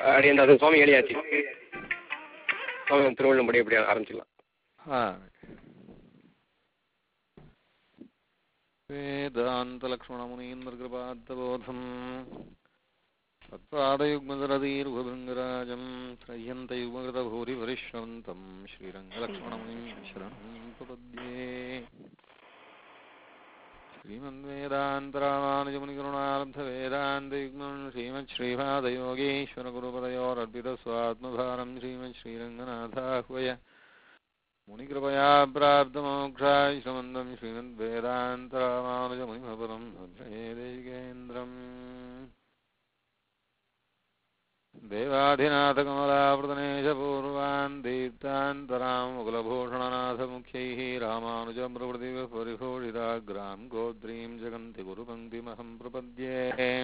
அப்படி அந்த அது சுவாமி எழுதியாச்சு சுவாமி திருவள்ளும்படி எப்படி ஆரம்பிச்சிடலாம் ஆ वेदान्तलक्ष्मणमुनीन्द्रकृपात्तबोधम् तत्पादयुग्मदरदीर्घभृङ्गराजम् त्रय्यन्तयुग्मकृतभूरिपरिश्रवन्तम् श्रीरङ्गलक्ष्मणमुनिं शरणं प्रपद्ये श्रीमन्वेदान्तरामानुजमुनिकरुणालब्धवेदान्तयुग्मम् श्रीमच्छ्रीपादयोगीश्वरगुरुपदयोरर्पितस्वात्मभारं श्रीमच्छ्रीरङ्गनाथाह्वय मुनिकृपया प्राप्तमोक्षाश्रमन्दं श्रीमद्वेदान्तरामानुजमुनिमपरं भद्रये देशिकेन्द्रम् देवाधिनाथकमलावृतनेशपूर्वान् दीप्तान्तरां मुकुलभूषणनाथमुख्यैः रामानुजं प्रभृतिः परिभूषिताग्रां गोत्रीं जगन्ति गुरुपङ्क्तिमहं प्रपद्ये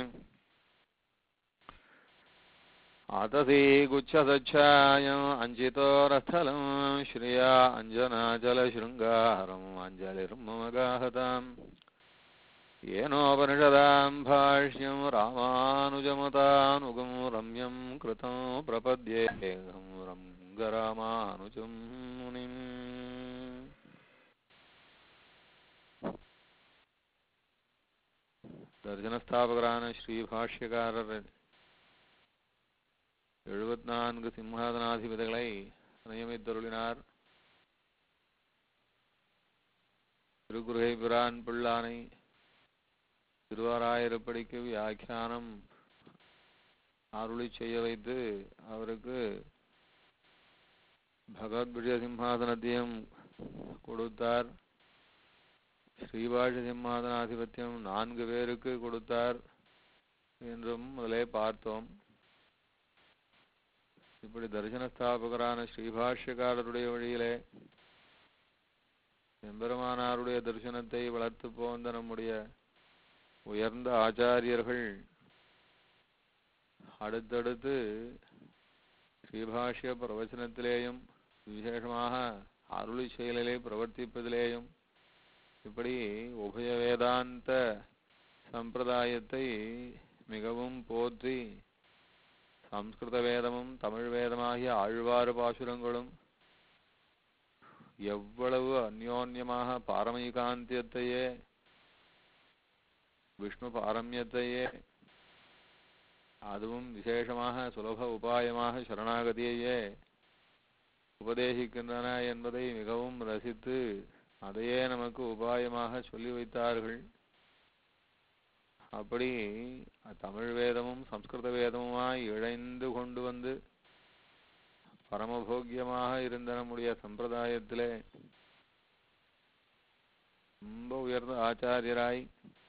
आतसी गुच्छसच्छायम् अञ्चितोरस्थलं श्रिया अञ्जनाचलशृङ्गारम् अञ्जलिर्ममगाहताम् येनोपनिषदां भाष्यं रामानुजमतानुगं रम्यं कृतं प्रपद्येऽहं रङ्गरामानुजं मुनिम् தர்ஜனஸ்தாபகரான ஸ்ரீபாஷ்யக்காரர் எழுபத்நான்கு சிம்ஹாதனாதிபதிகளை நியமித்தருளினார் திருக்குறுகை பிரான் பிள்ளானை திருவாராயிரப்படிக்கு வியாக்கியானம் அருளி செய்ய வைத்து அவருக்கு பகவத் விஷய சிம்மாசனத்தையும் கொடுத்தார் ஸ்ரீபாஷ சிம்மாசனாதிபத்தியம் நான்கு பேருக்கு கொடுத்தார் என்றும் முதலே பார்த்தோம் இப்படி தரிசன ஸ்தாபகரான ஸ்ரீபாஷ்யக்காரருடைய வழியிலே எம்பெருமானாருடைய தரிசனத்தை வளர்த்து போந்த நம்முடைய உயர்ந்த ஆச்சாரியர்கள் அடுத்தடுத்து ஸ்ரீபாஷ்ய பிரவச்சனத்திலேயும் விசேஷமாக அருளி செயலிலே பிரவர்த்திப்பதிலேயும் இப்படி உபய வேதாந்த சம்பிரதாயத்தை மிகவும் போற்றி சம்ஸ்கிருத வேதமும் தமிழ் வேதமாகிய ஆழ்வாறு பாசுரங்களும் எவ்வளவு அந்யோன்யமாக பாரமீகாந்தியத்தையே விஷ்ணு பாரம்யத்தையே அதுவும் விசேஷமாக சுலப உபாயமாக சரணாகதியையே உபதேசிக்கின்றன என்பதை மிகவும் ரசித்து அதையே நமக்கு உபாயமாக சொல்லி வைத்தார்கள் அப்படி தமிழ் வேதமும் சம்ஸ்கிருத வேதமுமாய் இழைந்து கொண்டு வந்து பரமபோக்கியமாக இருந்த நம்முடைய சம்பிரதாயத்திலே ரொம்ப உயர்ந்த ஆச்சாரியராய்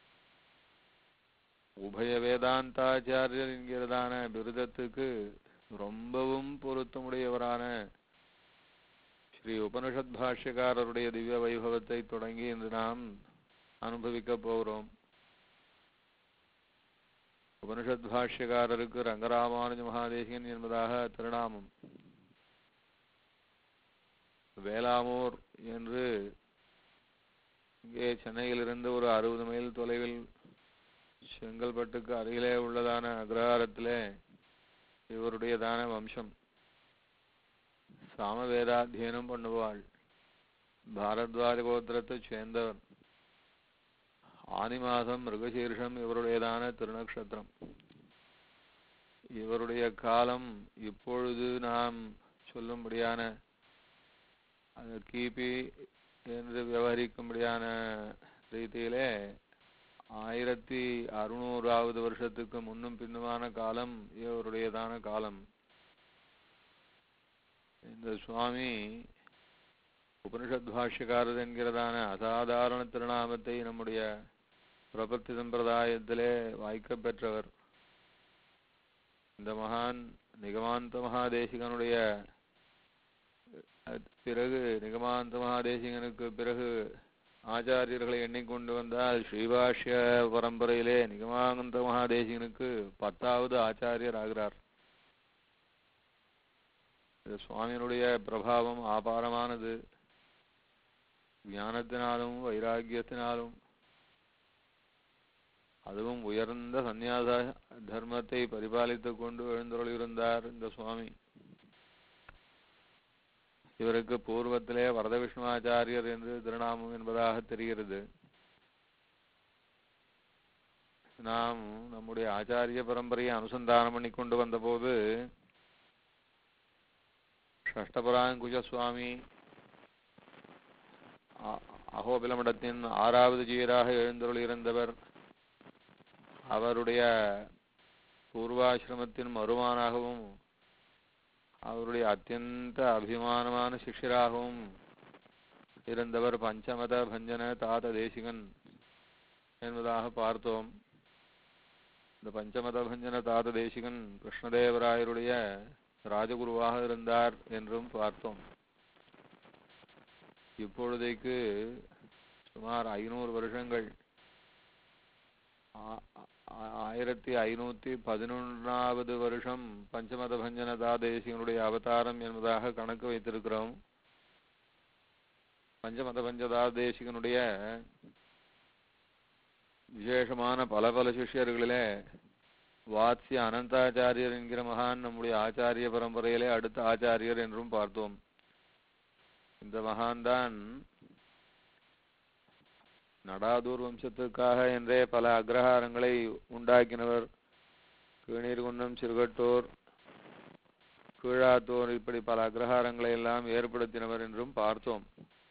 உபய வேதாந்தாச்சாரியர் என்கிறதான பிருதத்துக்கு ரொம்பவும் பொருத்தமுடையவரான ஸ்ரீ உபனிஷத் பாஷ்யக்காரருடைய திவ்ய வைபவத்தை தொடங்கி இன்று நாம் அனுபவிக்கப் போகிறோம் உபனிஷத் பாஷ்யக்காரருக்கு ரங்கராமானுஜ மகாதேசிகன் என்பதாக திருநாமம் வேளாமூர் என்று இங்கே சென்னையிலிருந்து ஒரு அறுபது மைல் தொலைவில் செங்கல்பட்டுக்கு அருகிலே உள்ளதான அக்ரஹாரத்திலே இவருடையதான வம்சம் சாமவேதாத்தியனம் பண்ணுவாள் பாரத்வாஜ கோத்திரத்தைச் சேர்ந்தவர் ஆனி மாதம் மிருகசீர்ஷம் இவருடையதான திருநக்ஷத்திரம் இவருடைய காலம் இப்பொழுது நாம் சொல்லும்படியான அது கிபி என்று விவகரிக்கும்படியான ரீதியிலே ஆயிரத்தி அறுநூறாவது வருஷத்துக்கு முன்னும் பின்னுமான காலம் இவருடையதான காலம் இந்த சுவாமி உபனிஷத் பாஷ்யக்காரர் என்கிறதான அசாதாரண திருநாமத்தை நம்முடைய பிரபத்தி சம்பிரதாயத்திலே வாய்க்கப் பெற்றவர் இந்த மகான் நிகமாந்த மகாதேசிகனுடைய பிறகு நிகமாந்த மகாதேசிகனுக்கு பிறகு ஆச்சாரியர்களை எண்ணிக்கொண்டு வந்தால் ஸ்ரீபாஷ்ய பரம்பரையிலே நிகமானந்த மகாதேசிகனுக்கு பத்தாவது ஆச்சாரியர் ஆகிறார் இது சுவாமியினுடைய பிரபாவம் ஆபாரமானது ஞானத்தினாலும் வைராக்கியத்தினாலும் அதுவும் உயர்ந்த சந்நியாச தர்மத்தை பரிபாலித்துக் கொண்டு எழுந்தருளியிருந்தார் இந்த சுவாமி இவருக்கு பூர்வத்திலே வரத விஷ்ணுவாச்சாரியர் என்று திருநாமம் என்பதாக தெரிகிறது நாம் நம்முடைய ஆச்சாரிய பரம்பரையை அனுசந்தானம் பண்ணி கொண்டு வந்தபோது ஷஷ்டபராங்குஜ சுவாமி அ- அகோபிலமடத்தின் ஆறாவது ஜீராக எழுந்தருளியிருந்தவர் அவருடைய பூர்வாசிரமத்தின் மருமானாகவும் அவருடைய அத்தியந்த அபிமானமான சிஷ்யராகவும் இருந்தவர் பஞ்சமத பஞ்சன தாத தேசிகன் என்பதாக பார்த்தோம் இந்த பஞ்சமத பஞ்சன தாத தேசிகன் கிருஷ்ணதேவராயருடைய ராஜகுருவாக இருந்தார் என்றும் பார்த்தோம் இப்பொழுதைக்கு சுமார் ஐநூறு வருஷங்கள் ஆ- ஆ- ஆயிரத்தி ஐநூத்தி பதினொன்றாவது வருஷம் பஞ்சமத பஞ்சன தாதேசியனுடைய அவதாரம் என்பதாக கணக்கு வைத்திருக்கிறோம் பஞ்சமத பஞ்சதாதேசிகனுடைய விசேஷமான பல பல சிஷ்யர்களிலே வாத்ஸ்ய அனந்தாச்சாரியர் என்கிற மகான் நம்முடைய ஆச்சாரிய பரம்பரையிலே அடுத்த ஆச்சாரியர் என்றும் பார்த்தோம் இந்த மகான் தான் நடாதூர் வம்சத்திற்காக என்றே பல அக்ரஹாரங்களை உண்டாக்கினவர் கீழீர்குன்றம் சிறுகட்டூர் கீழாத்தூர் இப்படி பல அக்ரஹாரங்களை எல்லாம் ஏற்படுத்தினவர் என்றும் பார்த்தோம்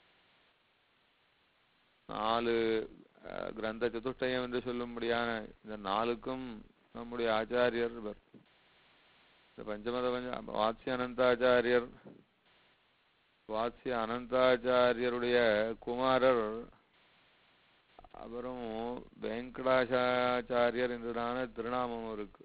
நாலு அஹ், கிரந்த சதுஷ்டயம் என்று சொல்லும்படியான இந்த நாலுக்கும் நம்முடைய ஆச்சாரியர் இவர் இந்த பஞ்சமத பஞ்ச வாத்ஸ்ய அனந்தாச்சாரியர் வாத்ஸ்ய அனந்தாச்சாரியருடைய குமாரர் அவரும் வெங்கடாச்சாரியர் என்றுதான திருநாமம் இருக்கு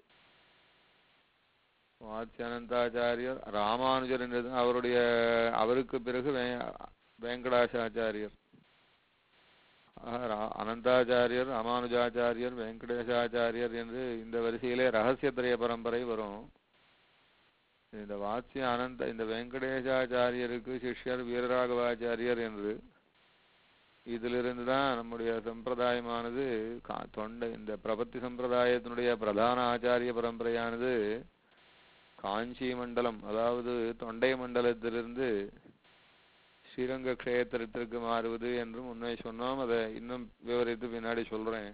வாத்ஸ்ய அனந்தாச்சாரியர் ராமானுஜர் என்றது அவருடைய அவருக்கு பிறகு வே- வெங்கடாச்சாரியர் ஆக ரா- அனந்தாச்சாரியர் ராமானுஜாச்சாரியர் வெங்கடேசாச்சாரியர் என்று இந்த வரிசையிலே ரகசியத்திரைய பரம்பரை வரும் இந்த வாத்ஸ்ய அனந்த இந்த வெங்கடேசாச்சாரியருக்கு சிஷ்யர் வீரராகவாச்சாரியர் என்று இதிலிருந்து தான் நம்முடைய சம்பிரதாயமானது கா- தொண்டை இந்த பிரபத்தி சம்பிரதாயத்தினுடைய பிரதான ஆச்சாரிய பரம்பரையானது காஞ்சி மண்டலம் அதாவது தொண்டை மண்டலத்திலிருந்து ஸ்ரீரங்க க்ஷேத்திரத்திற்கு மாறுவது என்றும் உண்மை சொன்னோம் அதை இன்னும் விவரித்து பின்னாடி சொல்றேன்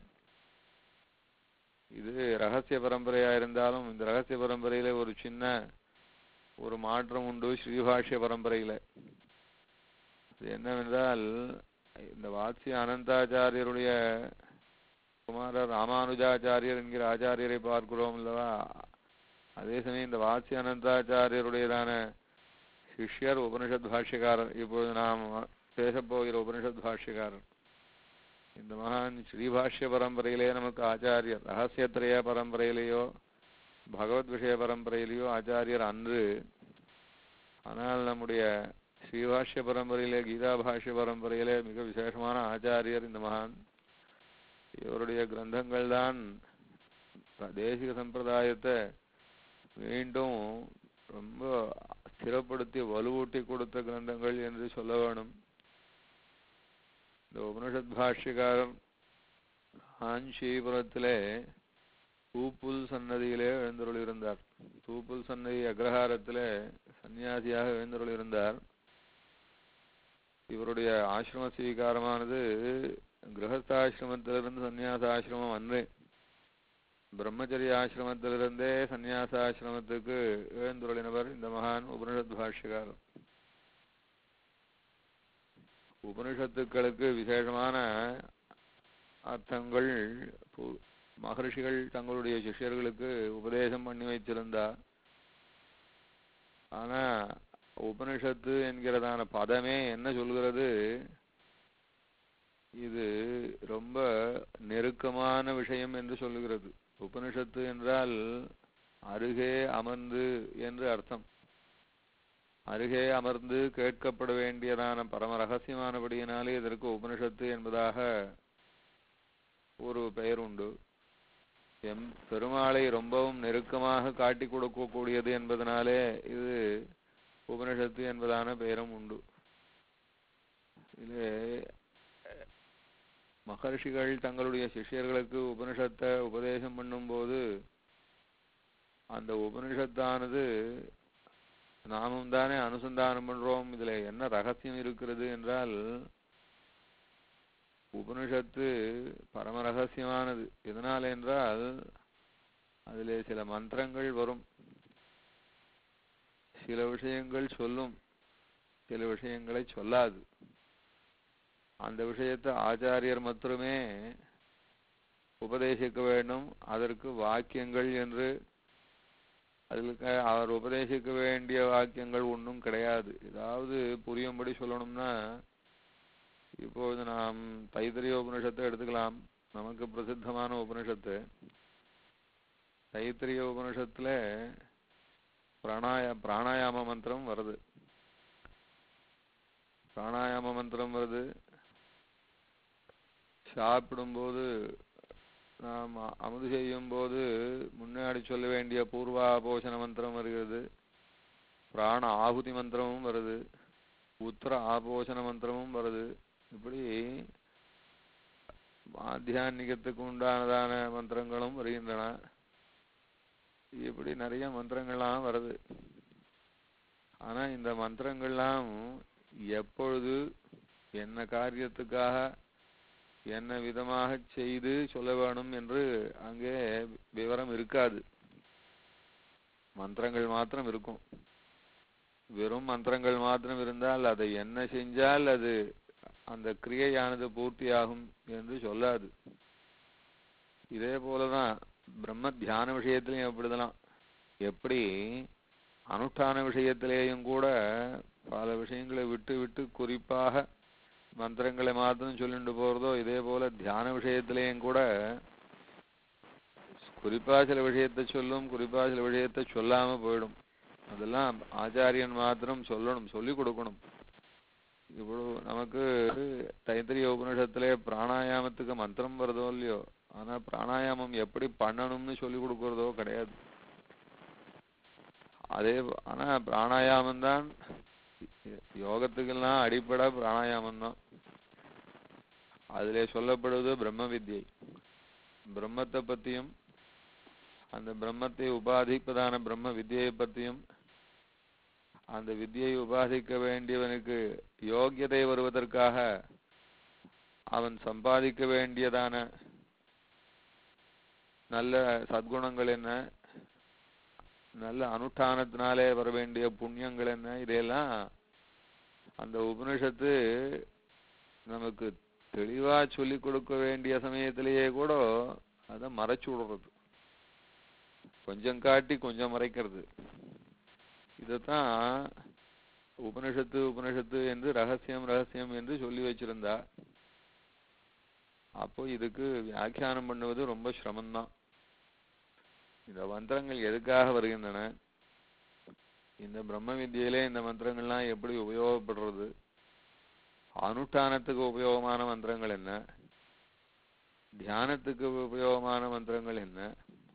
இது ரகசிய பரம்பரையா இருந்தாலும் இந்த ரகசிய பரம்பரையில ஒரு சின்ன ஒரு மாற்றம் உண்டு ஸ்ரீபாஷ்ய பரம்பரையில அது என்னவென்றால் இந்த வாத்ஸ்ய அனந்தாச்சாரியருடைய குமாரர் ராமானுஜாச்சாரியர் என்கிற ஆச்சாரியரை பார்க்கிறோம் அல்லவா அதே சமயம் இந்த வாத்ஸ்ய அனந்தாச்சாரியருடையதான சிஷ்யர் உபனிஷத் பாஷ்யக்காரர் இப்பொழுது நாம் பேசப்போகிற உபனிஷத் பாஷ்யக்காரர் இந்த மகான் ஸ்ரீபாஷ்ய பரம்பரையிலே நமக்கு ஆச்சாரியர் ரகசியத்திரைய பரம்பரையிலேயோ பகவத் விஷய பரம்பரையிலேயோ ஆச்சாரியர் அன்று ஆனால் நம்முடைய ஸ்ரீபாஷ்ய பரம்பரையிலே கீதா பாஷ்ய பரம்பரையிலே மிக விசேஷமான ஆச்சாரியர் இந்த மகான் இவருடைய கிரந்தங்கள் தான் தேசிக சம்பிரதாயத்தை மீண்டும் ரொம்ப ஸ்திரப்படுத்தி வலுவூட்டி கொடுத்த கிரந்தங்கள் என்று சொல்ல வேணும் இந்த உபனிஷத் பாஷ்யக்காரர் காஞ்சிபுரத்திலே தூப்புல் சன்னதியிலே எழுந்தருளிருந்தார் தூப்புல் சன்னதி அக்ரஹாரத்திலே சன்னியாசியாக எழுந்தருளிருந்தார் இவருடைய ஆசிரம ஸ்வீகாரமானது கிரகஸ்தாசிரமத்திலிருந்து சந்நியாச ஆசிரமம் அன்று பிரம்மச்சரிய ஆசிரமத்திலிருந்தே சந்நியாச ஆசிரமத்துக்கு எழுந்துருளினவர் இந்த மகான் உபனிஷத் பாஷ்யக்காரர் உபனிஷத்துக்களுக்கு விசேஷமான அர்த்தங்கள் பு- மகர்ஷிகள் தங்களுடைய சிஷ்யர்களுக்கு உபதேசம் பண்ணி வைத்திருந்தார் ஆனா உபனிஷத்து என்கிறதான பதமே என்ன சொல்கிறது இது ரொம்ப நெருக்கமான விஷயம் என்று சொல்லுகிறது உபனிஷத்து என்றால் அருகே அமர்ந்து என்று அர்த்தம் அருகே அமர்ந்து கேட்கப்பட வேண்டியதான பரம ரகசியமானபடியினாலே இதற்கு உபனிஷத்து என்பதாக ஒரு பெயர் உண்டு எம் பெருமாளை ரொம்பவும் நெருக்கமாக காட்டி கொடுக்கக்கூடியது என்பதனாலே இது உபனிஷத்து என்பதான பெயரும் உண்டு இது மகர்ஷிகள் தங்களுடைய சிஷ்யர்களுக்கு உபனிஷத்தை உபதேசம் பண்ணும்போது அந்த உபனிஷத்தானது நாமும் தானே அனுசந்தானம் பண்றோம் இதுல என்ன ரகசியம் இருக்கிறது என்றால் உபனிஷத்து பரம ரகசியமானது எதனால் என்றால் அதிலே சில மந்திரங்கள் வரும் சில விஷயங்கள் சொல்லும் சில விஷயங்களை சொல்லாது அந்த விஷயத்தை ஆச்சாரியர் மட்டுமே உபதேசிக்க வேண்டும் அதற்கு வாக்கியங்கள் என்று அதுக்கு அவர் உபதேசிக்க வேண்டிய வாக்கியங்கள் ஒன்றும் கிடையாது ஏதாவது புரியும்படி சொல்லணும்னா இப்போது நாம் தைத்திரிய உபனிஷத்தை எடுத்துக்கலாம் நமக்கு பிரசித்தமான உபனிஷத்து தைத்திரிய உபனிஷத்துல பிராணாய பிராணாயாம மந்திரம் வருது பிராணாயாம மந்திரம் வருது சாப்பிடும்போது நாம் அமுது செய்யும் போது முன்னாடி சொல்ல வேண்டிய பூர்வாபோஷண மந்திரம் வருகிறது பிராண ஆகுதி மந்திரமும் வருது உத்தர ஆபோஷண மந்திரமும் வருது இப்படி ஆத்தியான்மிகத்துக்கு உண்டானதான மந்திரங்களும் வருகின்றன இப்படி நிறைய மந்திரங்கள்லாம் வருது ஆனா இந்த மந்திரங்கள்லாம் எப்பொழுது என்ன காரியத்துக்காக என்ன விதமாக செய்து சொல்ல வேணும் என்று அங்கே விவரம் இருக்காது மந்திரங்கள் மாத்திரம் இருக்கும் வெறும் மந்திரங்கள் மாத்திரம் இருந்தால் அதை என்ன செஞ்சால் அது அந்த கிரியையானது பூர்த்தியாகும் என்று சொல்லாது இதே போலதான் பிரம்ம தியான விஷயத்திலையும் அப்படிதான் எப்படி அனுஷ்டான விஷயத்திலேயும் கூட பல விஷயங்களை விட்டு விட்டு குறிப்பாக மந்திரங்களை மாத்திரம் சொல்லிட்டு போறதோ இதே போல தியான விஷயத்திலேயும் கூட குறிப்பா சில விஷயத்தை சொல்லும் குறிப்பா சில விஷயத்தை சொல்லாம போயிடும் அதெல்லாம் ஆச்சாரியன் மாத்திரம் சொல்லணும் சொல்லி கொடுக்கணும் இவ்வளவு நமக்கு தைத்திரிய உபனிஷத்திலே பிராணாயாமத்துக்கு மந்திரம் வருதோ இல்லையோ ஆனா பிராணாயாமம் எப்படி பண்ணணும்னு சொல்லி கொடுக்கறதோ கிடையாது அதே ஆனா பிராணாயாமம் தான் யோகத்துக்கெல்லாம் அடிப்படை பிராணாயாமம் தான் அதிலே சொல்லப்படுவது பிரம்ம வித்யை பிரம்மத்தை பத்தியும் அந்த பிரம்மத்தை உபாதிப்பதான பிரம்ம வித்யை பத்தியும் அந்த வித்யை உபாதிக்க வேண்டியவனுக்கு யோக்கியதை வருவதற்காக அவன் சம்பாதிக்க வேண்டியதான நல்ல சத்குணங்கள் என்ன நல்ல அனுஷ்டானத்தினாலே வர வேண்டிய புண்ணியங்கள் என்ன இதையெல்லாம் அந்த உபனிஷத்து நமக்கு தெளிவா சொல்லி கொடுக்க வேண்டிய சமயத்திலேயே கூட அதை மறைச்சு விடுறது கொஞ்சம் காட்டி கொஞ்சம் மறைக்கிறது இதைத்தான் உபனிஷத்து உபனிஷத்து என்று ரகசியம் ரகசியம் என்று சொல்லி வச்சிருந்தா அப்போ இதுக்கு வியாக்கியானம் பண்ணுவது ரொம்ப சிரமம்தான் இந்த மந்திரங்கள் எதுக்காக வருகின்றன இந்த பிரம்ம வித்தியிலே இந்த மந்திரங்கள்லாம் எப்படி உபயோகப்படுறது அனுஷ்டானத்துக்கு உபயோகமான மந்திரங்கள் என்ன தியானத்துக்கு உபயோகமான மந்திரங்கள் என்ன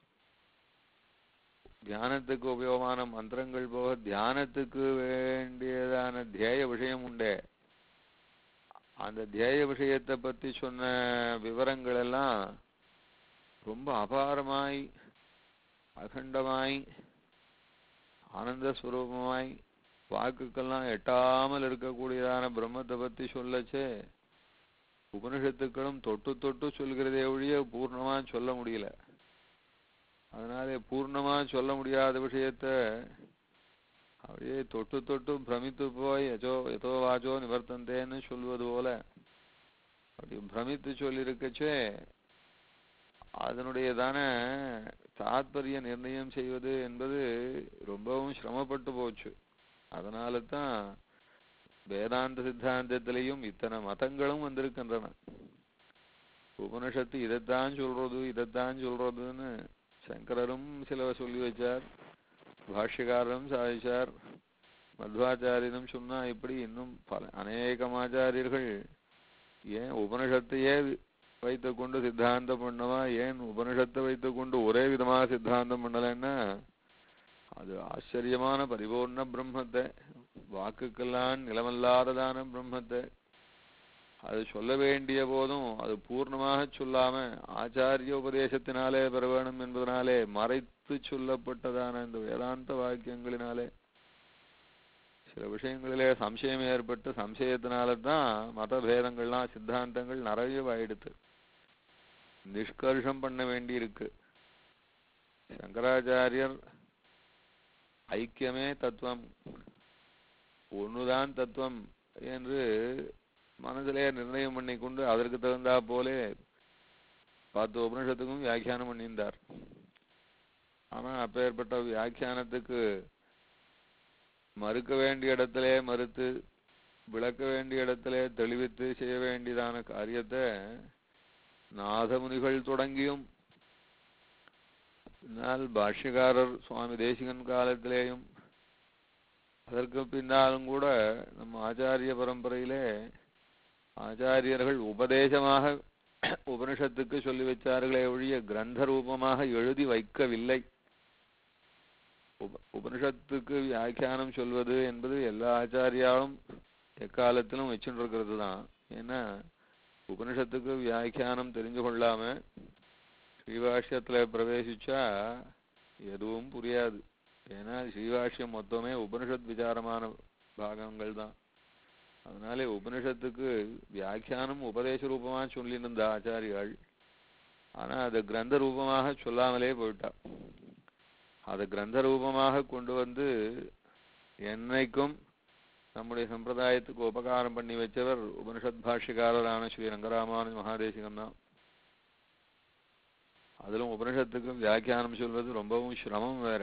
தியானத்துக்கு உபயோகமான மந்திரங்கள் போக தியானத்துக்கு வேண்டியதான தியேய விஷயம் உண்டே அந்த தியேய விஷயத்தை பத்தி சொன்ன விவரங்கள் எல்லாம் ரொம்ப அபாரமாய் அகண்டமாய் ஆனந்த ஸ்வரூபமாய் வாக்குக்கெல்லாம் எட்டாமல் இருக்கக்கூடியதான பிரம்மத்தை பத்தி சொல்லச்சே உபனிஷத்துக்களும் தொட்டு தொட்டு சொல்கிறதே ஒழிய பூர்ணமா சொல்ல முடியல அதனாலே பூர்ணமா சொல்ல முடியாத விஷயத்த அப்படியே தொட்டு தொட்டு பிரமித்து போய் எதோ எதோ வாச்சோ நிவர்த்தந்தேன்னு சொல்வது போல அப்படி பிரமித்து சொல்லியிருக்கச்சே அதனுடையதான தாத்பரிய நிர்ணயம் செய்வது என்பது ரொம்பவும் சிரமப்பட்டு போச்சு அதனால தான் வேதாந்த சித்தாந்தத்திலையும் இத்தனை மதங்களும் வந்திருக்கின்றன உபனிஷத்து இதைத்தான் சொல்றது இதைத்தான் சொல்றதுன்னு சங்கரரும் சில சொல்லி வச்சார் பாஷ்யக்காரரும் சாதிச்சார் மத்வாச்சாரியனும் சொன்னா இப்படி இன்னும் பல அநேகம் ஆச்சாரியர்கள் ஏன் உபனிஷத்தையே வைத்துக் கொண்டு சித்தாந்தம் பண்ணவா ஏன் உபனிஷத்தை வைத்துக் கொண்டு ஒரே விதமாக சித்தாந்தம் பண்ணலைன்னா அது ஆச்சரியமான பரிபூர்ண பிரம்மத்தை வாக்குக்கெல்லாம் நிலமல்லாததான பிரம்மத்தை அது சொல்ல வேண்டிய போதும் அது பூர்ணமாக சொல்லாம ஆச்சாரிய உபதேசத்தினாலே பெற வேணும் என்பதனாலே மறைத்து சொல்லப்பட்டதான இந்த வேதாந்த வாக்கியங்களினாலே சில விஷயங்களிலே சம்சயம் ஏற்பட்டு சம்சயத்தினால தான் மதபேதங்கள்லாம் சித்தாந்தங்கள் நிறையவாயிடுத்து நிஷ்கர்ஷம் பண்ண வேண்டி இருக்கு சங்கராச்சாரியர் ஐக்கியமே தத்துவம் ஒண்ணுதான் தத்துவம் என்று மனதிலே நிர்ணயம் பண்ணி கொண்டு அதற்கு தகுந்தா போலே பத்து உபனிஷத்துக்கும் வியாக்கியானம் பண்ணியிருந்தார் ஆனா அப்பேற்பட்ட வியாக்கியானத்துக்கு மறுக்க வேண்டிய இடத்திலே மறுத்து விளக்க வேண்டிய இடத்திலே தெளிவித்து செய்ய வேண்டியதான காரியத்தை நாதமுனிகள் தொடங்கியும் பின்னால் பாஷ்யக்காரர் சுவாமி தேசிகன் காலத்திலேயும் அதற்கு பின்னாலும் கூட நம்ம ஆச்சாரிய பரம்பரையிலே ஆச்சாரியர்கள் உபதேசமாக உபனிஷத்துக்கு சொல்லி வச்சார்களே ஒழிய கிரந்த ரூபமாக எழுதி வைக்கவில்லை உப உபனிஷத்துக்கு வியாக்கியானம் சொல்வது என்பது எல்லா ஆச்சாரியாலும் எக்காலத்திலும் வச்சுட்டு இருக்கிறது தான் ஏன்னா உபனிஷத்துக்கு வியாக்கியானம் தெரிஞ்சு கொள்ளாம ஸ்ரீபாஷ்யத்துல பிரவேசிச்சா எதுவும் புரியாது ஏன்னா ஸ்ரீபாஷ்யம் மொத்தமே உபனிஷத் விசாரமான பாகங்கள் தான் அதனாலே உபனிஷத்துக்கு வியாக்கியானம் உபதேச ரூபமா சொல்லியிருந்த ஆச்சாரியாள் ஆனா அதை கிரந்த ரூபமாக சொல்லாமலே போயிட்டா அதை கிரந்த ரூபமாக கொண்டு வந்து என்னைக்கும் நம்முடைய சம்பிரதாயத்துக்கு உபகாரம் பண்ணி வச்சவர் உபனிஷத் பாஷ்யக்காரரான ஸ்ரீ ரங்கராமானுஜ மகாதேசிகம் தான் அதிலும் உபனிஷத்துக்கு வியாக்கியானம் சொல்வது ரொம்பவும் சிரமம் வேற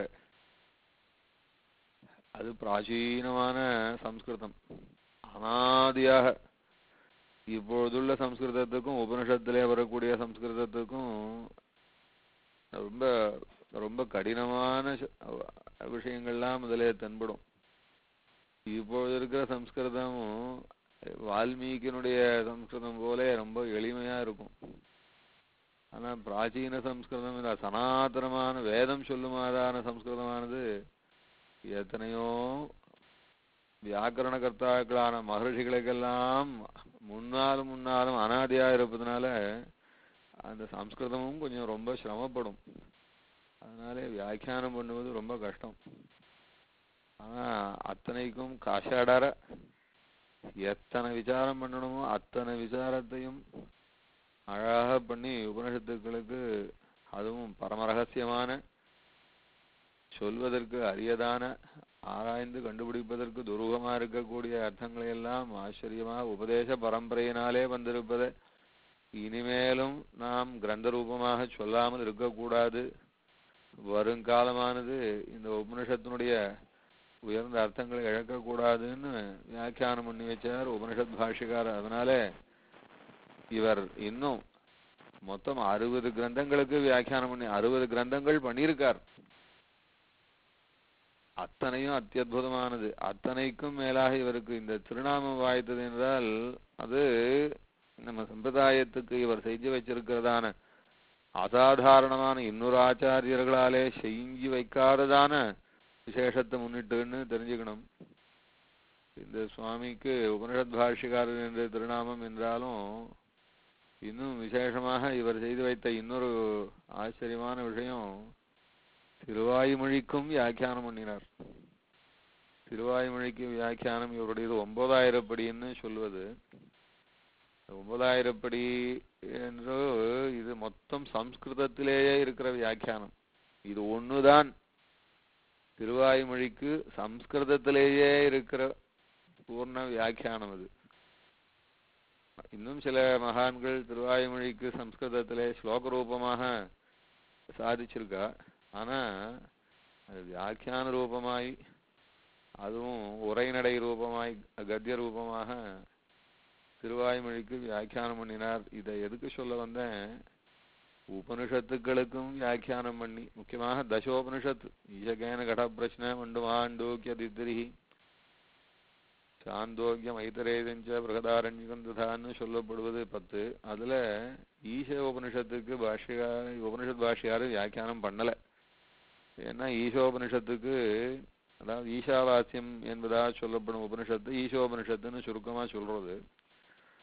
அது பிராச்சீனமான சம்ஸ்கிருதம் அனாதியாக இப்பொழுதுள்ள சம்ஸ்கிருதத்துக்கும் உபனிஷத்திலே வரக்கூடிய சம்ஸ்கிருதத்துக்கும் ரொம்ப ரொம்ப கடினமான ச- விஷயங்கள்லாம் அதிலே தென்படும் இப்பொழுது இருக்கிற சம்ஸ்கிருதமும் வால்மீகியினுடைய சம்ஸ்கிருதம் போல ரொம்ப எளிமையா இருக்கும் ஆனா பிராச்சீன சம்ஸ்கிருதம் இல்ல சனாதனமான வேதம் சொல்லுமாறான சம்ஸ்கிருதமானது எத்தனையோ வியாக்கரண கர்த்தாக்களான மகர்ஷிகளுக்கெல்லாம் முன்னாலும் முன்னாலும் அனாதியா இருப்பதனால அந்த சம்ஸ்கிருதமும் கொஞ்சம் ரொம்ப சிரமப்படும் அதனாலே வியாக்கியானம் பண்ணுவது ரொம்ப கஷ்டம் ஆனா அத்தனைக்கும் காஷாடார எத்தனை விசாரம் பண்ணணுமோ அத்தனை விசாரத்தையும் அழகாக பண்ணி உபனிஷத்துக்களுக்கு அதுவும் பரம ரகசியமான சொல்வதற்கு அரியதான ஆராய்ந்து கண்டுபிடிப்பதற்கு துருவமா இருக்கக்கூடிய அர்த்தங்களை எல்லாம் ஆச்சரியமா உபதேச பரம்பரையினாலே வந்திருப்பதை இனிமேலும் நாம் கிரந்த ரூபமாக சொல்லாமல் இருக்கக்கூடாது வருங்காலமானது இந்த உபனிஷத்தினுடைய உயர்ந்த அர்த்தங்களை இழக்கக்கூடாதுன்னு வியாக்கியானம் பண்ணி வச்சார் உபனிஷத் பாஷ்யக்காரர் அதனால இவர் இன்னும் மொத்தம் அறுபது கிரந்தங்களுக்கு வியாக்கியானம் பண்ணி அறுபது கிரந்தங்கள் பண்ணியிருக்கார் அத்தனையும் அத்தியுதமானது அத்தனைக்கும் மேலாக இவருக்கு இந்த திருநாமம் வாய்த்தது என்றால் அது நம்ம சம்பிரதாயத்துக்கு இவர் செஞ்சு வச்சிருக்கிறதான அசாதாரணமான இன்னொரு ஆச்சாரியர்களாலே செஞ்சு வைக்காததான விசேஷத்தை முன்னிட்டுன்னு தெரிஞ்சுக்கணும் இந்த சுவாமிக்கு உபனிஷத் பாஷ்யக்காரர் என்ற திருநாமம் என்றாலும் இன்னும் விசேஷமாக இவர் செய்து வைத்த இன்னொரு ஆச்சரியமான விஷயம் திருவாய்மொழிக்கும் வியாக்கியானம் பண்ணினார் திருவாய்மொழிக்கு வியாக்கியானம் இவருடையது ஒன்பதாயிரப்படின்னு சொல்வது ஒன்பதாயிரப்படி என்று இது மொத்தம் சம்ஸ்கிருதத்திலேயே இருக்கிற வியாக்கியானம் இது ஒண்ணுதான் திருவாய்மொழிக்கு சம்ஸ்கிருதத்திலேயே இருக்கிற பூர்ண வியாக்கியானம் அது இன்னும் சில மகான்கள் திருவாய்மொழிக்கு சம்ஸ்கிருதத்திலே ஸ்லோக ரூபமாக சாதிச்சிருக்கா ஆனா அது வியாக்கியான ரூபமாய் அதுவும் உரைநடை ரூபமாய் கத்திய ரூபமாக திருவாய்மொழிக்கு வியாக்கியானம் பண்ணினார் இதை எதுக்கு சொல்ல வந்தேன் உபனிஷத்துக்களுக்கும் வியாக்கியானம் பண்ணி முக்கியமாக தசோபனிஷத் ஈசகேன கட பிரச்சனை மண்டுமாண்டோக்கிய தித்திரிஹி சாந்தோக்கியம் ஐதரேதஞ்ச பிரகதாரண்யம் ததான்னு சொல்லப்படுவது பத்து அதுல ஈச உபனிஷத்துக்கு பாஷ்யகார உபனிஷத் பாஷ்யாரு வியாக்கியானம் பண்ணல ஏன்னா ஈசோபனிஷத்துக்கு அதாவது ஈஷாவாஸ்யம் என்பதாக சொல்லப்படும் உபனிஷத்து ஈசோபனிஷத்துன்னு சுருக்கமா சொல்றது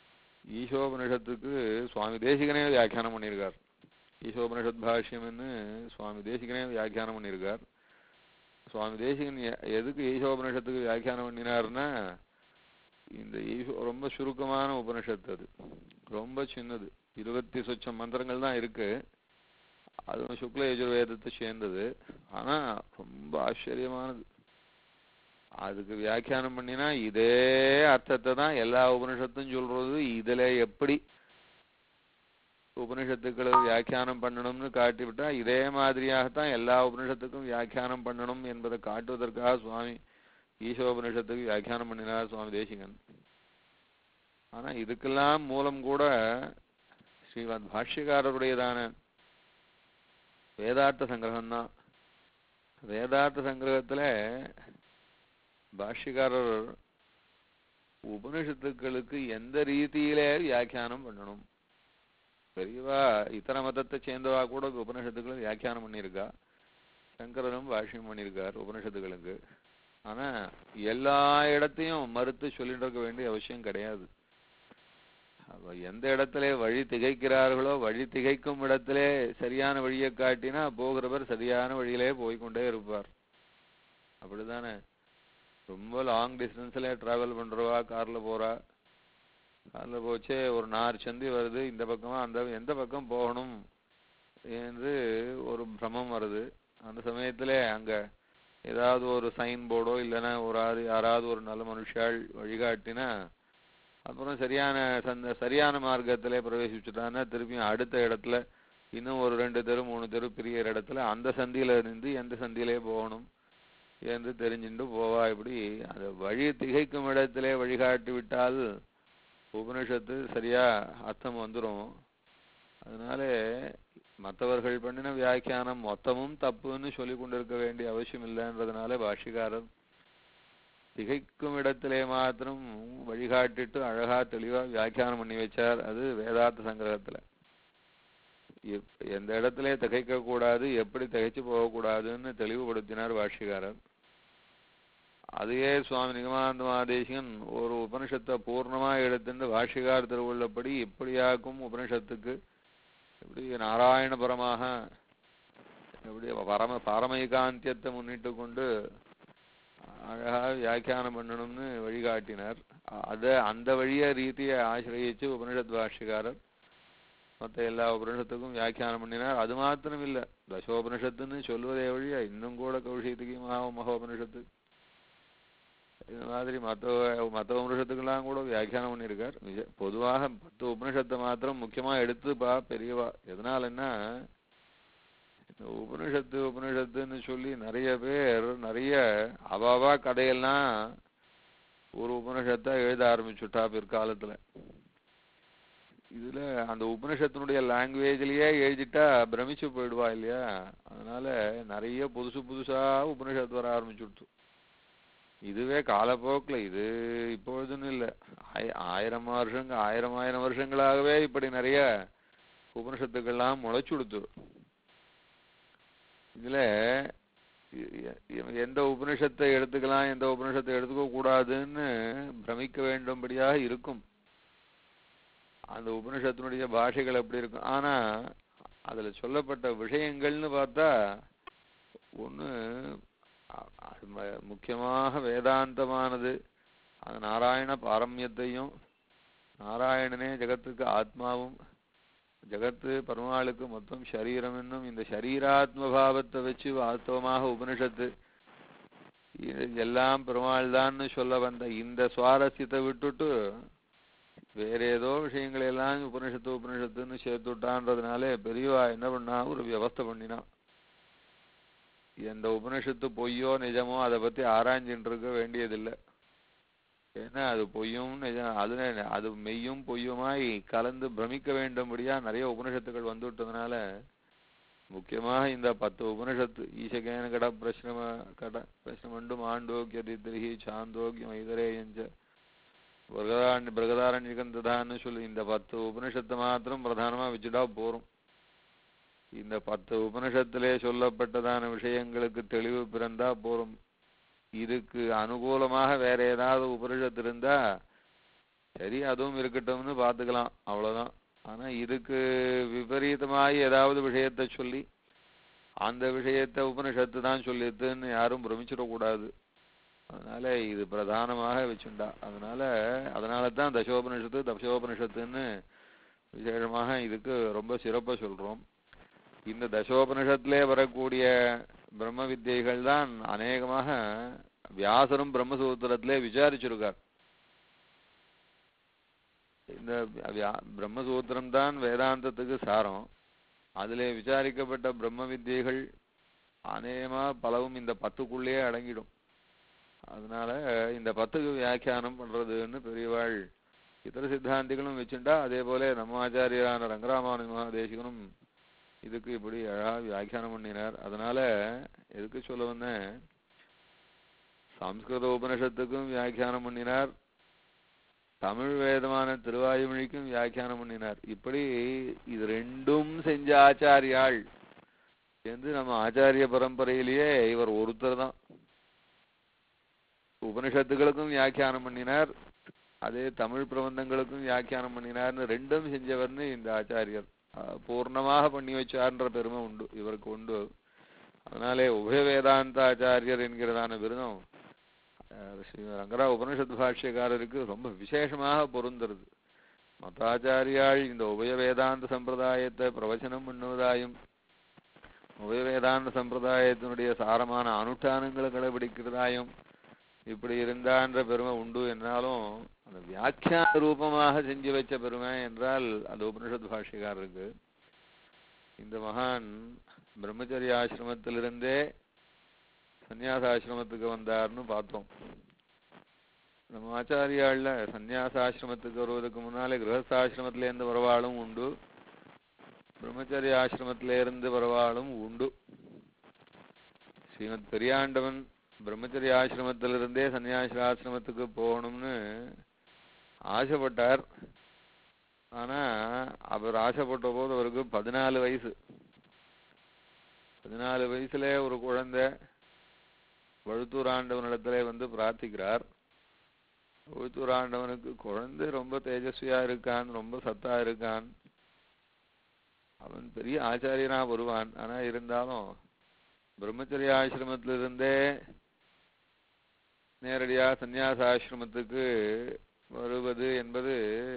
ஈசோபனிஷத்துக்கு சுவாமி தேசிகனே வியாக்கியானம் பண்ணியிருக்கார் ஈசோபனிஷத் பாஷ்யம்னு சுவாமி தேசிகனே வியாக்கியானம் பண்ணியிருக்கார் சுவாமி தேசிகன் எ- எதுக்கு ஈசோபனிஷத்துக்கு வியாக்கியானம் பண்ணினார்னா இந்த ஈசோ ரொம்ப சுருக்கமான உபனிஷத்து அது ரொம்ப சின்னது இருபத்தி சொச்சம் மந்திரங்கள் தான் இருக்கு அதுவும் சுக்ல யஜுர்வேதத்தை சேர்ந்தது ஆனா ரொம்ப ஆச்சரியமானது அதுக்கு வியாக்கியானம் பண்ணினா இதே அர்த்தத்தை தான் எல்லா உபனிஷத்தும் சொல்றது இதுல எப்படி உபனிஷத்துக்களை வியாக்கியானம் பண்ணணும்னு காட்டிவிட்டா இதே மாதிரியாகத்தான் எல்லா உபனிஷத்துக்கும் வியாக்கியானம் பண்ணணும் என்பதை காட்டுவதற்காக சுவாமி ஈசோபனிஷத்துக்கு வியாக்கியானம் பண்ணினார் சுவாமி தேசிகன் ஆனா இதுக்கெல்லாம் மூலம் கூட ஸ்ரீமத் பாஷ்யக்காரருடையதான வேதார்த்த சங்கிரகம் தான் வேதார்த்த சங்கிரகத்துல பாஷ்யக்காரர் உபனிஷத்துக்களுக்கு எந்த ரீதியிலே வியாக்கியானம் பண்ணணும் பெரியவா இத்தர மதத்தை சேர்ந்தவா கூட உபனிஷத்துக்களை வியாக்கியானம் பண்ணியிருக்கா சங்கரரும் பாஷ்யம் பண்ணியிருக்கார் உபனிஷத்துகளுக்கு ஆனா எல்லா இடத்தையும் மறுத்து சொல்லிட்டு இருக்க வேண்டிய அவசியம் கிடையாது அப்ப எந்த இடத்துல வழி திகைக்கிறார்களோ வழி திகைக்கும் இடத்திலே சரியான வழியை காட்டினா போகிறவர் சரியான வழியிலே போய்க்கொண்டே இருப்பார் அப்படிதானே ரொம்ப லாங் டிஸ்டன்ஸ்ல டிராவல் பண்றவா கார்ல போறா கார்ல போச்சே ஒரு நார் சந்தி வருது இந்த பக்கமா அந்த எந்த பக்கம் போகணும் என்று ஒரு பிரமம் வருது அந்த சமயத்துல அங்க ஏதாவது ஒரு சைன் போர்டோ இல்லைன்னா ஒரு ஆறு யாராவது ஒரு நல்ல மனுஷாள் வழிகாட்டினா அப்புறம் சரியான சந்த சரியான மார்க்கத்திலே பிரவேசிச்சுட்டான்னா திருப்பியும் அடுத்த இடத்துல இன்னும் ஒரு ரெண்டு தெரு மூணு தெரு பிரியற இடத்துல அந்த சந்தியில இருந்து எந்த சந்தியிலே போகணும் என்று தெரிஞ்சுட்டு போவா இப்படி அந்த வழி திகைக்கும் இடத்திலே வழிகாட்டி விட்டால் உபனிஷத்து சரியா அர்த்தம் வந்துரும் அதனால மற்றவர்கள் பண்ணின வியாக்கியானம் மொத்தமும் தப்புன்னு சொல்லி கொண்டிருக்க வேண்டிய அவசியம் இல்லைன்றதுனால பாஷ்யக்காரர் திகைக்கும் இடத்திலே மாத்திரம் வழிகாட்டிட்டு அழகா தெளிவா வியாக்கியானம் பண்ணி வச்சார் அது வேதாந்த சங்கிரகத்துல எப்- எந்த இடத்திலே திகைக்க கூடாது எப்படி திகைச்சு போகக்கூடாதுன்னு தெளிவுபடுத்தினார் பாஷ்யக்காரர் அதையே சுவாமி நிகமானந்த மகாதேசிகன் ஒரு உபனிஷத்தை பூர்ணமா எடுத்துட்டு பாஷ்யக்கார் திருவுள்ளப்படி இப்படியாக்கும் உபனிஷத்துக்கு எப்படி நாராயணபரமாக எப்படி பரம பாரமைகாந்தியத்தை முன்னிட்டு கொண்டு அழகா வியாக்கியானம் பண்ணணும்னு வழிகாட்டினார் அத அந்த வழிய ரீதியை ஆசிரியச்சு உபனிஷத் பாஷ்யக்காரர் மற்ற எல்லா உபனிஷத்துக்கும் வியாக்கியானம் பண்ணினார் அது மாத்திரம் இல்ல தசோபனிஷத்துன்னு சொல்வதே வழியா இன்னும் கூட கௌஷியத்துக்கு மகா மகோபனிஷத்து இது மாதிரி மற்ற மற்ற உபனிஷத்துக்கெல்லாம் கூட வியாக்கியானம் பண்ணியிருக்கார் நிஜ- பொதுவாக பத்து உபனிஷத்தை மாத்திரம் முக்கியமா எடுத்துப்பா பெரியவா எதனாலன்னா இந்த உபனிஷத்து உபனிஷத்துன்னு சொல்லி நிறைய பேர் நிறைய அவாவா கதையெல்லாம் ஒரு உபனிஷத்தை எழுத ஆரம்பிச்சுட்டா பிற்காலத்துல இதுல அந்த உபனிஷத்தினுடைய லாங்குவேஜ்லயே எழுதிட்டா பிரமிச்சு போயிடுவா இல்லையா அதனால நிறைய புதுசு புதுசா உபனிஷத்து வர ஆரம்பிச்சுடுச்சு இதுவே காலப்போக்குல இது இப்பொழுதுன்னு இல்ல ஆய- ஆயிரம் வருஷங்க ஆயிரம் ஆயிரம் வருஷங்களாகவே இப்படி நிறைய உபனிஷத்துக்கள்லாம் முளைச்சுடுத்து இதுல எ- எ- எந்த உபனிஷத்தை எடுத்துக்கலாம் எந்த உபனிஷத்தை எடுத்துக்க கூடாதுன்னு பிரமிக்க வேண்டும்படியாக இருக்கும் அந்த உபனிஷத்தினுடைய பாஷைகள் எப்படி இருக்கும் ஆனா அதுல சொல்லப்பட்ட விஷயங்கள்னு பார்த்தா ஒண்ணு அ- அது ம- முக்கியமாக வேதாந்தமானது அது நாராயண பாரம்யத்தையும் நாராயணனே ஜெகத்துக்கு ஆத்மாவும் ஜகத்து பெருமாளுக்கு மொத்தம் சரீரம் என்னும் இந்த சரீராத்ம பாவத்தை வச்சு வாஸ்தவமாக உபனிஷத்து இது எல்லாம் பெருமாள் தான்னு சொல்ல வந்த இந்த சுவாரஸ்யத்தை விட்டுட்டு வேற ஏதோ விஷயங்களை எல்லாம் உபனிஷத்து உபனிஷத்துன்னு சேர்த்து விட்டான்றதுனாலே பெரியவா என்ன பண்ணா ஒரு வியவஸ்தை பண்ணினா எந்த உபனிஷத்து பொய்யோ நிஜமோ அதை பத்தி ஆராய்ஞ்சிட்டு இருக்க வேண்டியதில்லை ஏன்னா அது பொய்யும் நிஜம் அது அது மெய்யும் பொய்யுமாய் கலந்து பிரமிக்க வேண்டும்படியா நிறைய உபனிஷத்துக்கள் வந்துவிட்டதுனால முக்கியமாக இந்த பத்து உபனிஷத்து ஈசகேன கட பிரஷ்னம கட பிரஷ்னமண்டு மாண்டோக்கிய தித்ரிஹி சாந்தோக்கியம் ஐதரேயஞ்ச பிரகதாரண்ய பிரகதாரண்யகம் ததான்னு சொல்லி இந்த பத்து உபனிஷத்தை மாத்திரம் பிரதானமா வச்சுட்டா போரும் இந்த பத்து உபனிஷத்திலே சொல்லப்பட்டதான விஷயங்களுக்கு தெளிவு பிறந்தா போரும் இதுக்கு அனுகூலமாக வேற ஏதாவது உபனிஷத்து இருந்தா சரி அதுவும் இருக்கட்டும்னு பார்த்துக்கலாம் அவ்வளவுதான் ஆனா இதுக்கு விபரீதமாய் ஏதாவது விஷயத்தை சொல்லி அந்த விஷயத்தை உபனிஷத்து தான் சொல்லித்துன்னு யாரும் பிரமிச்சிடக்கூடாது அதனால இது பிரதானமாக வச்சுண்டா அதனால அதனால தான் தசோபனிஷத்து தசோபனிஷத்துன்னு விசேஷமாக இதுக்கு ரொம்ப சிறப்பா சொல்றோம் இந்த தசோபனிஷத்திலே வரக்கூடிய பிரம்ம வித்யைகள் தான் அநேகமாக வியாசரும் பிரம்மசூத்திரத்திலே விசாரிச்சிருக்கார் இந்த வியா- பிரம்மசூத்திரம் தான் வேதாந்தத்துக்கு சாரம் அதிலே விசாரிக்கப்பட்ட பிரம்ம வித்யைகள் அநேகமா பலவும் இந்த பத்துக்குள்ளேயே அடங்கிடும் அதனால இந்த பத்துக்கு வியாக்கியானம் பண்றதுன்னு பெரியவாள் இதர சித்தாந்திகளும் வச்சுண்டா அதே போல நம்ம ஆச்சாரியரான ரங்கராமானுஜ மகாதேசிகனும் இதுக்கு இப்படி அழகா வியாக்கியானம் பண்ணினார் அதனால எதுக்கு சொல்ல வந்தேன் சம்ஸ்கிருத உபனிஷத்துக்கும் வியாக்கியானம் பண்ணினார் தமிழ் வேதமான திருவாயுமொழிக்கும் வியாக்கியானம் பண்ணினார் இப்படி இது ரெண்டும் செஞ்ச ஆச்சாரியாள் என்று நம்ம ஆச்சாரிய பரம்பரையிலேயே இவர் ஒருத்தர் தான் உபனிஷத்துகளுக்கும் வியாக்கியானம் பண்ணினார் அதே தமிழ் பிரபந்தங்களுக்கும் வியாக்கியானம் பண்ணினார்னு ரெண்டும் செஞ்சவர்னு இந்த ஆச்சாரியர் அஹ், பூர்ணமாக பண்ணி வச்சார்ன்ற பெருமை உண்டு இவருக்கு உண்டு அதனாலே உபய வேதாந்த ஆச்சாரியர் என்கிறதான விருதம் அஹ், ஸ்ரீ ரங்கரா உபனிஷத் பாஷ்யக்காரருக்கு ரொம்ப விசேஷமாக பொருந்துறது மதாச்சாரியாள் இந்த உபய வேதாந்த சம்பிரதாயத்தை பிரவச்சனம் பண்ணுவதாயும் உபய வேதாந்த சம்பிரதாயத்தினுடைய சாரமான அனுஷ்டானங்களை கடைபிடிக்கிறதாயும் இப்படி இருந்தான்ற பெருமை உண்டு என்றாலும் அந்த வியாக்கியான ரூபமாக செஞ்சு வச்ச பெருமை என்றால் அந்த உபனிஷத் பாஷ்யக்காரருக்கு இந்த மகான் பிரம்மச்சரிய ஆசிரமத்திலிருந்தே சந்நியாச ஆசிரமத்துக்கு வந்தார்னு பார்த்தோம் நம்ம ஆச்சாரியாள்ல சந்நியாச ஆசிரமத்துக்கு வருவதற்கு முன்னாலே கிரகஸ்தாசிரமத்தில இருந்து வரவாளும் உண்டு பிரம்மச்சரிய ஆசிரமத்தில இருந்து வரவாளும் உண்டு ஸ்ரீமத் பெரியாண்டவன் பிரம்மச்சரிய ஆசிரமத்திலிருந்தே சன்னியாசி ஆசிரமத்துக்கு போகணும்னு ஆசைப்பட்டார் ஆனா அவர் ஆசைப்பட்ட போது அவருக்கு பதினாலு வயசு பதினாலு வயசுல ஒரு குழந்தை வழுத்தூர் ஆண்டவனிடத்துல வந்து பிரார்த்திக்கிறார் வழுத்தூர் ஆண்டவனுக்கு குழந்தை ரொம்ப தேஜஸ்வியா இருக்கான் ரொம்ப சத்தா இருக்கான் அவன் பெரிய ஆச்சாரியனா வருவான் ஆனா இருந்தாலும் பிரம்மச்சரிய ஆசிரமத்திலிருந்தே நேரடியா சந்நியாச ஆசிரமத்துக்கு வருவது என்பது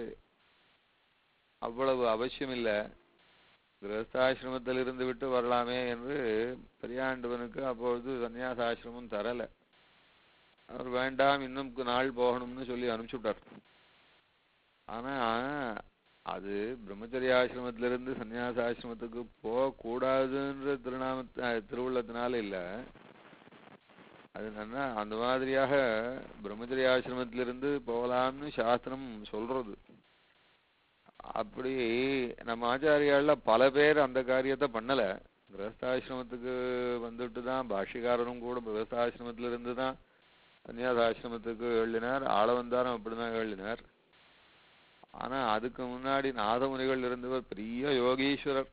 அவ்வளவு அவசியமில்லை கிரகஸ்தாசிரமத்தில் இருந்து விட்டு வரலாமே என்று பெரியாண்டவனுக்கு அப்பொழுது சந்நியாச ஆசிரமம் தரல அவர் வேண்டாம் இன்னும் கு- நாள் போகணும்னு சொல்லி அனுப்பிச்சுட்டார் ஆனா அது பிரம்மச்சரிய ஆசிரமத்திலிருந்து சந்நியாச ஆசிரமத்துக்கு போகக்கூடாதுன்ற திருநாம அஹ் திருவுள்ளத்தினால இல்ல அது என்னன்னா அந்த மாதிரியாக பிரம்மச்சரிய ஆசிரமத்திலிருந்து போகலாம்னு சாஸ்திரம் சொல்றது அப்படி நம்ம ஆச்சாரியால பல பேர் அந்த காரியத்தை பண்ணல கிரகஸ்தாசிரமத்துக்கு வந்துட்டு தான் பாஷ்யக்காரரும் கூட கிரகஸ்தாசிரமத்துல இருந்து தான் சன்னியாச ஆசிரமத்துக்கு எழுதினார் ஆளவந்தாரம் அப்படிதான் எழுதினார் ஆனா அதுக்கு முன்னாடி நாதமுனிகள் இருந்தவர் பெரிய யோகீஸ்வரர்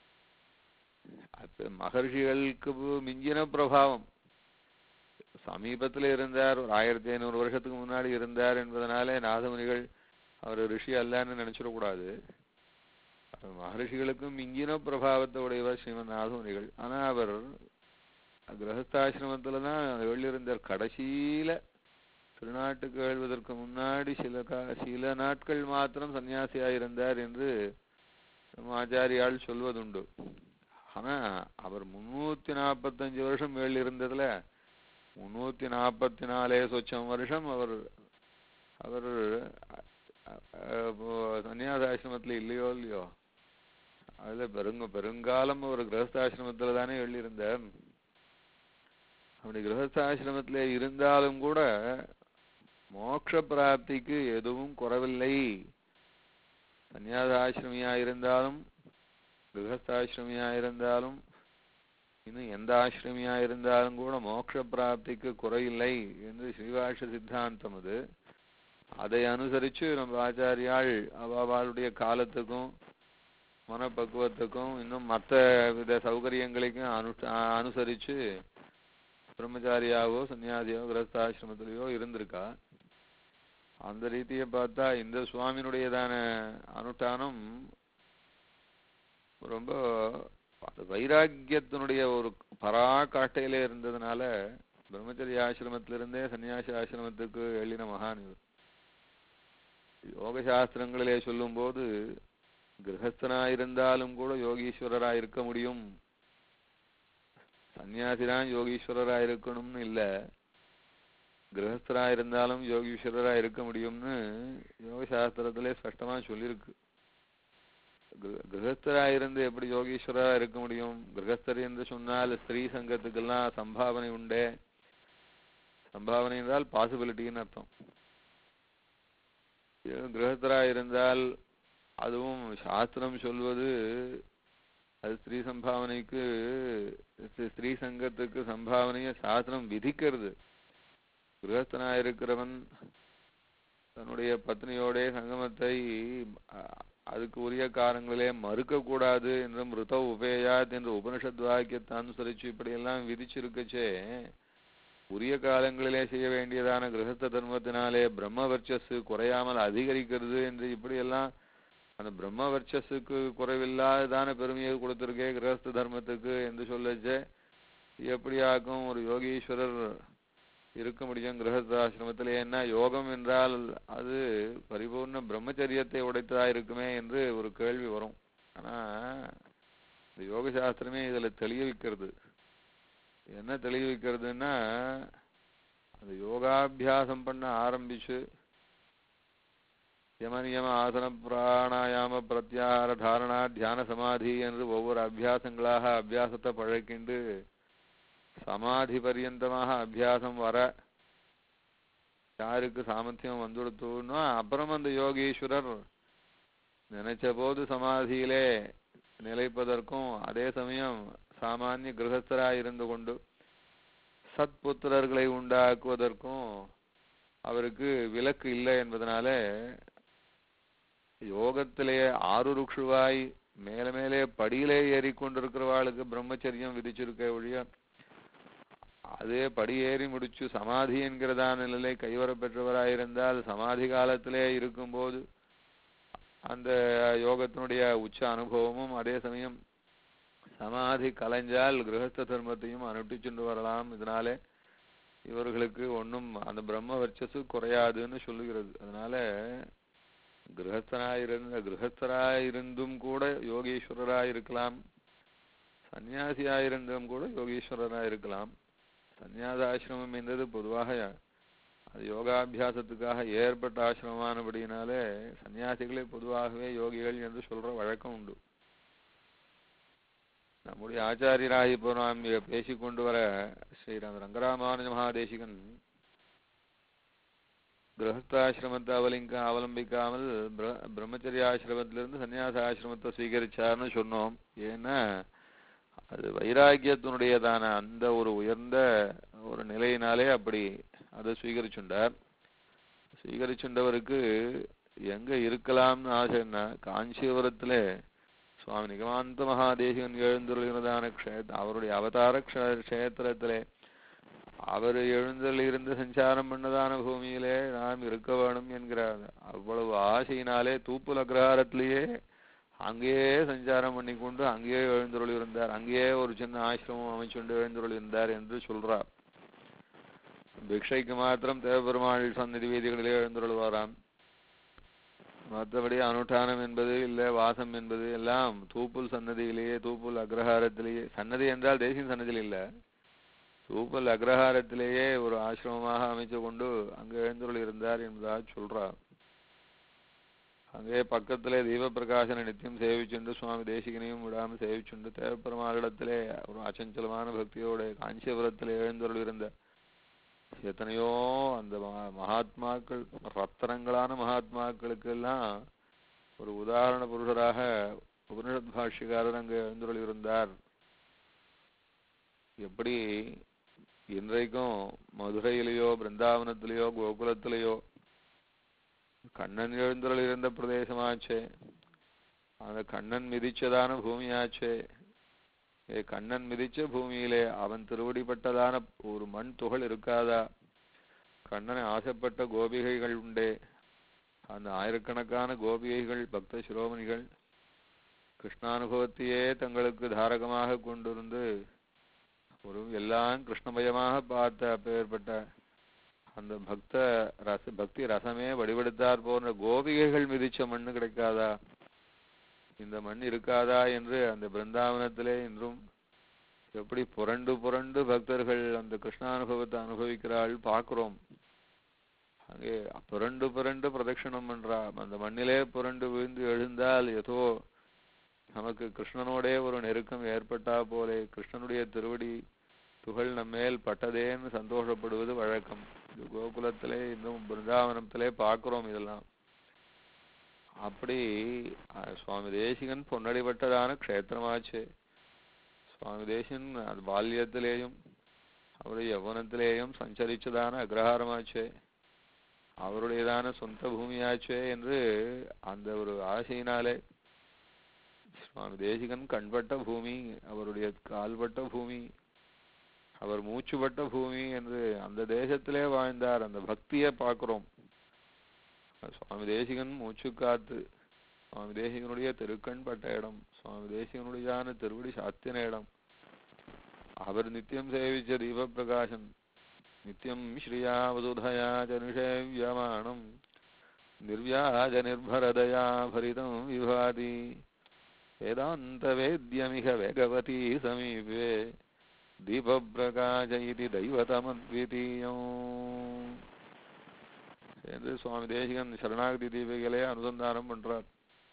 அப்ப மகர்ஷிகளுக்கு மிஞ்சின பிரபாவம் சமீபத்துல இருந்தார் ஒரு ஆயிரத்தி ஐநூறு வருஷத்துக்கு முன்னாடி இருந்தார் என்பதனாலே நாதமுனிகள் அவர் ரிஷி அல்லன்னு நினைச்சிடக்கூடாது அவர் மகர்ஷிகளுக்கும் மிஞ்சின பிரபாவத்தை உடையவர் ஸ்ரீமன் நாதமுனிகள் ஆனா அவர் கிரகஸ்தாசிரமத்துல தான் எழுதியிருந்தார் கடைசியில திருநாட்டுக்கு எழுவதற்கு முன்னாடி சில கா சில நாட்கள் மாத்திரம் சன்னியாசியா இருந்தார் என்று நம்ம ஆச்சாரியால் சொல்வதுண்டு ஆனா அவர் முன்னூத்தி நாற்பத்தஞ்சு வருஷம் ஏழு இருந்ததுல முன்னூத்தி நாற்பத்தி நாலே சொச்சம் வருஷம் அவர் அவர் அஹ், இப்போ சன்னியாசாசிரமத்துல இல்லையோ இல்லையோ அதுல பெருங்க பெருங்காலம் ஒரு கிரகஸ்தாசிரமத்துல தானே எழுதியிருந்தார் அப்படி கிரகஸ்தாசிரமத்துல இருந்தாலும் கூட மோட்ச பிராப்திக்கு எதுவும் குறவில்லை சந்நியாச ஆசிரமியா இருந்தாலும் கிரகஸ்தாசிரமியா இருந்தாலும் இன்னும் எந்த ஆசிரமியா இருந்தாலும் கூட மோட்ச பிராப்திக்கு குறையில்லை என்று ஸ்ரீவாஷ சித்தாந்தம் அது அதை அனுசரிச்சு நம்ம ஆச்சாரியாள் அவளுடைய காலத்துக்கும் மனப்பக்குவத்துக்கும் இன்னும் மற்ற வித சௌகரியங்களுக்கும் அனு அனுசரிச்சு பிரம்மச்சாரியாவோ சன்னியாசியோ கிரஸ்தாசிரமத்திலேயோ இருந்திருக்கா அந்த ரீதியை பார்த்தா இந்த சுவாமியினுடையதான அனுஷ்டானம் ரொம்ப அது வைராக்கியத்தினுடைய ஒரு பராகாட்டையிலே இருந்ததுனால பிரம்மச்சரிய ஆசிரமத்திலிருந்தே சன்னியாசி ஆசிரமத்துக்கு எழின மகான் இவர் யோக சாஸ்திரங்களிலே சொல்லும்போது கிரகஸ்தனா இருந்தாலும் கூட யோகீஸ்வரரா இருக்க முடியும் சன்னியாசிதான் யோகீஸ்வரரா இருக்கணும்னு இல்ல கிரகஸ்தரா இருந்தாலும் யோகீஸ்வரரா இருக்க முடியும்னு யோக சாஸ்திரத்திலே ஸ்பஷ்டமா சொல்லியிருக்கு கிர- கிரகஸ்தரா இருந்து எப்படி யோகீஸ்வரரா இருக்க முடியும் கிரகஸ்தர் என்று சொன்னால் ஸ்திரீ சங்கத்துக்கெல்லாம் சம்பாவனை உண்டே சம்பாவனை என்றால் பாசிபிலிட்டின்னு அர்த்தம் கிரகஸ்தரா இருந்தால் அதுவும் சாஸ்திரம் சொல்வது அது ஸ்திரீ சம்பாவனைக்கு ஸ்தி- ஸ்திரீ சங்கத்துக்கு சம்பாவனையை சாஸ்திரம் விதிக்கிறது கிரகஸ்தனா இருக்கிறவன் தன்னுடைய பத்னியோட சங்கமத்தை அ- அதுக்கு உரிய காலங்களிலே மறுக்க கூடாது என்று மிருத உபேயாத் என்ற உபனிஷத் வாக்கியத்தை அனுசரிச்சு இப்படியெல்லாம் விதிச்சிருக்கச்சே உரிய காலங்களிலே செய்ய வேண்டியதான கிரகஸ்த தர்மத்தினாலே பிரம்ம வர்ச்சஸ் குறையாமல் அதிகரிக்கிறது என்று இப்படியெல்லாம் அந்த பிரம்ம வர்ச்சஸுக்கு குறைவில்லாததான பெருமையை கொடுத்திருக்கே கிரகஸ்த தர்மத்துக்கு என்று சொல்லச்சே எப்படி ஆக்கும் ஒரு யோகீஸ்வரர் இருக்க முடியும் கிரகஸ்தாசிரமத்தில் ஏன்னா யோகம் என்றால் அது பரிபூர்ண பிரம்மச்சரியத்தை உடைத்ததா இருக்குமே என்று ஒரு கேள்வி வரும் ஆனா இந்த யோக சாஸ்திரமே இதுல தெளிய வைக்கிறது என்ன தெளிய வைக்கிறதுன்னா அந்த யோகாபியாசம் பண்ண ஆரம்பிச்சு யம நியம ஆசன பிராணாயாம பிரத்யாகார தாரணா தியான சமாதி என்று ஒவ்வொரு அபியாசங்களாக அபியாசத்தை பழக்கிண்டு சமாதி பரியந்தமாக அபியாசம் வர யாருக்கு சாமர்த்தியம் வந்துடுத்துன்னா அப்புறம் அந்த யோகீஸ்வரர் நினைச்ச போது சமாதியிலே நிலைப்பதற்கும் அதே சமயம் சாமானிய கிரகஸ்தராய் இருந்து கொண்டு சத்புத்திரர்களை உண்டாக்குவதற்கும் அவருக்கு விலக்கு இல்லை என்பதனால யோகத்திலே ஆறுருக்ஷுவாய் மேல மேலே படியிலே ஏறிக்கொண்டிருக்கிறவாளுக்கு பிரம்மச்சரியம் விதிச்சிருக்க ஒழிய அதே படி ஏறி முடிச்சு சமாதி என்கிறதான நிலை கைவர பெற்றவராயிருந்தால் சமாதி காலத்திலே இருக்கும்போது அந்த யோகத்தினுடைய உச்ச அனுபவமும் அதே சமயம் சமாதி கலைஞ்சால் கிரகஸ்த தர்மத்தையும் அனுஷ்டிச்சுண்டு வரலாம் இதனாலே இவர்களுக்கு ஒண்ணும் அந்த பிரம்ம வர்ச்சசு குறையாதுன்னு சொல்லுகிறது அதனால கிரகஸ்தனாயிருந்த கிரகஸ்தராயிருந்தும் கூட யோகீஸ்வரராய் இருக்கலாம் சன்னியாசியாயிருந்தும் கூட யோகீஸ்வரராய் இருக்கலாம் சந்நியாசாசிரமம் என்பது பொதுவாக அது யோகாபியாசத்துக்காக ஏற்பட்ட ஆசிரமமானபடியினாலே சன்னியாசிகளே பொதுவாகவே யோகிகள் என்று சொல்ற வழக்கம் உண்டு நம்முடைய ஆச்சாரியராக இப்போ நாம் இங்க பேசிக்கொண்டு வர ஸ்ரீராம் ரங்கராமானுஜ மகாதேசிகன் கிரகஸ்தாசிரமத்தை அவலிங்க அவலம்பிக்காமல் பிர- பிரம்மச்சரிய ஆசிரமத்திலிருந்து சன்னியாச ஆசிரமத்தை ஸ்வீகரிச்சார்னு சொன்னோம் ஏன்னா அது வைராக்கியத்தினுடையதான அந்த ஒரு உயர்ந்த ஒரு நிலையினாலே அப்படி அதை ஸ்வீகரிச்சுண்டார் ஸ்வீகரிச்சுண்டவருக்கு எங்க இருக்கலாம்னு ஆசைன்னா காஞ்சிபுரத்திலே சுவாமி நிகமாந்த மகாதேசிகன் எழுந்துள்ளதான க்ஷேத் அவருடைய அவதார க்ஷ- க்ஷேத்திரத்திலே அவர் எழுந்தருளிருந்து சஞ்சாரம் பண்ணதான பூமியிலே நாம் இருக்க வேணும் என்கிற அவ்வளவு ஆசையினாலே தூப்புல் அக்ரஹாரத்திலேயே அங்கேயே சஞ்சாரம் பண்ணிக்கொண்டு அங்கேயே எழுந்தருளி இருந்தார் அங்கேயே ஒரு சின்ன ஆசிரமம் அமைச்சுண்டு எழுந்தருளி இருந்தார் என்று சொல்றார் பிக்ஷைக்கு மாத்திரம் தேவபெருமாள் சந்நிதி வீதிகளிலே எழுந்தருளுவாராம் மற்றபடி அனுஷ்டானம் என்பது இல்லை வாசம் என்பது எல்லாம் தூப்புல் சன்னதியிலேயே தூப்புல் அக்ரஹாரத்திலேயே சன்னதி என்றால் தேசிய சன்னதியில் இல்லை தூப்பல் அக்ரஹாரத்திலேயே ஒரு ஆசிரமமாக அமைத்து கொண்டு அங்கு எழுந்தருள் இருந்தார் என்பதாக சொல்றார் அங்கே பக்கத்திலே தீபப்பிரகாசனை நித்தியம் சேவிச்சுண்டு சுவாமி தேசிகனையும் விடாமல் சேவிச்சுண்டு தேவப்பெருமாளிடத்திலே ஒரு அச்சஞ்சலமான பக்தியோட காஞ்சிபுரத்திலே எழுந்தருள் இருந்த எத்தனையோ அந்த மகா- மகாத்மாக்கள் ரத்தனங்களான மகாத்மாக்களுக்கெல்லாம் ஒரு உதாரண புருஷராக உபனிஷத் பாஷ்யக்காரர் அங்கே எழுந்தருள் இருந்தார் எப்படி இன்றைக்கும் மதுரையிலேயோ பிருந்தாவனத்திலேயோ கோகுலத்திலேயோ கண்ணன் எழுந்தருள் இருந்த பிரதேசமாச்சே அந்த கண்ணன் மிதிச்சதான பூமியாச்சே ஏ கண்ணன் மிதிச்ச பூமியிலே அவன் திருவடிப்பட்டதான ஒரு மண் துகள் இருக்காதா கண்ணனை ஆசைப்பட்ட கோபிகைகள் உண்டே அந்த ஆயிரக்கணக்கான கோபிகைகள் பக்த சிரோமணிகள் கிருஷ்ணானுபவத்தையே தங்களுக்கு தாரகமாக கொண்டிருந்து ஒரு எல்லாம் கிருஷ்ணமயமாக பார்த்த அப்பேற்பட்ட அந்த பக்த ரச பக்தி ரசமே வடிவெடுத்தார் போன்ற கோபிகைகள் மிதிச்ச மண்ணு கிடைக்காதா இந்த மண் இருக்காதா என்று அந்த பிருந்தாவனத்திலே இன்றும் எப்படி புரண்டு புரண்டு பக்தர்கள் அந்த கிருஷ்ணானுபவத்தை அனுபவிக்கிறாள் பார்க்கிறோம் அங்கே புரண்டு புரண்டு பிரதட்சணம் பண்றா அந்த மண்ணிலே புரண்டு விழுந்து எழுந்தால் ஏதோ நமக்கு கிருஷ்ணனோடே ஒரு நெருக்கம் ஏற்பட்டா போலே கிருஷ்ணனுடைய திருவடி துகள் நம்மேல் பட்டதேன்னு சந்தோஷப்படுவது வழக்கம் இது கோகுலத்திலே இன்னும் பிருந்தாவனத்திலே பார்க்கிறோம் இதெல்லாம் அப்படி அஹ், சுவாமி தேசிகன் பொன்னடிபட்டதான க்ஷேத்திரமாச்சு சுவாமி தேசிகன் அது பால்யத்திலேயும் அவருடைய யௌவனத்திலேயும் சஞ்சரிச்சதான அக்ரஹாரமாச்சே அவருடையதான சொந்த பூமியாச்சே என்று அந்த ஒரு ஆசையினாலே சுவாமி தேசிகன் கண்பட்ட பூமி அவருடைய கால்பட்ட பூமி அவர் மூச்சுப்பட்ட பூமி என்று அந்த தேசத்திலே வாழ்ந்தார் அந்த பக்தியை பார்க்கிறோம் சுவாமி தேசிகன் மூச்சு காத்து சுவாமி தேசிகனுடைய திருக்கண் பட்ட இடம் சுவாமி தேசிகனுடையான திருவடி சாத்தின இடம் அவர் நித்தியம் சேவிச்ச தீபப்பிரகாசன் நித்தியம் ஸ்ரீயா வசுதயா ஜனுஷேவியமானம் நிர்வியாஜ நிர்பரதயா பரிதம் விபாதி வேதாந்த வேத்யமிக வேகவதி சமீபே தீபப்பிரகாச இது தெய்வதமத்விதீயம் என்று சுவாமி தேசிகன் சரணாகதி தீபிகளே அனுசந்தானம் பண்றார்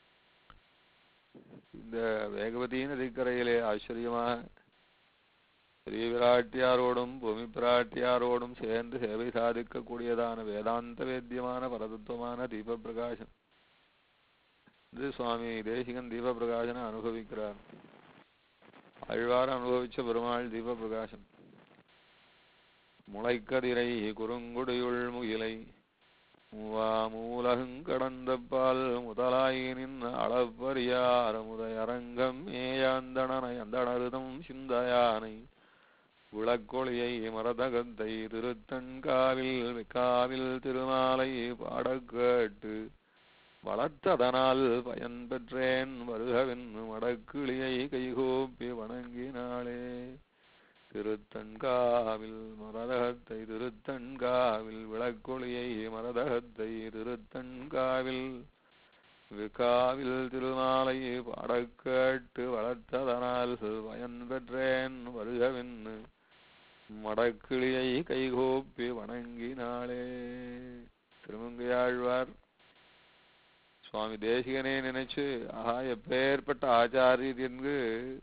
இந்த வேகவதி நதிக்கரையிலே ஆச்சரியமாக ஸ்ரீ விராட்டியாரோடும் பூமி பிராட்டியாரோடும் சேர்ந்து சேவை சாதிக்கக்கூடியதான வேதாந்த வேத்தியமான பரதத்துவமான தீப பிரகாசம் இது சுவாமி தேசிகன் தீப பிரகாசனை அனுபவிக்கிறார் ஆழ்வார் அனுபவிச்ச பெருமாள் தீப பிரகாசம் முளைக்கதிரை குறுங்குடியுள் முகிலை மூவா மூலகங்கடந்த பால் முதலாய் நின்ற அளப்பரியார முதையரங்கம் மேயாந்தணனை அந்தணருதம் சிந்தையானை விளக்கொளியை மரதகத்தை திருத்தன்காவில் காவில் திருமாலை பாடக் கேட்டு வளர்த்ததனால் பயன் பெற்றேன் வருகவென் மடக்கிளியை கைகூப்பி வணங்கினாளே திருத்தன்காவில் மரதகத்தை திருத்தன்காவில் விளக்கொளியை மரதகத்தை திருத்தன்காவில் விகாவில் திருமாலை பாடக் கேட்டு வளர்த்ததனால் பயன் பெற்றேன் வருகவென்னு மடக்கிளியை கைகூப்பி வணங்கினாளே திருமங்கையாழ்வார் சுவாமி தேசிகனே நினைச்சு ஆஹா எப்பேற்பட்ட ஆச்சாரியர் என்று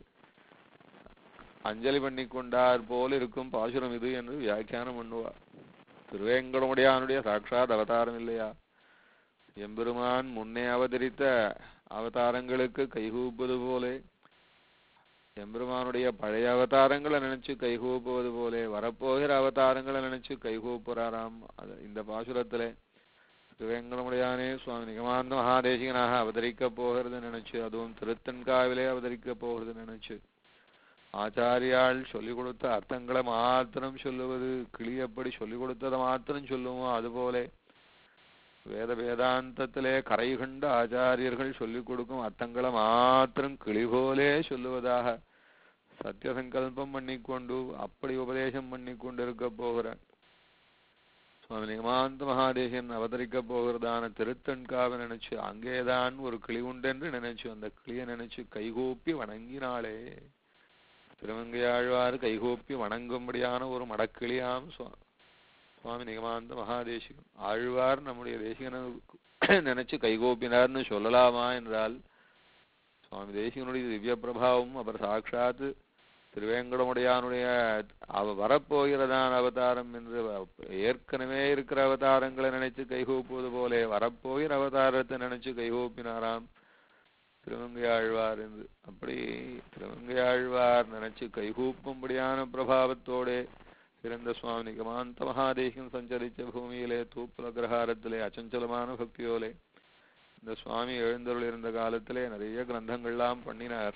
அஞ்சலி பண்ணி கொண்டார் போல் இருக்கும் பாசுரம் இது என்று வியாக்கியானம் பண்ணுவார் திருவேங்கடமுடியானுடைய சாட்சாத் அவதாரம் இல்லையா எம்பெருமான் முன்னே அவதரித்த அவதாரங்களுக்கு கைகூப்புவது போலே எம்பெருமானுடைய பழைய அவதாரங்களை நினைச்சு கைகூப்புவது போலே வரப்போகிற அவதாரங்களை நினைச்சு கைகூப்புறாராம் அது இந்த பாசுரத்திலே திருவேங்கடமுடையானே சுவாமி நிகமாந்த மகாதேசிகனாக அவதரிக்க போகிறது நினைச்சு அதுவும் திருத்தன்காவிலே அவதரிக்க போகிறது நினைச்சு ஆச்சாரியால் சொல்லிக் கொடுத்த அர்த்தங்களை மாத்திரம் சொல்லுவது கிளி எப்படி சொல்லிக் கொடுத்ததை மாத்திரம் சொல்லுவோம் அதுபோலே வேத வேதாந்தத்திலே கரை கண்ட ஆச்சாரியர்கள் சொல்லிக் கொடுக்கும் அர்த்தங்களை மாத்திரம் கிளி போலே சொல்லுவதாக சத்திய சங்கல்பம் பண்ணிக்கொண்டு அப்படி உபதேசம் பண்ணி கொண்டிருக்க போகிற சுவாமி நிகமாந்த மகாதேசன் அவதரிக்க போகிறதான திருத்தன்காவை நினைச்சு அங்கேதான் ஒரு கிளி உண்டென்று நினைச்சு அந்த கிளியை நினைச்சு கைகூப்பி வணங்கினாளே திருமங்கையாழ்வார் கைகூப்பி வணங்கும்படியான ஒரு மடக்கிளியாம் சுவா- சுவாமி நிகமாந்த மகாதேசிகன் ஆழ்வார் நம்முடைய தேசிகனை நினைச்சு கைகூப்பினார்னு சொல்லலாமா என்றால் சுவாமி தேசிகனுடைய திவ்ய பிரபாவம் அவர் சாட்சாத் திருவேங்கடமுடையானுடைய அவ வரப்போகிறதான அவதாரம் என்று வ- ஏற்கனவே இருக்கிற அவதாரங்களை நினைச்சு கைகூப்புவது போலே வரப்போகிற அவதாரத்தை நினைச்சு கைகூப்பினாராம் திருவங்கையாழ்வார் என்று அப்படி திருவங்கையாழ்வார் நினைச்சு கைகூப்பும்படியான பிரபாவத்தோடே இருந்த சுவாமி நிகமாந்த மகாதேசம் சஞ்சரித்த பூமியிலே தூப்புல கிரகாரத்திலே அச்சஞ்சலமான பக்தியோலே இந்த சுவாமி எழுந்தருள் இருந்த காலத்திலே நிறைய கிரந்தங்கள்லாம் பண்ணினார்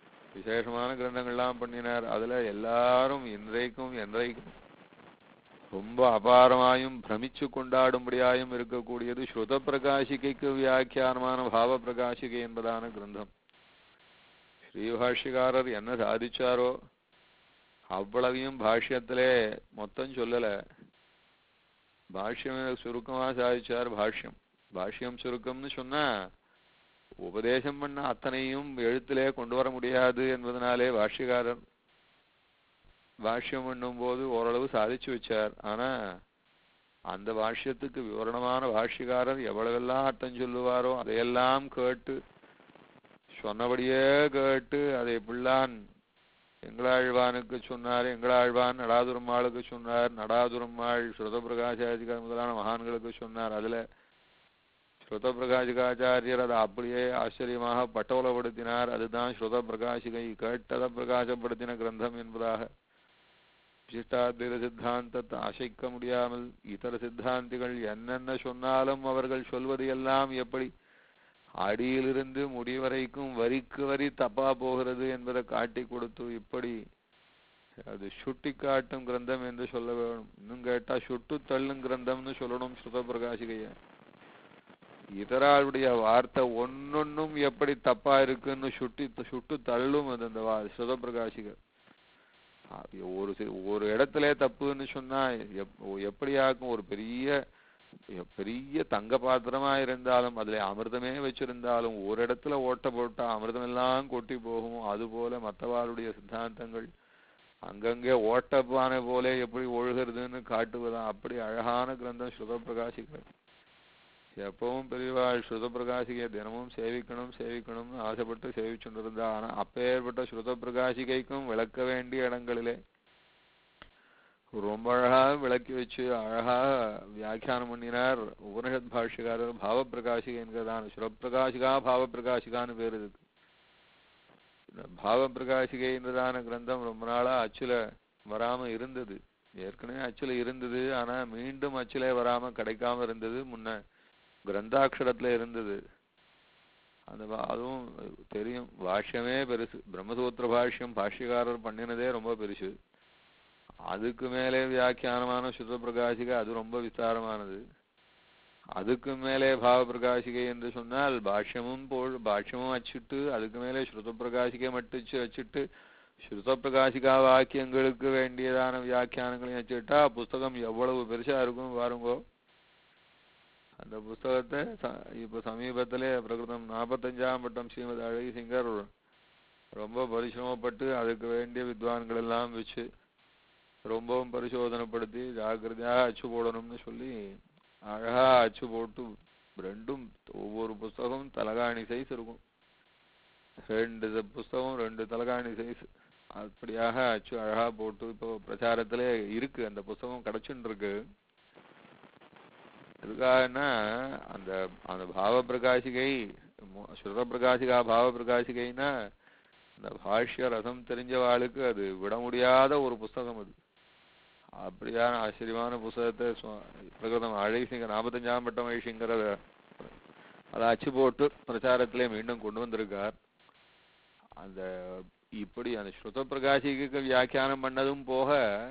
விசேஷமான கிரந்தங்கள்லாம் பண்ணினார் அதுல எல்லாரும் இன்றைக்கும் என்றைக்கும் ரொம்ப அபாரமாயும் பிரமிச்சு கொண்டாடும்படியாயும் இருக்கக்கூடியது ஸ்ருத பிரகாசிகைக்கு வியாக்கியானமான பாவ பிரகாசிகை என்பதான கிரந்தம் ஸ்ரீபாஷ்யக்காரர் என்ன சாதிச்சாரோ அவ்வளவையும் பாஷ்யத்திலே மொத்தம் சொல்லல பாஷ்யம் சுருக்கமா சாதிச்சார் பாஷ்யம் பாஷ்யம் சுருக்கம்னு சொன்னா உபதேசம் பண்ண அத்தனையும் எழுத்திலே கொண்டு வர முடியாது என்பதனாலே பாஷ்யக்காரர் பாஷ்யம் பண்ணும்போது ஓரளவு சாதிச்சு வச்சார் ஆனா அந்த பாஷ்யத்துக்கு விவரணமான பாஷ்யக்காரர் எவ்வளவெல்லாம் அர்த்தம் சொல்லுவாரோ அதையெல்லாம் கேட்டு சொன்னபடியே கேட்டு அதை பிள்ளான் எங்களாழ்வானுக்கு சொன்னார் எங்களாழ்வான் நடாதுரம்மாளுக்கு சொன்னார் நடாதுரம்மாள் ஸ்ருத பிரகாசாதிகார் முதலான மகான்களுக்கு சொன்னார் அதுல ஸ்ருத பிரகாசிகாச்சாரியர் அதை அப்படியே ஆச்சரியமாக பட்டோலப்படுத்தினார் அதுதான் ஸ்ருத பிரகாசிகை கேட்டதை பிரகாசப்படுத்தின கிரந்தம் என்பதாக விசிஷ்டாத்வைத சித்தாந்தத்தை அசைக்க முடியாமல் இதர சித்தாந்திகள் என்னென்ன சொன்னாலும் அவர்கள் சொல்வது எல்லாம் எப்படி அடியிலிருந்து முடிவரைக்கும் வரிக்கு வரி தப்பா போகிறது என்பதை காட்டி கொடுத்து இப்படி அது சுட்டி காட்டும் கிரந்தம் என்று சொல்ல வேணும் இன்னும் கேட்டா சுட்டு தள்ளும் கிரந்தம்னு சொல்லணும் ஸ்ருத பிரகாசிகைய இதராளுடைய வார்த்தை ஒன்னொன்னும் எப்படி தப்பா இருக்குன்னு சுட்டி சுட்டு தள்ளும் அது அந்த வா ஸ்ருத பிரகாசிகை அது ஒரு சி- ஒரு இடத்துல தப்புன்னு சொன்னா எப்- எப்படியாக்கும் ஒரு பெரிய பெரிய தங்க பாத்திரமா இருந்தாலும் அதுல அமிர்தமே வச்சிருந்தாலும் ஒரு இடத்துல ஓட்ட போட்டா அமிர்தம் எல்லாம் கொட்டி போகும் அது போல மற்றவாளுடைய சித்தாந்தங்கள் அங்கங்கே ஓட்டப்பானை போல எப்படி ஒழுகிறதுன்னு காட்டுவதா அப்படி அழகான கிரந்தம் ஸ்ருத பிரகாசிகள் எப்பவும் பெரியவாள் ஸ்ருத பிரகாசிகை தினமும் சேவிக்கணும் சேவிக்கணும்னு ஆசைப்பட்டு சேவிச்சுட்டு இருந்தா ஆனா அப்பேற்பட்ட ஸ்ருத பிரகாசிகைக்கும் விளக்க வேண்டிய இடங்களிலே ரொம்ப அழகா விளக்கி வச்சு அழகா வியாக்கியானம் பண்ணினார் உபனிஷத் பாஷ்யக்காரர் பாவ பிரகாசிகை என்கிறதான சுரப்பிரகாசிகா பாவ பிரகாசிகான்னு பேர் இதுக்கு இந்த பாவ பிரகாசிகை என்றதான கிரந்தம் ரொம்ப நாளா அச்சுல வராம இருந்தது ஏற்கனவே அச்சுல இருந்தது ஆனா மீண்டும் அச்சுல வராம கிடைக்காம இருந்தது முன்ன கிரந்தாட்சரத்துல இருந்தது அந்த பா- அதுவும் தெரியும் பாஷ்யமே பெருசு பிரம்மசூத்திர பாஷ்யம் பாஷ்யக்காரர் பண்ணினதே ரொம்ப பெருசு அதுக்கு மேலே வியாக்கியானமான சுத்த பிரகாசிகை அது ரொம்ப விஸ்தாரமானது அதுக்கு மேலே பாவ பிரகாசிகை என்று சொன்னால் பாஷ்யமும் போல் பாஷ்யமும் வச்சுட்டு அதுக்கு மேலே ஸ்ருத பிரகாசிகை மட்டும் வச்சுட்டு ஸ்ருத பிரகாசிகா வாக்கியங்களுக்கு வேண்டியதான வியாக்கியானங்களையும் வச்சுட்டா புஸ்தகம் எவ்வளவு பெருசா இருக்கும் பாருங்கோ அந்த புஸ்தகத்தை ச- இப்ப சமீபத்திலே பிரகிருதம் நாற்பத்தஞ்சாம் பட்டம் ஸ்ரீமதி அழகி சிங்கர் ரொம்ப பரிசிரமப்பட்டு அதுக்கு வேண்டிய வித்வான்கள் எல்லாம் வச்சு ரொம்பவும் பரிசோதனைப்படுத்தி ஜாக்கிரதையாக அச்சு போடணும்னு சொல்லி அழகா அச்சு போட்டு ரெண்டும் ஒவ்வொரு புஸ்தகமும் தலகாணி சைஸ் இருக்கும் ரெண்டு த- புஸ்தகம் ரெண்டு தலகாணி சைஸ் அப்படியாக அச்சு அழகா போட்டு இப்போ பிரச்சாரத்திலே இருக்கு அந்த புஸ்தகம் கிடைச்சுன்னு இருக்கு எதுக்காகன்னா அந்த அந்த பாவ பிரகாசிகை மு- ஸ்ருத பிரகாசிகா பாவ பிரகாசிகைன்னா இந்த பாஷ்ய ரசம் தெரிஞ்சவாளுக்கு அது விட முடியாத ஒரு புஸ்தகம் அது அப்படியான ஆச்சரியமான புஸ்தகத்தை சுவா- பிரகிருதம் அழகிசிங்கர் நாற்பத்தஞ்சாம் பட்டம் அழகிசிங்கர் அதை அதை அச்சு போட்டு பிரச்சாரத்திலே மீண்டும் கொண்டு வந்திருக்கார் அந்த இப்படி அந்த ஸ்ருத பிரகாசிக்கு வியாக்கியானம் பண்ணதும் போக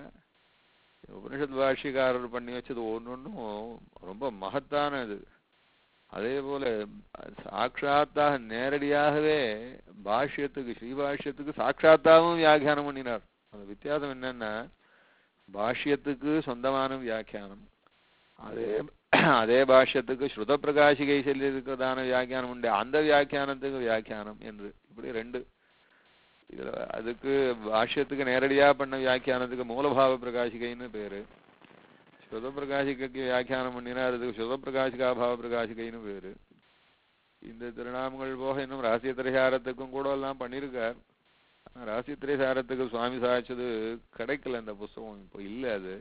உபனிஷத் பாஷ்யக்காரர் பண்ணி வச்சது ஒன்னொன்னும் ரொம்ப மகத்தானது அதே போல சாட்சாத்தாக நேரடியாகவே பாஷ்யத்துக்கு ஸ்ரீபாஷ்யத்துக்கு சாட்சாத்தாவும் வியாக்கியானம் பண்ணினார் அந்த வித்தியாசம் என்னன்னா பாஷ்யத்துக்கு சொந்தமான வியாக்கியானம் அதே அதே பாஷ்யத்துக்கு ஸ்ருத பிரகாசிகை சொல்லியிருக்கிறதான வியாக்கியானம் உண்டு அந்த வியாக்கியானத்துக்கு வியாக்கியானம் என்று இப்படி ரெண்டு இதுல அதுக்கு பாஷ்யத்துக்கு நேரடியா பண்ண வியாக்கியானத்துக்கு மூலபாவ பிரகாசிகைன்னு பேரு ஸ்ருத பிரகாசிகைக்கு வியாக்கியானம் பண்ணினா அதுக்கு ஸ்ருத பிரகாசிகா பாவ பிரகாசிகைன்னு பேரு இந்த திருநாமங்கள் போக இன்னும் ரகசிய திரைசாரத்துக்கும் கூட எல்லாம் பண்ணியிருக்கார் ஆனா ரகசிய திரைசாரத்துக்கு சுவாமி சாதிச்சது கிடைக்கல அந்த புஸ்தகம் இப்போ இல்ல அது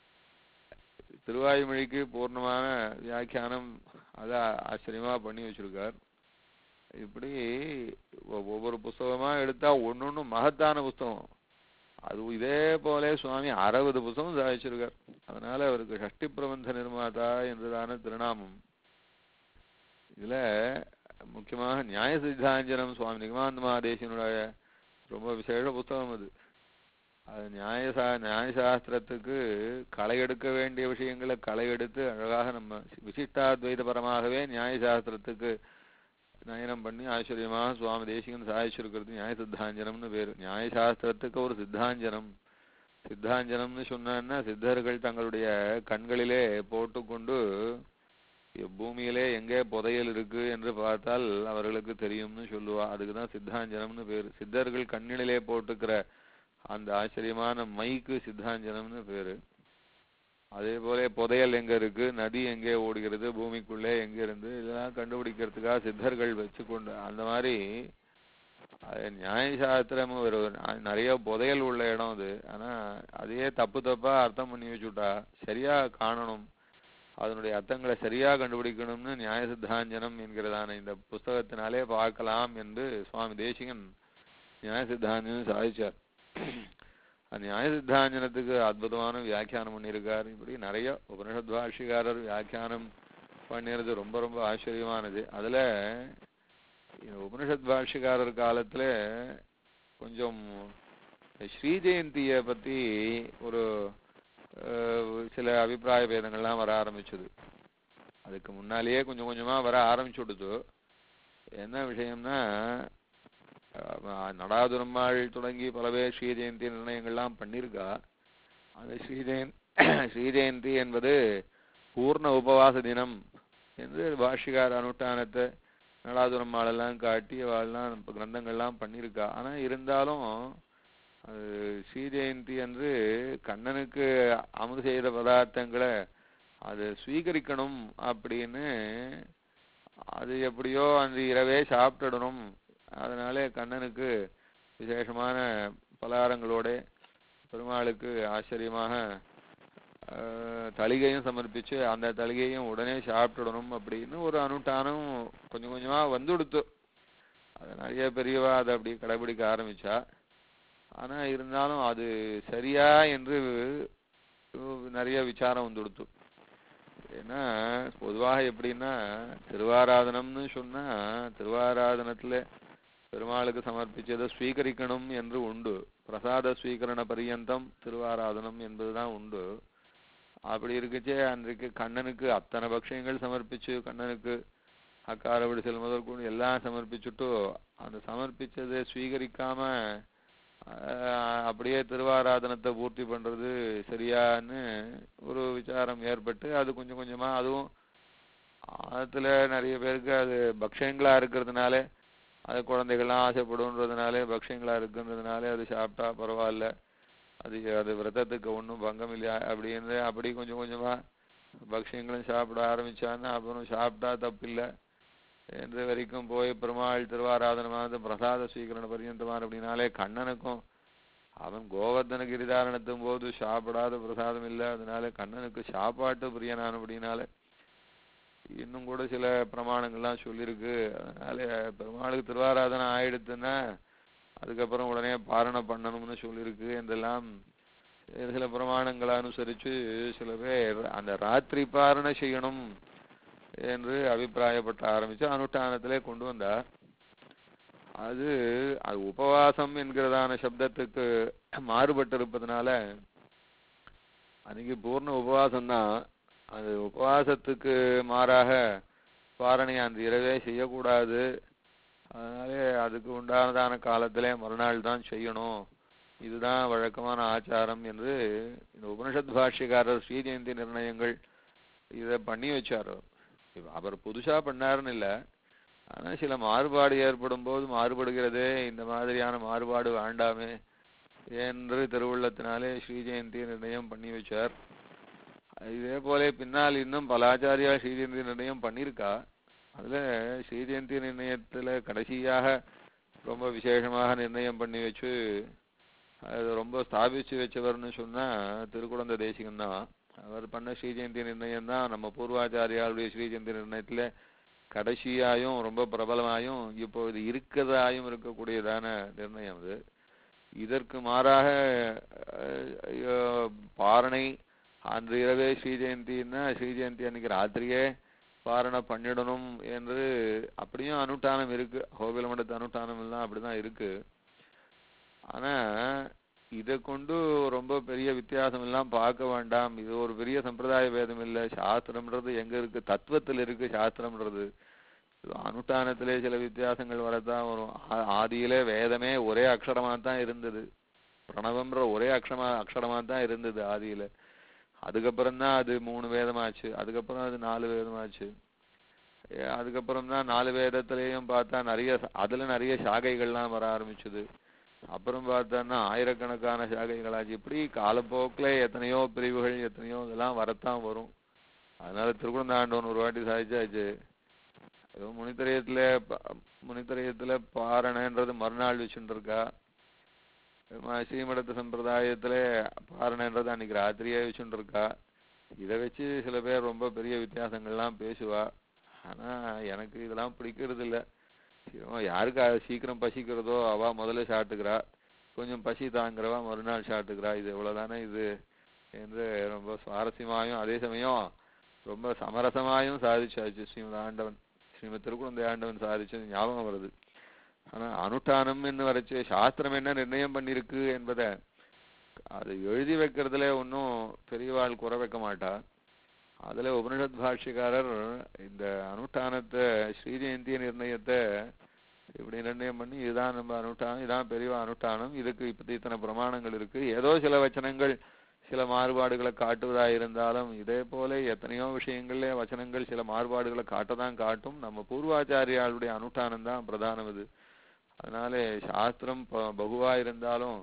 திருவாயுமொழிக்கு பூர்ணமான வியாக்கியானம் அதை ஆச்சரியமா பண்ணி வச்சிருக்கார் இப்படி ஒ- ஒவ்வொரு புஸ்தகமா எடுத்தா ஒன்னொன்னு மகத்தான புஸ்தகம் அது இதே போல சுவாமி அறுபது புஸ்தகம் சாதிச்சிருக்கார் அதனால அவருக்கு ஷஷ்டி பிரபந்த நிர்மாதா என்றுதான திருநாமம் இதுல முக்கியமாக நியாய சித்தாஞ்சனம் சுவாமி நிகமாந்த மகாதேசனுடைய ரொம்ப விசேஷ புஸ்தகம் அது அது நியாயசா நியாயசாஸ்திரத்துக்கு களை எடுக்க வேண்டிய விஷயங்களை களை எடுத்து அழகாக நம்ம விசிஷ்டாத்வைதபரமாகவே நியாயசாஸ்திரத்துக்கு நயனம் பண்ணி ஆச்சரியமாக சுவாமி தேசிகன் சாதிச்சிருக்கிறது நியாய சித்தாஞ்சனம்னு பேரு நியாயசாஸ்திரத்துக்கு ஒரு சித்தாஞ்சனம் சித்தாஞ்சனம்னு சொன்னா சித்தர்கள் தங்களுடைய கண்களிலே போட்டுக்கொண்டு பூமியிலே எங்கே புதையல் இருக்கு என்று பார்த்தால் அவர்களுக்கு தெரியும்னு சொல்லுவா அதுக்குதான் சித்தாஞ்சனம்னு பேரு சித்தர்கள் கண்ணிலே போட்டுக்கிற அந்த ஆச்சரியமான மைக்கு சித்தாஞ்சனம்னு பேரு அதே போல புதையல் எங்க இருக்கு நதி எங்கே ஓடுகிறது பூமிக்குள்ளே எங்க இருந்து இதெல்லாம் கண்டுபிடிக்கிறதுக்காக சித்தர்கள் வச்சுக்கொண்டு அந்த மாதிரி அது நியாயசாஸ்திரம் ஒரு ந- நிறைய புதையல் உள்ள இடம் அது ஆனா அதையே தப்பு தப்பா அர்த்தம் பண்ணி வச்சுட்டா சரியா காணணும் அதனுடைய அர்த்தங்களை சரியா கண்டுபிடிக்கணும்னு நியாய சித்தாஞ்சனம் என்கிறதான இந்த புஸ்தகத்தினாலே பார்க்கலாம் என்று சுவாமி தேசிகன் நியாய சித்தாஞ்சனம் சாதிச்சார் அந்த நியாய சித்தாஞ்சனத்துக்கு அற்புதமான வியாக்கியானம் பண்ணியிருக்கார் இப்படி நிறைய உபனிஷத் பாஷிகாரர் வியாக்கியானம் பண்ணிருது ரொம்ப ரொம்ப ஆச்சரியமானது அதுல இந்த உபனிஷத் பாஷிகாரர் காலத்துல கொஞ்சம் ஸ்ரீ ஜெயந்திய பத்தி ஒரு அஹ், சில அபிப்பிராய பேதங்கள்லாம் வர ஆரம்பிச்சது அதுக்கு முன்னாலேயே கொஞ்சம் கொஞ்சமா வர ஆரம்பிச்சுடுது என்ன விஷயம்னா அஹ், நடாதுரம்மாள் தொடங்கி பல பேர் ஸ்ரீ ஜெயந்தி நிர்ணயங்கள்லாம் பண்ணியிருக்கா அந்த ஸ்ரீ ஜெயந்த் ஸ்ரீ ஜெயந்தி என்பது பூர்ண உபவாச தினம் என்று பாஷிகார அனுஷ்டானத்தை நடாதுரம்மாளெல்லாம் காட்டி அவள்லாம் கிரந்தங்கள்லாம் பண்ணியிருக்கா ஆனா இருந்தாலும் அது ஸ்ரீ ஜெயந்தி அன்று கண்ணனுக்கு அமுது செய்த பதார்த்தங்களை அது ஸ்வீகரிக்கணும் அப்படின்னு அது எப்படியோ அந்த இரவே சாப்பிட்டுடணும் அதனால கண்ணனுக்கு விசேஷமான பலகாரங்களோட பெருமாளுக்கு ஆச்சரியமாக ஆஹ், தளிகையும் சமர்ப்பிச்சு அந்த தளிகையும் உடனே சாப்பிட்டுடணும் அப்படின்னு ஒரு அனுஷ்டானம் கொஞ்சம் கொஞ்சமா வந்துடுத்து அது நிறைய பெரியவா அதை அப்படி கடைபிடிக்க ஆரம்பிச்சா ஆனா இருந்தாலும் அது சரியா என்று நிறைய விசாரம் வந்துடுத்து ஏன்னா பொதுவாக எப்படின்னா திருவாராதனம்னு சொன்னா திருவாராதனத்துல பெருமாளுக்கு சமர்ப்பிச்சதை ஸ்வீகரிக்கணும் என்று உண்டு பிரசாத ஸ்வீகரண பரியந்தம் திருவாராதனம் என்பதுதான் உண்டு அப்படி இருக்குச்சே அன்றைக்கு கண்ணனுக்கு அத்தனை பக்ஷயங்கள் சமர்ப்பிச்சு கண்ணனுக்கு அக்கார விடுதல் முதற்கொண்டு எல்லாம் சமர்ப்பிச்சுட்டு அந்த சமர்ப்பிச்சதை ஸ்வீகரிக்காம ஆஹ், அப்படியே திருவாராதனத்தை பூர்த்தி பண்றது சரியான்னு ஒரு விசாரம் ஏற்பட்டு அது கொஞ்சம் கொஞ்சமா அதுவும் அதுல நிறைய பேருக்கு அது பக்ஷயங்களா இருக்கிறதுனால அது குழந்தைகள்லாம் ஆசைப்படுன்றதுனாலே பக்ஷயங்களா இருக்குன்றதுனால அது சாப்பிட்டா பரவாயில்ல அது அது விரதத்துக்கு ஒன்றும் பங்கம் இல்லையா அப்படின்னு அப்படி கொஞ்சம் கொஞ்சமா பக்ஷயங்களும் சாப்பிட ஆரம்பிச்சான்னா அப்புறம் சாப்பிட்டா தப்பில்லை என்று வரைக்கும் போய் பெருமாள் திருவாராதனமானது பிரசாத ஸ்வீகரண பரியந்தமான அப்படின்னாலே கண்ணனுக்கும் அவன் கோவர்தன கிரிதாரணத்தும் போது சாப்பிடாத பிரசாதம் இல்லை அதனால கண்ணனுக்கு சாப்பாட்டு பிரியனான அப்படின்னால இன்னும் கூட சில பிரமாணங்கள்லாம் சொல்லியிருக்கு அதனால பெருமாளுக்கு திருவாராதனை ஆயிடுத்துன்னா அதுக்கப்புறம் உடனே பாரணை பண்ணணும்னு சொல்லியிருக்கு என்றெல்லாம் சில- சில பிரமாணங்களை அனுசரிச்சு சில பேர் அந்த ராத்திரி பாரணை செய்யணும் என்று அபிப்பிராயப்பட்ட ஆரம்பிச்சு அனுஷ்டானத்திலே கொண்டு வந்தார் அது அது உபவாசம் என்கிறதான சப்தத்துக்கு மாறுபட்டு இருப்பதனால அன்னைக்கு பூர்ண உபவாசம் தான் அது உபவாசத்துக்கு மாறாக பாரணை அந்த இரவே செய்யக்கூடாது அதனாலே அதுக்கு உண்டானதான காலத்திலே மறுநாள் தான் செய்யணும் இதுதான் வழக்கமான ஆச்சாரம் என்று இந்த உபனிஷத் பாஷ்யக்காரர் ஸ்ரீ ஜெயந்தி நிர்ணயங்கள் இதை பண்ணி வச்சாரு இப்ப அவர் புதுசா பண்ணாருன்னு இல்லை ஆனா சில மாறுபாடு ஏற்படும் போது மாறுபடுகிறதே இந்த மாதிரியான மாறுபாடு வேண்டாமே என்று திருவுள்ளத்தினாலே ஸ்ரீ ஜெயந்தி நிர்ணயம் பண்ணி வச்சார் இதே போல பின்னால் இன்னும் பல ஆச்சாரியா ஸ்ரீ ஜெயந்தி நிர்ணயம் பண்ணியிருக்கா அதுல ஸ்ரீ ஜெயந்தி நிர்ணயத்துல கடைசியாக ரொம்ப விசேஷமாக நிர்ணயம் பண்ணி வச்சு அது ரொம்ப ஸ்தாபிச்சு வச்சவர்னு சொன்னா திருக்குழந்தை தேசிகன் தான் அவர் பண்ண ஸ்ரீ ஜெயந்தி நிர்ணயம் தான் நம்ம பூர்வாச்சாரியாளுடைய ஸ்ரீ ஜெயந்தி நிர்ணயத்துல கடைசியாயும் ரொம்ப பிரபலமாயும் இப்பொழுது இருக்கிறதாயும் இருக்கக்கூடியதான நிர்ணயம் அது இதற்கு மாறாக அஹ், ஐயோ, பாரணை அன்று இரவே ஸ்ரீ ஜெயந்தின்னா ஸ்ரீ ஜெயந்தி அன்னைக்கு ராத்திரியே பாரணை பண்ணிடணும் என்று அப்படியும் அனுஷ்டானம் இருக்கு கோவில மண்டத்து அனுஷ்டானம் எல்லாம் அப்படிதான் இருக்கு ஆனா இதை கொண்டு ரொம்ப பெரிய வித்தியாசம் எல்லாம் பார்க்க வேண்டாம் இது ஒரு பெரிய சம்பிரதாய பேதம் இல்லை சாஸ்திரம்ன்றது எங்க இருக்கு தத்துவத்தில் இருக்கு சாஸ்திரம்ன்றது இது அனுஷ்டானத்திலே சில வித்தியாசங்கள் வரத்தான் வரும் ஆ- ஆதியிலே வேதமே ஒரே அக்ஷரமா தான் இருந்தது பிரணவம்ன்ற ஒரே அக்ஷரமா அக்ஷரமா தான் இருந்தது ஆதியில அதுக்கப்புறம் தான் அது மூணு வேதமாச்சு அதுக்கப்புறம் அது நாலு வேதமாச்சு ஏ, அதுக்கப்புறம் தான் நாலு வேதத்திலையும் பார்த்தா நிறைய ச- அதுல நிறைய சாகைகள்லாம் வர ஆரம்பிச்சது அப்புறம் பார்த்தோன்னா ஆயிரக்கணக்கான சாகைகளாச்சு இப்படி காலப்போக்கில் எத்தனையோ பிரிவுகள் எத்தனையோ இதெல்லாம் வரத்தான் வரும் அதனால திருக்குறந்தாண்டவன் ஒரு வாட்டி சாதிச்சாச்சு ஏதோ முனித்திரையத்துல ப- முனித்திரையத்துல பாரணன்றது மறுநாள் வச்சுட்டு இருக்கா ம- ஸ்ரீமடத்து சம்பிரதாயத்துல பாரணன்றது அன்னைக்கு ராத்திரியே வச்சுட்டு இருக்கா இதை வச்சு சில பேர் ரொம்ப பெரிய வித்தியாசங்கள்லாம் பேசுவா ஆனா எனக்கு இதெல்லாம் பிடிக்கிறது இல்ல சீக்கிரமா யாருக்கு அது சீக்கிரம் பசிக்கிறதோ அவ முதல்ல சாப்பிட்டுக்கிறா கொஞ்சம் பசி தாங்குறவா மறுநாள் சாப்பிட்டுக்கிறா இது இவ்வளவுதானே இது என்று ரொம்ப சுவாரஸ்யமாயும் அதே சமயம் ரொம்ப சமரசமாயும் சாதிச்சாச்சு ஸ்ரீமத் ஆண்டவன் ஸ்ரீமத் திருக்குழந்தை ஆண்டவன் சாதிச்சது ஞாபகம் வருது ஆனா அனுஷ்டானம் என்று வரைச்சு சாஸ்திரம் என்ன நிர்ணயம் பண்ணிருக்கு என்பதை அது எழுதி வைக்கிறதுல ஒன்றும் பெரியவாள் குறை வைக்க மாட்டா அதுல உபனிஷத் பாஷ்யக்காரர் இந்த அனுஷ்டானத்தை ஸ்ரீஜெயந்தி நிர்ணயத்தை இப்படி நிர்ணயம் பண்ணி இதுதான் நம்ம அனுஷ்டானம் இதான் பெரிய அனுஷ்டானம் இதுக்கு இப்ப இத்தனை பிரமாணங்கள் இருக்கு ஏதோ சில வச்சனங்கள் சில மாறுபாடுகளை காட்டுவதா இருந்தாலும் இதே போல எத்தனையோ விஷயங்கள்ல வச்சனங்கள் சில மாறுபாடுகளை காட்டதான் காட்டும் நம்ம பூர்வாச்சாரியாளுடைய அனுஷ்டானம் தான் பிரதானம் இது அதனால சாஸ்திரம் ப- பகுவா இருந்தாலும்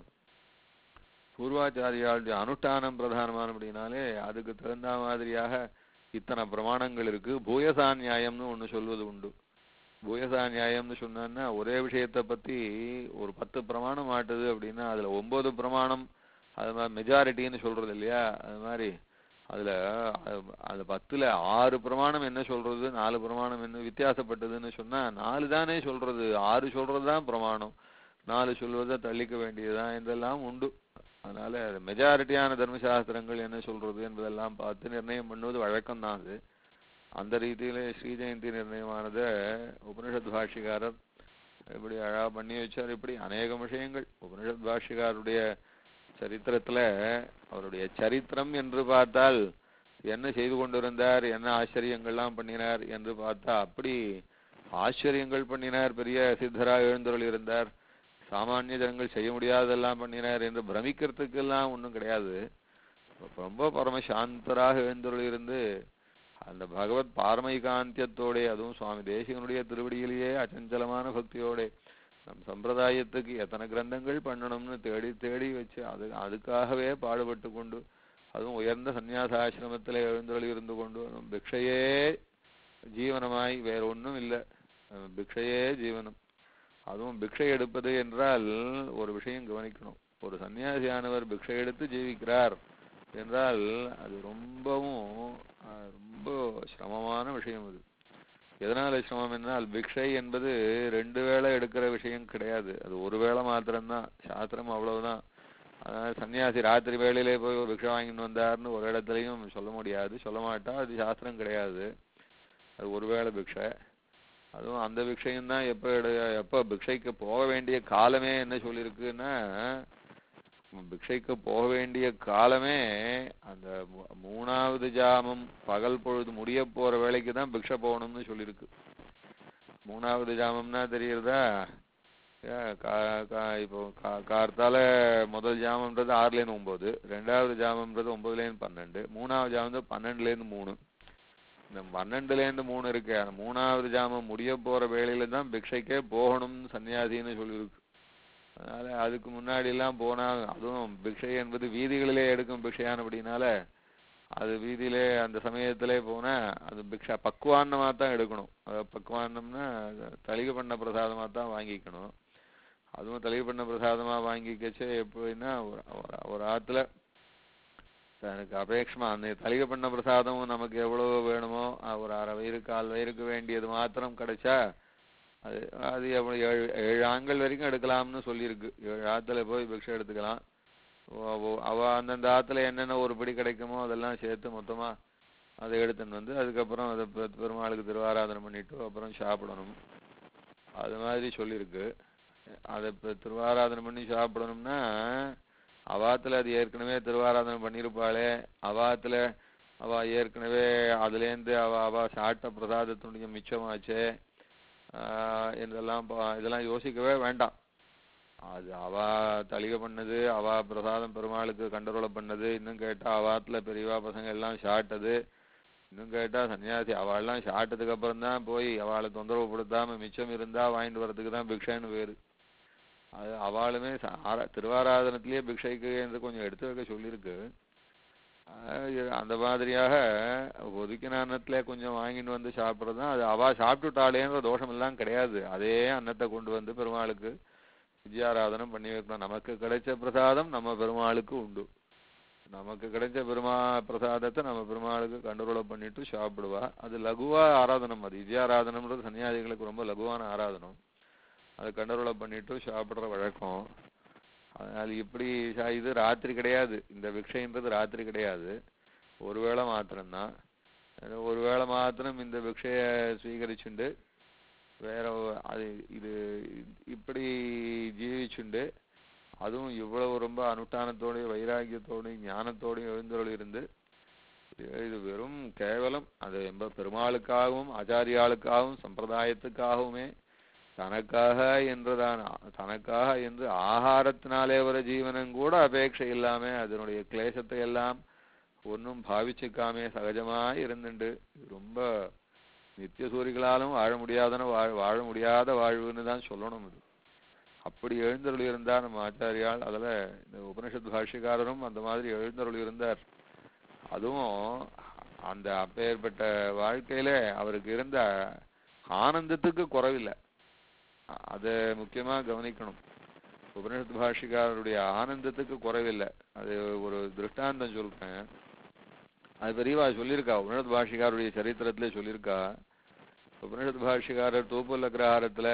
பூர்வாச்சாரியாளுடைய அனுஷ்டானம் பிரதானமானபடினாலே அதுக்கு தகுந்த மாதிரியாக இத்தனை பிரமாணங்கள் இருக்கு பூயசா நியாயம்னு ஒண்ணு சொல்வது உண்டு பூயசா நியாயம்னு சொன்னான்னா ஒரே விஷயத்தை பத்தி ஒரு பத்து பிரமாணம் ஆட்டுது அப்படின்னா அதுல ஒன்பது பிரமாணம் அது மாதிரி மெஜாரிட்டின்னு சொல்றது இல்லையா அது மாதிரி அதுல அது- அது பத்துல ஆறு பிரமாணம் என்ன சொல்றது நாலு பிரமாணம் என்ன வித்தியாசப்பட்டதுன்னு சொன்னா நாலு தானே சொல்றது ஆறு சொல்றது தான் பிரமாணம் நாலு சொல்வதை தள்ளிக்க வேண்டியதுதான் இதெல்லாம் உண்டு அதனால மெஜாரிட்டியான தர்மசாஸ்திரங்கள் என்ன சொல்றது என்பதெல்லாம் பார்த்து நிர்ணயம் பண்ணுவது வழக்கம்தான் அது அந்த ரீதியில ஸ்ரீஜெயந்தி நிர்ணயமானத உபனிஷத் பாஷ்யக்காரர் இப்படி அழகா பண்ணி வச்சார் இப்படி அநேக விஷயங்கள் உபனிஷத் பாஷ்யக்காரருடைய சரித்திரத்துல அவருடைய சரித்திரம் என்று பார்த்தால் என்ன செய்து கொண்டிருந்தார் என்ன ஆச்சரியங்கள்லாம் பண்ணினார் என்று பார்த்தா அப்படி ஆச்சரியங்கள் பண்ணினார் பெரிய சித்தராக எழுந்தருள் இருந்தார் சாமானிய ஜனங்கள் செய்ய முடியாததெல்லாம் பண்ணினார் என்று பிரமிக்கிறதுக்கெல்லாம் ஒண்ணும் கிடையாது ரொம்ப பரம சாந்தராக எழுந்தருள் இருந்து அந்த பகவத் பார்மைகாந்தியத்தோட அதுவும் சுவாமி தேசிகனுடைய திருவடியிலேயே அச்சஞ்சலமான பக்தியோட நம் சம்பிரதாயத்துக்கு எத்தனை கிரந்தங்கள் பண்ணணும்னு தேடி தேடி வச்சு அது அதுக்காகவே பாடுபட்டு கொண்டு அதுவும் உயர்ந்த சந்நியாசாசிரமத்தில் எழுந்தருளி இருந்து கொண்டு பிக்ஷையே ஜீவனமாய் வேற ஒண்ணும் இல்லை பிக்ஷையே ஜீவனம் அதுவும் பிக்ஷை எடுப்பது என்றால் ஒரு விஷயம் கவனிக்கணும் ஒரு சன்னியாசியானவர் பிக்ஷை எடுத்து ஜீவிக்கிறார் என்றால் அது ரொம்பவும் அஹ், ரொம்ப சிரமமான விஷயம் அது எதனால சிரமம் என்றால் பிக்ஷை என்பது ரெண்டு வேளை எடுக்கிற விஷயம் கிடையாது அது ஒரு வேளை மாத்திரம்தான் சாஸ்திரம் அவ்வளவுதான் அதனால சன்னியாசி ராத்திரி வேளையிலே போய் ஒரு பிக்ஷை வாங்கிட்டு வந்தாருன்னு ஒரு இடத்துலையும் சொல்ல முடியாது சொல்ல மாட்டா அது சாஸ்திரம் கிடையாது அது ஒரு வேளை பிக்ஷை அதுவும் அந்த பிக்ஷையும் தான் எப்போ எடு எப்போ பிக்ஷைக்கு போக வேண்டிய காலமே என்ன சொல்லியிருக்குன்னா பிக்ஷைக்கு போக வேண்டிய காலமே அந்த மூ- மூணாவது ஜாமம் பகல் பொழுது முடிய போற வேலைக்கு தான் பிக்ஷை போகணும்னு சொல்லியிருக்கு மூணாவது ஜாமம்னா தெரியுறதா ஏ, கா- கா- இப்போ கா- கார்த்தால முதல் ஜாமம்ன்றது ஆறுலேருந்து ஒன்பது ரெண்டாவது ஜாமம்ன்றது ஒன்பதுலேருந்து பன்னெண்டு மூணாவது ஜாமம் பன்னெண்டுலேருந்து மூணு இந்த பன்னெண்டுலேருந்து மூணு இருக்கு அந்த மூணாவது ஜாமம் முடிய போற வேலையில தான் பிக்ஷைக்கே போகணும்னு சன்னியாசின்னு சொல்லியிருக்கு அதனால அதுக்கு முன்னாடி எல்லாம் போனா அதுவும் பிக்ஷை என்பது வீதிகளிலே எடுக்கும் பிக்ஷையானபடினால அது வீதியிலே அந்த சமயத்திலே போனா அது பிக்ஷா பக்குவான்னமா தான் எடுக்கணும் அதாவது பக்குவான்னம்னா தலிக பண்ண பிரசாதமா தான் வாங்கிக்கணும் அதுவும் தலிக பண்ண பிரசாதமா வாங்கிக்கச்சு எப்படின்னா ஒரு ஒரு- ஒரு ஆத்துல எனக்கு அபேட்சமா அந்த தலிக பண்ண பிரசாதம் நமக்கு எவ்வளவு வேணுமோ அஹ் ஒரு அரை வயிறு கால் வயிறுக்கு வேண்டியது மாத்திரம் கிடைச்சா அது அது எவ்வளவு ஏழு ஏழு ஆண்கள் வரைக்கும் எடுக்கலாம்னு சொல்லியிருக்கு ஏழு ஆத்துல போய் பிக்ஷை எடுத்துக்கலாம் ஓ- ஓ- அவ அந்தந்த ஆத்துல என்னென்ன ஒரு படி கிடைக்குமோ அதெல்லாம் சேர்த்து மொத்தமா அதை எடுத்துன்னு வந்து அதுக்கப்புறம் அதை பெ- பெருமாளுக்கு திருவாராதனை பண்ணிட்டு அப்புறம் சாப்பிடணும் அது மாதிரி சொல்லியிருக்கு அதை இப்போ திருவாராதனை பண்ணி சாப்பிடணும்னா அவாத்துல அது ஏற்கனவே திருவாராதனை பண்ணியிருப்பாளே அவாத்துல அவ ஏற்கனவே அதுலேருந்து அவ அவ சாப்பிட்ட பிரசாதத்தினுடைய மிச்சமாச்சே ஆஹ் என்றெல்லாம் பா- இதெல்லாம் யோசிக்கவே வேண்டாம் அது அவ தளிகை பண்ணது அவ பிரசாதம் பெருமாளுக்கு கண்டரோல பண்ணது இன்னும் கேட்டா அவாத்துல பெரியவா பசங்க எல்லாம் சாப்பிட்டது இன்னும் கேட்டா சன்னியாசி அவள்லாம் சாப்பிட்டதுக்கு அப்புறம் தான் போய் அவளை தொந்தரவு படுத்தாம மிச்சம் இருந்தா வாங்கிட்டு வர்றதுக்கு தான் பிக்ஷைன்னு பேரு அது அவளுமே ச- ஆரா- திருவாராதனத்திலேயே பிக்ஷைக்கு என்று கொஞ்சம் எடுத்து வைக்க சொல்லியிருக்கு ஆஹ் இது அந்த மாதிரியாக ஒதுக்கின அன்னத்துல கொஞ்சம் வாங்கிட்டு வந்து சாப்பிட்றது தான் அது அவ சாப்பிட்டுட்டாளேன்ற தோஷம் எல்லாம் கிடையாது அதே அன்னத்தை கொண்டு வந்து பெருமாளுக்கு விஜயாராதனம் பண்ணி வைக்கணும் நமக்கு கிடைச்ச பிரசாதம் நம்ம பெருமாளுக்கு உண்டு நமக்கு கிடைச்ச பெருமா பிரசாதத்தை நம்ம பெருமாளுக்கு கண்ட்ரோல பண்ணிட்டு சாப்பிடுவா அது லகுவா ஆராதனம் அது விஜயாராதனம்ன்றது சன்னியாசிகளுக்கு ரொம்ப லகுவான ஆராதனம் அது கண்ட்ரோல பண்ணிட்டு சாப்பிடுற வழக்கம் அதனால இப்படி சா- இது ராத்திரி கிடையாது இந்த பிக்ஷைன்றது ராத்திரி கிடையாது ஒரு வேளை மாத்திரம்தான் அது ஒரு வேளை மாத்திரம் இந்த பிக்ஷைய ஸ்வீகரிச்சுண்டு வேற ஒ- அது இது இப்படி ஜீவிச்சுண்டு அதுவும் இவ்வளவு ரொம்ப அனுஷ்டானத்தோடயும் வைராக்கியத்தோடையும் ஞானத்தோடையும் எழுந்தருள் இருந்து இது- இது வெறும் கேவலம் அது எம்ப பெருமாளுக்காகவும் ஆச்சாரியாளுக்காகவும் சம்பிரதாயத்துக்காகவுமே தனக்காக என்றுதான் தனக்காக என்று ஆகாரத்தினாலே வர ஜீவனம் கூட அபேட்சை இல்லாம அதனுடைய கிளேசத்தை எல்லாம் ஒன்றும் பாவிச்சுக்காமே சகஜமாய் இருந்துண்டு இது ரொம்ப நித்திய சூரிகளாலும் வாழ முடியாதன வாழ வாழ முடியாத வாழ்வுன்னு தான் சொல்லணும் இது அப்படி எழுந்தருள் இருந்தா நம்ம ஆச்சாரியால் அதுல இந்த உபனிஷத் பாஷ்யக்காரரும் அந்த மாதிரி எழுந்தருள் இருந்தார் அதுவும் அந்த அப்பேற்பட்ட வாழ்க்கையில அவருக்கு இருந்த ஆனந்தத்துக்கு குறைவில்லை அ- அத முக்கியமா கவனிக்கணும் உபனிஷத் பாஷ்யக்காரருடைய ஆனந்தத்துக்கு குறைவில்லை அது ஒரு திருஷ்டாந்தம் சொல்றேன் அது பெரியவா சொல்லியிருக்கா உபனிஷத் பாஷ்யக்காரருடைய சரித்திரத்திலே சொல்லியிருக்கா உபனிஷத் பாஷ்யக்காரர் தூப்புல் அக்ரஹாரத்துல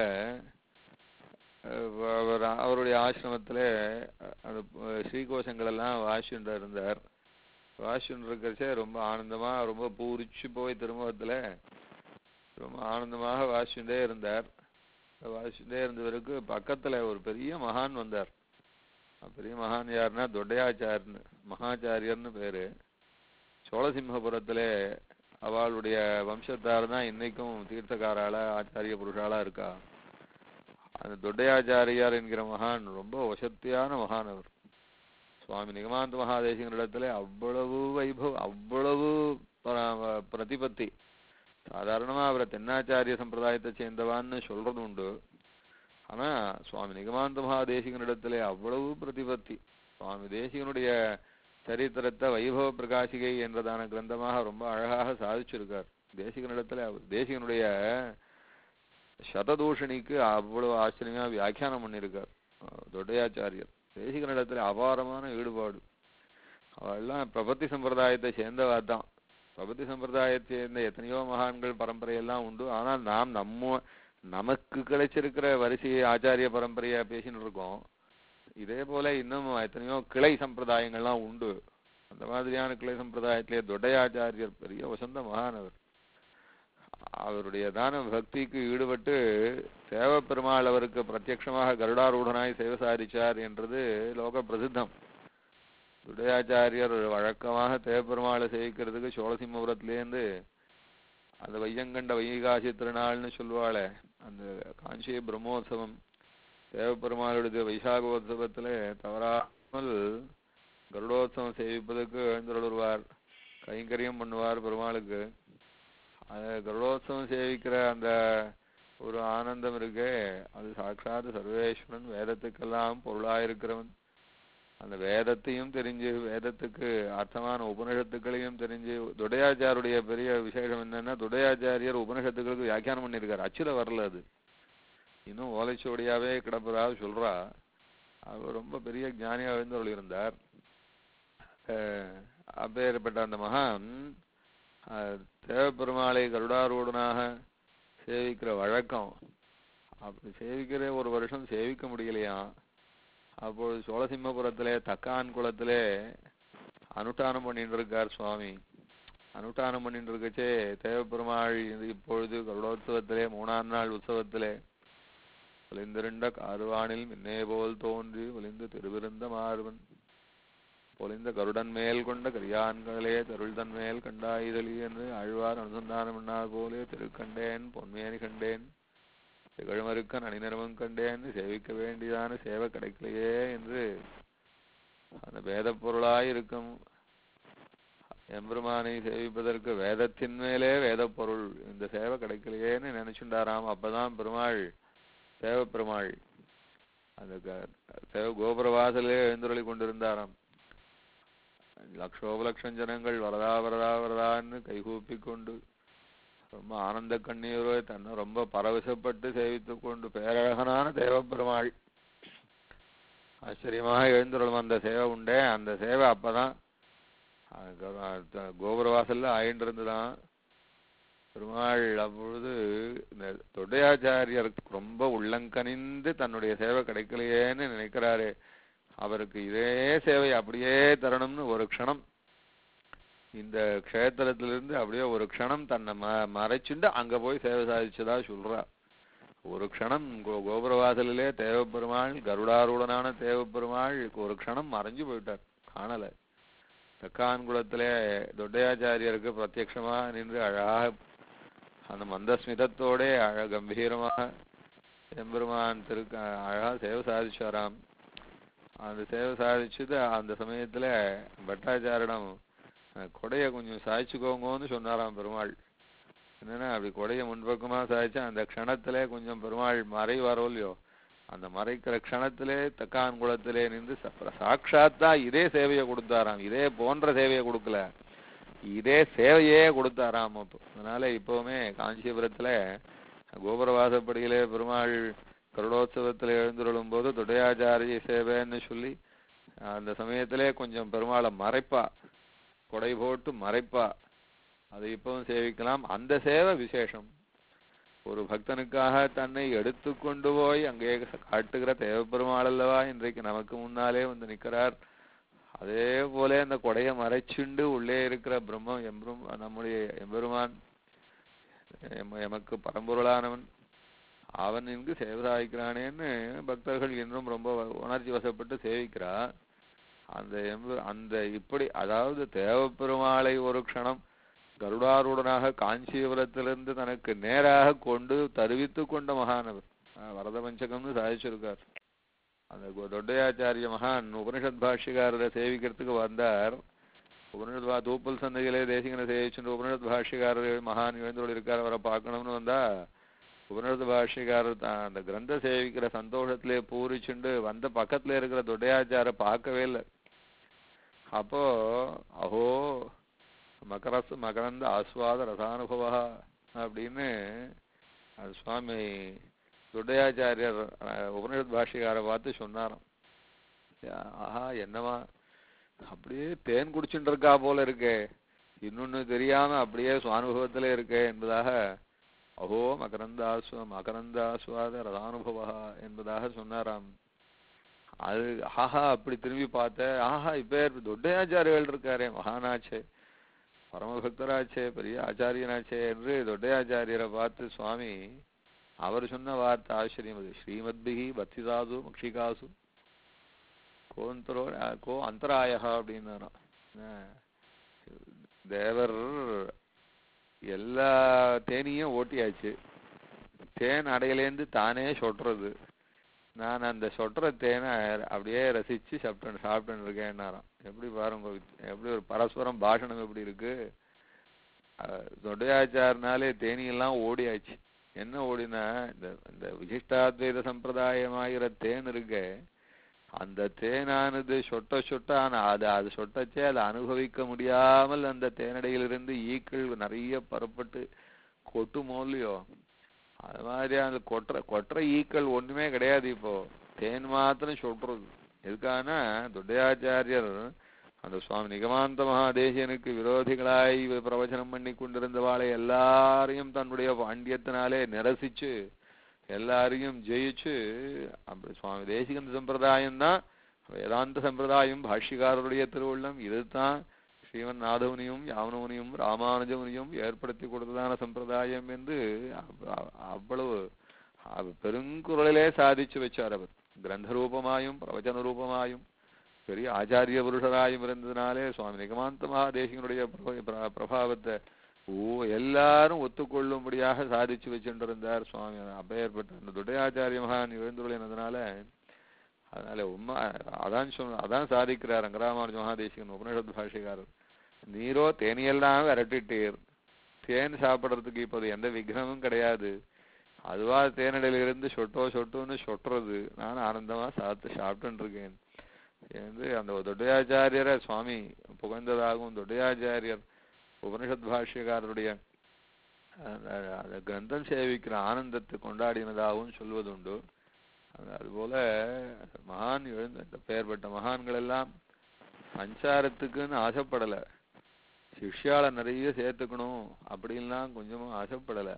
அஹ் அவர் அவருடைய ஆசிரமத்துல அஹ் அந்த அஹ் ஸ்ரீகோஷங்கள் எல்லாம் வாசிச்சுட்டு இருந்தார் வாசிச்சுட்டு இருக்கிறச்சே ரொம்ப ஆனந்தமா ரொம்ப பூரிச்சு போய் திருமுகத்துல ரொம்ப ஆனந்தமாக வாசிச்சுட்டே இருந்தார் வாசிச்சுட்டே இருந்தவருக்கு பக்கத்துல ஒரு பெரிய மகான் வந்தார் அந்த பெரிய மகான் யாருன்னா தொட்டையாச்சார்னு மகாச்சாரியர்னு பேரு சோழசிம்மபுரத்திலே அவளுடைய வம்சத்தார் தான் இன்னைக்கும் தீர்த்தக்காரால ஆச்சாரிய புருஷாலா இருக்கா அந்த தொட்டையாச்சாரியார் என்கிற மகான் ரொம்ப வசத்தியான மகான் அவர் சுவாமி நிகமாந்த மகாதேசிகனிடத்துல அவ்வளவு வைபவ் அவ்வளவு பர- பிரதிபத்தி சாதாரணமா அவரை தென்னாச்சாரிய சம்பிரதாயத்தை சேர்ந்தவான்னு சொல்றது உண்டு ஆனா சுவாமி நிகமாந்த மகாதேசிகனிடத்துல அவ்வளவு பிரதிபத்தி சுவாமி தேசிகனுடைய சரித்திரத்தை வைபவ பிரகாசிகை என்றதான கிரந்தமாக ரொம்ப அழகாக சாதிச்சிருக்கார் தேசிகனிடத்துல அவர் தேசிகனுடைய சததூஷணிக்கு அவ்வளவு ஆச்சரியமா வியாக்கியானம் பண்ணியிருக்கார் அஹ் தொட்டையாச்சாரியர் தேசிகனிடத்துல அபாரமான ஈடுபாடு அவெல்லாம் பிரபத்தி சம்பிரதாயத்தை சேர்ந்தவா தான் பிரபத்தி சம்பிரதாயத்தை சேர்ந்த எத்தனையோ மகான்கள் பரம்பரையெல்லாம் உண்டு ஆனால் நாம் நம்ம நமக்கு கிடைச்சிருக்கிற வரிசையை ஆச்சாரிய பரம்பரையா பேசின்னு இருக்கோம் இதே போல இன்னும் எத்தனையோ கிளை சம்பிரதாயங்கள்லாம் உண்டு அந்த மாதிரியான கிளை சம்பிரதாயத்திலே தொடையாச்சாரியர் பெரிய வசந்த மகானவர் அவருடைய தான பக்திக்கு ஈடுபட்டு தேவப்பெருமாள் அவருக்கு பிரத்யக்ஷமாக கருடாரூடனாய் சேவை சாதிச்சார் என்றது லோக பிரசித்தம் துடையாச்சாரியர் வழக்கமாக தேவப்பெருமாளை சேவிக்கிறதுக்கு சோழசிம்மபுரத்திலேருந்து அந்த வையங்கண்ட வைகாசி திருநாள்னு சொல்லுவாளே அந்த காஞ்சி பிரம்மோத்சவம் தேவப்பெருமாளுடைய வைசாகோத்சவத்துல தவறாமல் கருடோத்சவம் சேவிப்பதற்கு எழுந்தருள்வார் கைங்கரியம் பண்ணுவார் பெருமாளுக்கு அது கருடோத்சவம் சேவிக்கிற அந்த ஒரு ஆனந்தம் இருக்கே அது சாட்சாத் சர்வேஸ்வரன் வேதத்துக்கெல்லாம் பொருளாயிருக்கிறவன் அந்த வேதத்தையும் தெரிஞ்சு வேதத்துக்கு அர்த்தமான உபனிஷத்துக்களையும் தெரிஞ்சு துடையாச்சாருடைய பெரிய விசேஷம் என்னன்னா துடையாச்சாரியர் உபனிஷத்துக்களுக்கு வியாக்கியானம் பண்ணியிருக்காரு அச்சுல வரல அது இன்னும் ஓலைச்சுவடியாவே கிடப்பதாக சொல்றா அவர் ரொம்ப பெரிய ஞானியா எழுந்தருள் இருந்தார் அஹ் அப்பேற்பட்ட அந்த மகான் அஹ் தேவப்பெருமாளை கருடாரூடனாக சேவிக்கிற வழக்கம் அப்படி சேவிக்கிற ஒரு வருஷம் சேவிக்க முடியலையாம் அப்பொழுது சோழசிம்மபுரத்திலே தக்கான் குளத்திலே அனுஷ்டானம் பண்ணிட்டு இருக்கார் சுவாமி அனுஷ்டானம் பண்ணிட்டு இருக்கச்சே தேவப்பெருமாள் இது இப்பொழுது கருடோத்சவத்திலே மூணாம் நாள் உற்சவத்திலே ஒளிந்திருண்ட கார்வானில் மின்னே போல் தோன்றி ஒளிந்து திருவிருந்த மார்வன் பொலிந்த கருடன் மேல் கொண்ட கரியான்களே தருள் தன்மேல் கண்டாயுதலி என்று ஆழ்வார் அனுசந்தானம் பண்ணார் போலே திருக்கண்டேன் பொன்மேனி கண்டேன் திகழ்மருக்கன் அணிநிறமும் கண்டேன் சேவிக்க வேண்டியதான சேவை கிடைக்கலையே என்று அந்த வேதப் பொருளாய் இருக்கும் எம்பெருமானை சேவிப்பதற்கு வேதத்தின் மேலே வேதப் பொருள் இந்த சேவை கிடைக்கலையேன்னு நினைச்சுண்டாராம் அப்பதான் பெருமாள் தேவ பெருமாள் அந்த க- தேவ கோபுர வாசலே எழுந்துருளி கொண்டிருந்தாராம் லட்சோபலட்சம் ஜனங்கள் வரதா வரதா வரதான்னு கைகூப்பி கொண்டு ரொம்ப ஆனந்த கண்ணீரோ தன்னை ரொம்ப பரவசப்பட்டு சேவித்துக் கொண்டு பேரழகனான தேவப்பெருமாள் ஆச்சரியமாக எழுந்துருளும் அந்த சேவை உண்டே அந்த சேவை அப்பதான் அது கோ- அது கோபுர வாசல்ல ஆயிட்டு இருந்துதான் பெருமாள் அப்பொழுது இந்த தொண்டையாச்சாரியருக்கு ரொம்ப உள்ளங்கனிந்து தன்னுடைய சேவை கிடைக்கலையேன்னு நினைக்கிறாரு அவருக்கு இதே சேவை அப்படியே தரணும்னு ஒரு க்ஷணம் இந்த க்ஷேத்திரத்திலிருந்து அப்படியே ஒரு க்ஷணம் தன்னை ம மறைச்சுண்டு அங்க போய் சேவை சாதிச்சதா சொல்றா ஒரு க்ஷணம் கோ கோபுரவாசலிலே தேவப்பெருமாள் கருடாரூடனான தேவப்பெருமாள் ஒரு க்ஷணம் மறைஞ்சு போயிட்டார் காணல தக்கான்குளத்திலே தொண்டையாச்சாரியருக்கு பிரத்யக்ஷமா நின்று அழகாக அந்த மந்தஸ்மிதத்தோட அழ கம்பீரமாக எம்பெருமான் திருக்கு அழகா சேவை சாதிச்சாராம் அந்த சேவை சாதிச்சது அந்த சமயத்துல பட்டாச்சாரிடம் அஹ், கொடைய கொஞ்சம் சாய்ச்சுக்கோங்கன்னு சொன்னாராம் பெருமாள் என்னன்னா அப்படி கொடைய முன்பக்கமா சாய்ச்சா அந்த க்ஷணத்திலே கொஞ்சம் பெருமாள் மறை வரோ இல்லையோ அந்த மறைக்கிற க்ஷணத்திலே தக்கான் குளத்திலே நின்று ச- சாட்சாத்தா இதே சேவையை கொடுத்தாராம் இதே போன்ற சேவையை கொடுக்கல இதே சேவையே கொடுத்தாராம் அப்போ அதனால இப்பவுமே காஞ்சிபுரத்துல கோபுரவாசப்படியிலே பெருமாள் கருடோத்சவத்தில் எழுந்துருளும் போது துடையாச்சாரிய சேவைன்னு சொல்லி அந்த சமயத்திலே கொஞ்சம் பெருமாளை மறைப்பா கொடை போட்டு மறைப்பா அதை இப்பவும் சேவிக்கலாம் அந்த சேவை விசேஷம் ஒரு பக்தனுக்காக தன்னை எடுத்துக்கொண்டு போய் அங்கே காட்டுகிற தேவப்பெருமாள் அல்லவா இன்றைக்கு நமக்கு முன்னாலே வந்து நிற்கிறார் அதே போல அந்த கொடையை மறைச்சுண்டு உள்ளே இருக்கிற பிரம்மம் எம்பெரும் நம்முடைய எம்பெருமான் எம- எமக்கு பரம்பொருளானவன் அவன் இங்கு சேவை சாதிக்கிறானேன்னு பக்தர்கள் இன்னும் ரொம்ப உணர்ச்சி வசப்பட்டு சேவிக்கிறா அந்த எம்பு அந்த இப்படி அதாவது தேவப்பெருமாளை ஒரு க்ஷணம் கருடாரூடனாக காஞ்சிபுரத்திலிருந்து தனக்கு நேராக கொண்டு தருவித்து கொண்ட மகானவர் அஹ் வரத பஞ்சகம்னு சாதிச்சிருக்கார் அந்த கொ- தொண்டையாச்சாரிய மகான் உபனிஷத் பாஷ்யக்காரரை சேவிக்கிறதுக்கு வந்தார் உபனிஷத் பா தூப்பல் சந்தையிலே தேசிகனை சேவிச்சுட்டு உபனிஷத் பாஷ்யக்காரர் மகான் எழுந்தோடு இருக்கார் அவரை பார்க்கணும்னு வந்தா உபனிஷத் பாஷ்யக்காரர் தான் அந்த கிரந்த சேவிக்கிற சந்தோஷத்திலே பூரிச்சுண்டு வந்த பக்கத்துல இருக்கிற தொண்டையாச்சார பார்க்கவே இல்லை அப்போ அஹோ மகரஸ் மகரந்த ஆஸ்வாத ரசானுபவா அப்படின்னு அது சுவாமி துட்டையாச்சாரியர் அஹ், உபனிஷத் பாஷ்யக்காரை பார்த்து சொன்னாராம் யா- ஆஹா என்னவா அப்படியே தேன் குடிச்சுட்டு இருக்கா போல இருக்கே இன்னொன்னு தெரியாம அப்படியே சுவானுபவத்துல இருக்கே என்பதாக அஹோ மகரந்தாஸ்வ மகரந்தாஸ்வாத ரதானுபவா என்பதாக சொன்னாராம் அது ஆஹா அப்படி திரும்பி பார்த்த ஆஹா இப்ப தொட்டையாச்சாரியர்கள் இருக்காரே மகானாச்சே பரமபக்தராச்சே பெரிய ஆச்சாரியனாச்சே என்று தொட்டையாச்சாரியரை பார்த்து சுவாமி அவர் சொன்ன வார்த்தை ஆச்சரியம் அது ஸ்ரீமத்பிகி பக்திதாசு மக்ஷிகாசு கோந்தரோ அஹ், கோ அந்தராயா அப்படின்னாராம் அஹ், தேவர் எல்லா தேனியும் ஓட்டியாச்சு தேன் அடையிலேந்து தானே சொட்டுறது நான் அந்த சொட்டுற தேனை அப்படியே ரசிச்சு சாப்பிட்டு சாப்பிட்டு இருக்கேன்னாராம் எப்படி பாருங்க எப்படி ஒரு பரஸ்பரம் பாஷணம் எப்படி இருக்கு அஹ், தொண்டையாச்சாரனாலே தேனியெல்லாம் ஓடியாச்சு என்ன ஓடினா இந்த இந்த விசிஷ்டாத்வைத சம்பிரதாயமாகிற தேன் இருக்கே அந்த தேனானது சொட்ட சொட்ட ஆனா அது அது சொட்டச்சே அதை அனுபவிக்க முடியாமல் அந்த தேனடையிலிருந்து ஈக்கள் நிறைய பரப்பட்டு கொட்டுமோ இல்லையோ அது மாதிரி அந்த கொட்டுற கொட்டுற ஈக்கள் ஒண்ணுமே கிடையாது இப்போ தேன் மாத்திரம் சொட்டுறது எதுக்கான துட்டையாச்சாரியர் அந்த சுவாமி நிகமாந்த மகாதேசியனுக்கு விரோதிகளாய் பிரவச்சனம் பண்ணி கொண்டிருந்தவாளை எல்லாரையும் தன்னுடைய பாண்டியத்தினாலே நிரசிச்சு எல்லாரையும் ஜெயிச்சு அப்படி சுவாமி தேசிகந்த சம்பிரதாயம் தான் வேதாந்த சம்பிரதாயம் பாஷ்யக்காரருடைய திருவுள்ளம் இதுதான் ஸ்ரீமன் நாதவனியும் யாவனவனியும் ராமானுஜவனியும் ஏற்படுத்தி கொடுத்ததான சம்பிரதாயம் என்று அவ்- அவ்- அவ்வளவு அவ் பெருங்குரலிலே சாதிச்சு வச்சார் அவர் கிரந்த ரூபமாயும் பிரவச்சன ரூபமாயும் பெரிய ஆச்சாரிய புருஷராயும் இருந்ததுனாலே சுவாமி நிகமாந்த மகாதேசிகனுடைய பிரப- பிர- பிரபாவத்தை ஓ எல்லாரும் ஒத்துக்கொள்ளும்படியாக சாதிச்சு வச்சுட்டு சுவாமி அப்பேற்பட்ட அந்த துடையாச்சாரிய மகான் எழுந்துள்ளதுனால அதனால உண்மை அதான் சொன்ன அதான் சாதிக்கிறார் ரங்கராமானுஜ மகாதேசிகன் உபனிஷத் பாஷைக்காரர் நீரோ தேனியெல்லாம் விரட்டிட்டீர் தேன் சாப்பிடுறதுக்கு இப்போது எந்த விக்னமும் கிடையாது அதுவா தேனடையிலிருந்து சொட்டோ சொட்டுன்னு சொட்டுறது நான் ஆனந்தமா சாப்பிட்டு சாப்பிட்டுன்னு இருக்கேன் என்று அந்த தொட்டையாச்சாரியரை சுவாமி புகழ்ந்ததாகவும் தொட்டையாச்சாரியர் உபனிஷத் பாஷ்யக்காரருடைய அந்த அந்த கிரந்தம் சேவிக்கிற ஆனந்தத்தை கொண்டாடினதாகவும் சொல்வதுண்டு அது- அதுபோல மகான் எழுந்த இந்த பெயர்பட்ட மகான்கள் எல்லாம் சஞ்சாரத்துக்குன்னு ஆசைப்படல சிஷ்யால நிறைய சேர்த்துக்கணும் அப்படின்லாம் கொஞ்சமும் ஆசைப்படல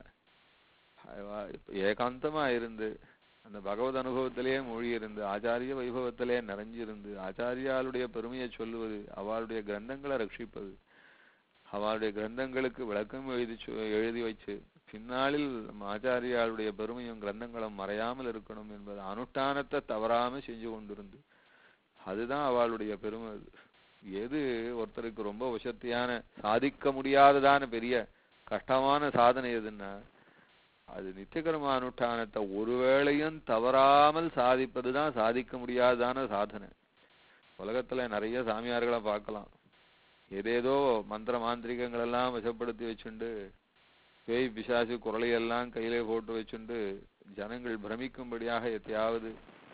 அதுவா- இப்ப ஏகாந்தமா இருந்து அந்த பகவத் அனுபவத்திலேயே மூழ்கி இருந்து ஆச்சாரிய வைபவத்திலே நிறைஞ்சிருந்து ஆச்சாரியாளுடைய பெருமையை சொல்லுவது அவளுடைய கிரந்தங்களை ரட்சிப்பது அவளுடைய கிரந்தங்களுக்கு விளக்கம் எழுதி சொ- எழுதி வச்சு பின்னாளில் நம்ம ஆச்சாரியாளுடைய பெருமையும் கிரந்தங்களும் மறையாமல் இருக்கணும் என்பது அனுஷ்டானத்தை தவறாம செஞ்சு கொண்டிருந்து அதுதான் அவளுடைய பெருமை அது. எது ஒருத்தருக்கு ரொம்ப வசத்தியான சாதிக்க முடியாததான பெரிய கஷ்டமான சாதனை எதுன்னா அது நித்தியகர்ம அனுஷ்டானத்தை ஒருவேளையும் தவறாமல் சாதிப்பதுதான் சாதிக்க முடியாததான சாதனை உலகத்துல நிறைய சாமியார்களை பார்க்கலாம் ஏதேதோ மந்திர மாந்திரிகங்கள் எல்லாம் வசப்படுத்தி வச்சுண்டு பேய் பிசாசு குரலையெல்லாம் கையிலே போட்டு வச்சுண்டு ஜனங்கள் பிரமிக்கும்படியாக எத்தையாவது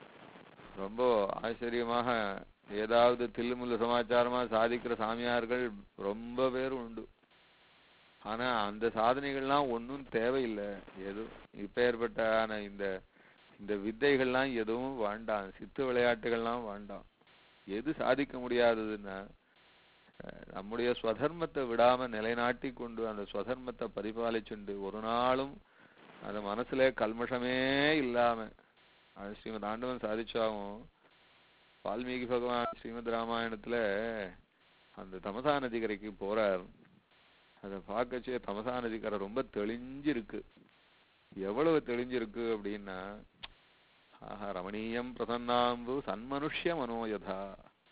ரொம்ப ஆச்சரியமாக ஏதாவது தில்லுமுல்லு சமாச்சாரமா சாதிக்கிற சாமியார்கள் ரொம்ப பேர் உண்டு ஆனா அந்த சாதனைகள்லாம் ஒன்றும் தேவையில்லை ஏதோ இப்பேற்பட்ட ஆன இந்த இந்த வித்தைகள்லாம் எதுவும் வேண்டாம் சித்து விளையாட்டுகள்லாம் வேண்டாம் எது சாதிக்க முடியாததுன்னா அஹ், நம்முடைய ஸ்வதர்மத்தை விடாம நிலைநாட்டி கொண்டு அந்த ஸ்வதர்மத்தை பரிபாலிச்சுண்டு ஒரு நாளும் அந்த மனசுல கல்மஷமே இல்லாம அது ஸ்ரீமத் ஆண்டவன் சாதிச்சாகும் வால்மீகி பகவான் ஸ்ரீமத் ராமாயணத்துல அந்த தமசா நதிக்கரைக்கு போறார் அதை பார்க்கச்சே தமசா நதிக்கரை ரொம்ப தெளிஞ்சிருக்கு எவ்வளவு தெளிஞ்சிருக்கு அப்படின்னா ஆஹா ரமணீயம் பிரசன்னாம்பு சன்மனுஷ்ய மனோயதா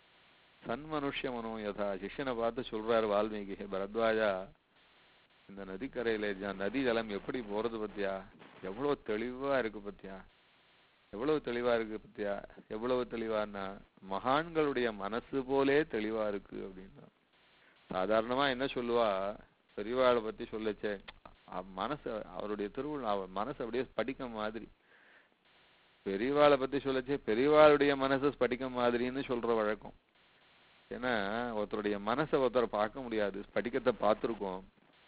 சன்மனுஷ்ய மனோயதா சிஷ்யனை பார்த்து சொல்றாரு வால்மீகி "ஹே பரத்வாஜா இந்த நதிக்கரையில ஜ- நதி ஜலம் எப்படி போறது பத்தியா எவ்வளவு தெளிவா இருக்கு பத்தியா எவ்வளவு தெளிவா இருக்கு பத்தியா எவ்வளவு தெளிவான்னா மகான்களுடைய மனசு போலே தெளிவா இருக்கு அப்படின்னா சாதாரணமா என்ன சொல்லுவா பெரியவாளை பத்தி சொல்லச்சே அவ மனசு அவருடைய திருவுள்ள அவ மனசு அப்படியே ஸ்படிகம் மாதிரி பெரியவாளை பத்தி சொல்லச்சே பெரியவாளுடைய மனசு ஸ்படிகம் மாதிரின்னு சொல்ற வழக்கம் ஏன்னா ஒருத்தருடைய மனசை ஒருத்தரை பார்க்க முடியாது ஸ்படிகத்தை பார்த்துருக்கோம்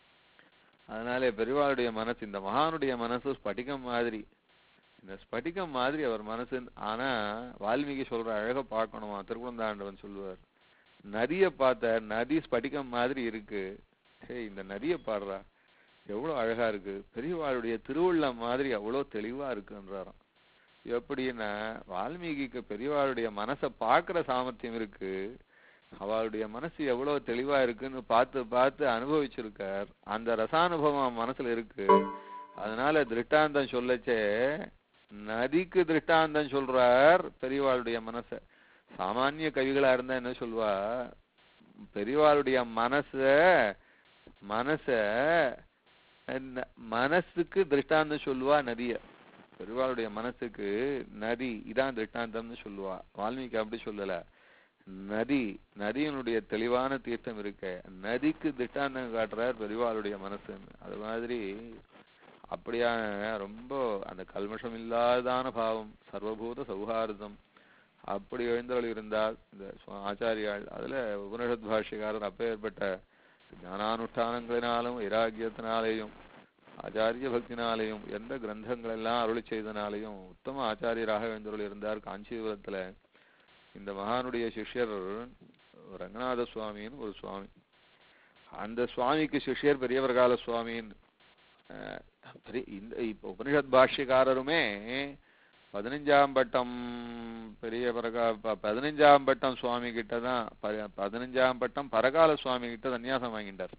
அதனால பெரியவாளுடைய மனசு இந்த மகானுடைய மனசு ஸ்படிகம் மாதிரி இந்த ஸ்படிகம் மாதிரி அவர் மனசு ஆனா வால்மீகி சொல்ற அழக பார்க்கணுமா திருக்குழந்தாண்டவன் சொல்லுவார் நதியை பார்த்த நதி ஸ்படிகம் மாதிரி இருக்கு சே இந்த நதியை பாடுறா எவ்வளவு அழகா இருக்கு பெரியவாளுடைய திருவுள்ளம் மாதிரி அவ்வளவு தெளிவா இருக்குன்றாராம் எப்படின்னா வால்மீகிக்கு பெரியவாளுடைய மனசை பார்க்கிற சாமர்த்தியம் இருக்கு அவளுடைய மனசு எவ்வளவு தெளிவா இருக்குன்னு பார்த்து பார்த்து அனுபவிச்சிருக்கார் அந்த ரசானுபவம் மனசுல இருக்கு அதனால திருஷ்டாந்தம் சொல்லச்சே நதிக்கு திருஷ்டாந்தம் சொல்றார் பெரியவாளுடைய மனச சாமானிய கவிகளா இருந்தா என்ன சொல்வா பெரியவாளுடைய மனச மனச ந- மனசுக்கு திருஷ்டாந்தம் சொல்லுவா நதிய பெரியவாளுடைய மனசுக்கு நதி இதான் திருஷ்டாந்தம்னு சொல்லுவா வால்மீகி அப்படி சொல்லல நதி நதியினுடைய தெளிவான தீர்த்தம் இருக்க நதிக்கு திட்டாந்தம் காட்டுறார் பெரியவாளுடைய மனசுன்னு அது மாதிரி அப்படியான ரொம்ப அந்த கல்மஷம் இல்லாதான பாவம் சர்வபூத சௌஹார்தம் அப்படி எழுந்தவள் இருந்தால் இந்த சுவா- ஆச்சாரியாள் அதுல உபனிஷத் பாஷ்யக்காரர் அப்பேற்பட்ட ஞானானுஷ்டானங்களினாலும் வைராகியத்தினாலேயும் ஆச்சாரிய பக்தினாலேயும் எந்த கிரந்தங்கள் எல்லாம் அருளி செய்தனாலேயும் உத்தம ஆச்சாரியராக எழுந்தவள் இருந்தார் காஞ்சிபுரத்துல இந்த மகானுடைய சிஷ்யர் ரங்கநாத சுவாமின்னு ஒரு சுவாமி அந்த சுவாமிக்கு சிஷ்யர் பெரியவர்கால சுவாமின்னு அஹ், பெரிய இந்த இப்ப உபனிஷத் பாஷ்யக்காரருமே பதினஞ்சாம் பட்டம் பெரிய பரகா ப- பதினஞ்சாம் பட்டம் சுவாமி கிட்ட தான் ப- பதினஞ்சாம் பட்டம் பரகால சுவாமி கிட்ட சன்னியாசம் வாங்கிட்டார்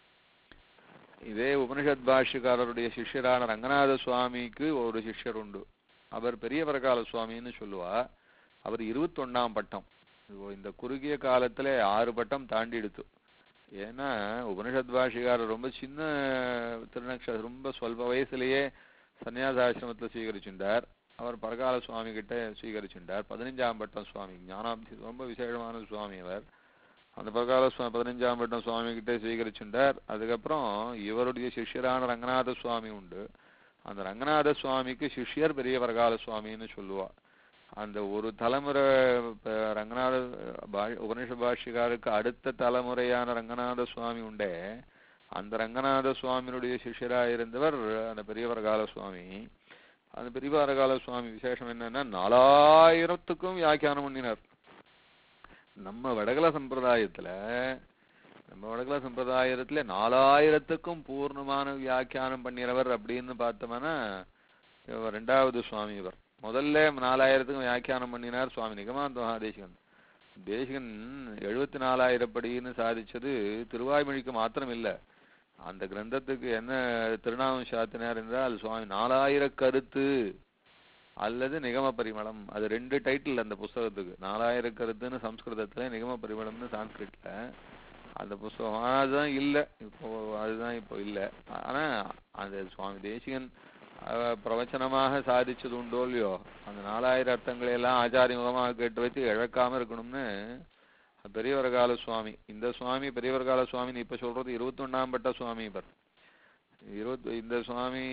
இதே உபனிஷத் பாஷ்யக்காரருடைய சிஷ்யரான ரங்கநாத சுவாமிக்கு ஒரு சிஷ்யர் உண்டு அவர் பெரிய பரகால சுவாமின்னு சொல்லுவா அவர் இருபத்தொன்னாம் பட்டம் இப்போ இந்த குறுகிய காலத்துல ஆறு பட்டம் தாண்டிடுத்து ஏன்னா உபனிஷத் பாஷிகாரர் ரொம்ப சின்ன திருநக்ஷ ரொம்ப சொல்ப வயசுலயே சன்னியாசாசிரமத்துல ஸ்வீகரிச்சுட்டார் அவர் பரகால சுவாமி கிட்ட ஸ்வீகரிச்சுட்டார் பதினஞ்சாம் பட்டம் சுவாமி ஞானாப்தி ரொம்ப விசேஷமான சுவாமி அவர் அந்த பரகால சுவாமி பதினஞ்சாம் பட்டம் சுவாமி கிட்ட ஸ்வீகரிச்சுட்டார் அதுக்கப்புறம் இவருடைய சிஷ்யரான ரங்கநாத சுவாமி உண்டு அந்த ரங்கநாத சுவாமிக்கு சிஷ்யர் பெரிய பரகால சுவாமின்னு சொல்லுவா அந்த ஒரு தலைமுறை இப்ப ரங்கநாத பா- உபனிஷ பாஷ்யக்காருக்கு அடுத்த தலைமுறையான ரங்கநாத சுவாமி உண்டே அந்த ரங்கநாத சுவாமியினுடைய சிஷ்யரா இருந்தவர் அந்த பெரிய பரகால சுவாமி அந்த பெரிய பரகால சுவாமி விசேஷம் என்னன்னா நாலாயிரத்துக்கும் வியாக்கியானம் பண்ணினார் நம்ம வடகல சம்பிரதாயத்துல நம்ம வடகல சம்பிரதாயத்துல நாலாயிரத்துக்கும் பூர்ணமான வியாக்கியானம் பண்ணிறவர் அப்படின்னு பார்த்தோம்னா இவர் ரெண்டாவது சுவாமி இவர் முதல்ல நாலாயிரத்துக்கும் வியாக்கியானம் பண்ணினார் சுவாமி நிகமாந்த மகாதேசிகன் தேசிகன் எழுபத்தி நாலாயிரம் படின்னு சாதிச்சது திருவாய்மொழிக்கு மாத்திரம் இல்ல அந்த கிரந்தத்துக்கு என்ன திருநாமம் சாத்தினார் என்றால் சுவாமி நாலாயிர கருத்து அல்லது நிகம பரிமளம் அது ரெண்டு டைட்டில் அந்த புஸ்தகத்துக்கு நாலாயிர கருத்துன்னு சம்ஸ்கிருதத்துல நிகம பரிமளம்னு சான்ஸ்கிரிட்ல அந்த புஸ்தகம் ஆனா அதுதான் இல்ல இப்போ அதுதான் இப்போ இல்ல ஆனா அந்த சுவாமி தேசிகன் அஹ், பிரவச்சனமாக சாதிச்சது உண்டோ இல்லையோ அந்த நாலாயிரம் அர்த்தங்களை எல்லாம் ஆச்சாரியமுகமாக கேட்டு வச்சு இழக்காம இருக்கணும்னு பெரியவர் கால சுவாமி இந்த சுவாமி பெரியவர் கால சுவாமி இப்ப சொல்றது இருபத்தி ஒண்ணாம் பட்ட சுவாமி இவர் இருபத்தி இந்த சுவாமி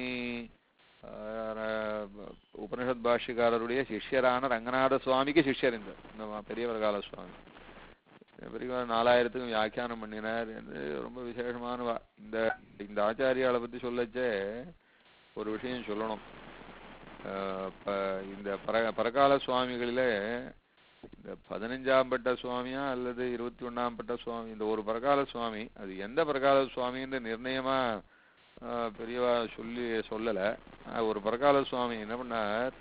ஆஹ், உபனிஷத் பாஷ்யக்காரருடைய சிஷ்யரான ரங்கநாத சுவாமிக்கு சிஷ்யர் இந்த இந்த மா- பெரியவர் கால சுவாமி பெரியவர் நாலாயிரத்துக்கும் வியாக்கியானம் பண்ணினார் என்று ரொம்ப விசேஷமான வா- இந்த இந்த ஆச்சாரியால பத்தி சொல்லச்சே ஒரு விஷயம் சொல்லணும் ஆஹ் இப்ப இந்த பர பரகால சுவாமிகளிலே இந்த பதினஞ்சாம் பட்ட சுவாமியா அல்லது இருபத்தி ஒண்ணாம் பட்ட சுவாமி இந்த ஒரு பரகால சுவாமி அது எந்த பரகால சுவாமின்னு நிர்ணயமா ஆஹ் பெரியவா சொல்லி சொல்லல ஆஹ் ஒரு பரகால சுவாமி என்ன பண்ணார்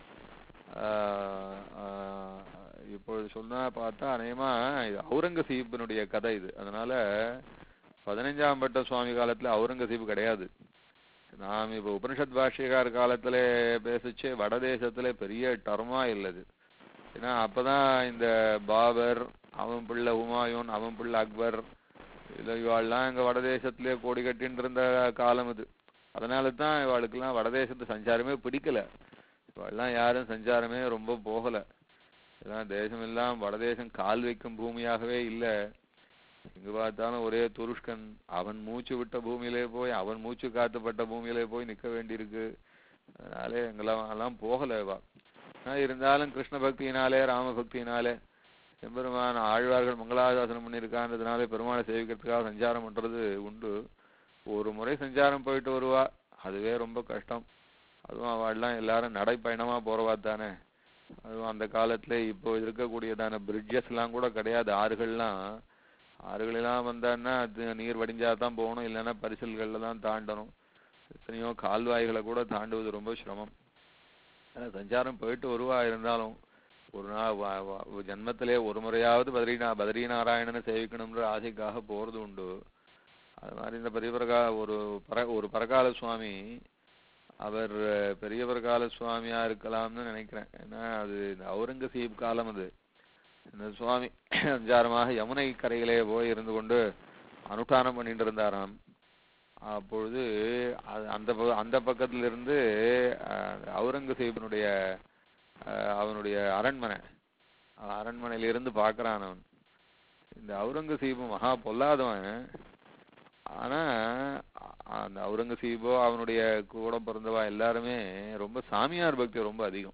ஆஹ் ஆஹ் இப்பொழுது சொன்னா பார்த்தா அநேகமா இது அவுரங்கசீப்பினுடைய கதை இது அதனால பதினஞ்சாம் பட்ட சுவாமி காலத்துல அவுரங்கசீப் கிடையாது நாம் இப்ப உபனிஷத் பாஷ்யக்கார காலத்துல பேசிச்சு வடதேசத்துல பெரிய டர்மா இல்லது ஏன்னா அப்பதான் இந்த பாபர் அவன் பிள்ளை ஹுமாயூன் அவன் பிள்ளை அக்பர் இல்ல இவாள்லாம் எங்க வடதேசத்திலே கோடி கட்டின்னு இருந்த காலம் இது அதனால தான் இவாளுக்கெல்லாம் வடதேசத்து சஞ்சாரமே பிடிக்கல இவாள்லாம் யாரும் சஞ்சாரமே ரொம்ப போகல இதான் தேசம் எல்லாம் வடதேசம் கால் வைக்கும் பூமியாகவே இல்ல எங்க பார்த்தாலும் ஒரே துருஷ்கன் அவன் மூச்சு விட்ட பூமியிலே போய் அவன் மூச்சு காத்துப்பட்ட பூமியிலே போய் நிக்க வேண்டியிருக்கு அதனாலே எங்கெல்லாம் எல்லாம் போகல இவா ஆனா இருந்தாலும் கிருஷ்ண பக்தியினாலே ராம பக்தியினாலே எம்பெருமான் ஆழ்வார்கள் மங்களாசாசனம் பண்ணியிருக்கான்றதுனால பெருமாளை சேவிக்கிறதுக்காக சஞ்சாரம் பண்றது உண்டு ஒரு முறை சஞ்சாரம் போயிட்டு வருவா அதுவே ரொம்ப கஷ்டம் அதுவும் அவள்லாம் எல்லாரும் நடைப்பயணமா போறவா தானே அதுவும் அந்த காலத்துல இப்போ இருக்கக்கூடியதான பிரிட்ஜஸ் எல்லாம் கூட கிடையாது ஆறுகள்லாம் ஆறுகளெல்லாம் வந்தான்னா அது நீர் வடிஞ்சா தான் போகணும் இல்லைன்னா பரிசல்கள்ல தான் தாண்டணும் எத்தனையோ கால்வாய்களை கூட தாண்டுவது ரொம்ப சிரமம் ஆனா சஞ்சாரம் போயிட்டு வருவா இருந்தாலும் ஒரு நாள் வ- வ- ஜன்மத்திலே ஒரு முறையாவது பத்ரிநா பத்ரி நாராயணனை சேவிக்கணும்ன்ற ஆசைக்காக போறது உண்டு அது மாதிரி இந்த பெரியவர்கா ஒரு பர ஒரு பரகால சுவாமி அவர் அஹ், பெரிய பரகால சுவாமியா இருக்கலாம்னு நினைக்கிறேன் ஏன்னா அது இந்த அவுரங்கசீப் காலம் அது இந்த சுவாமி சஞ்சாரமாக யமுனை கரையிலே போய் இருந்து கொண்டு அனுஷ்டானம் பண்ணிட்டு இருந்தாராம் அப்பொழுது அது அந்த ப- அந்த பக்கத்துல இருந்து அஹ், அவுரங்கசீபனுடைய அஹ், அவனுடைய அரண்மனை அஹ், அரண்மனையில இருந்து பார்க்கறான் அவன் இந்த அவுரங்கசீபு மகா பொல்லாதவன் ஆனா அ- அந்த அவுரங்கசீபோ அவனுடைய கூட பிறந்தவா எல்லாருமே ரொம்ப சாமியார் பக்தி ரொம்ப அதிகம்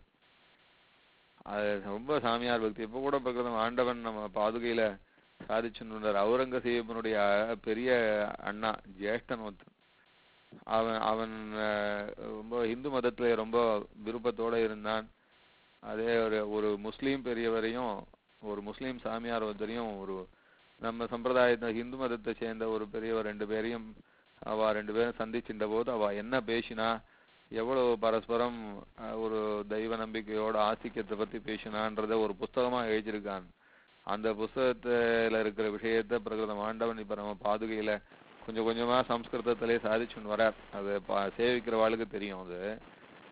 அது ரொம்ப சாமியார் பக்தி இப்ப கூட பக்கத்துல ஆண்டவன் நம்ம பாதுகையில சாதிச்சுருந்தார் அவுரங்கசீபனுடைய பெரிய அண்ணா ஜேஷ்டன் ஒருத்தன் அவன் அவன் அஹ், ரொம்ப இந்து மதத்துல ரொம்ப விருப்பத்தோட இருந்தான் அதே ஒரு ஒரு முஸ்லீம் பெரியவரையும் ஒரு முஸ்லீம் சாமியார் ஒருத்தரையும் ஒரு நம்ம சம்பிரதாயத்தை இந்து மதத்தை சேர்ந்த ஒரு பெரியவர் ரெண்டு பேரையும் அவ ரெண்டு பேரும் சந்திச்சின்ற போது அவ என்ன பேசினா எவ்வளவு பரஸ்பரம் அஹ், ஒரு தெய்வ நம்பிக்கையோட ஆசிக்கத்தை பத்தி பேசினான்றத ஒரு புஸ்தகமா எழுதியிருக்கான் அந்த புஸ்தகத்துல இருக்கிற விஷயத்த பிரகிருதம் ஆண்டவன் இப்ப நம்ம பாதுகையில கொஞ்சம் கொஞ்சமா சம்ஸ்கிருதத்திலே சாதிச்சுன்னு வரார் அது பா- சேவிக்கிறவாளுக்கு தெரியும் அது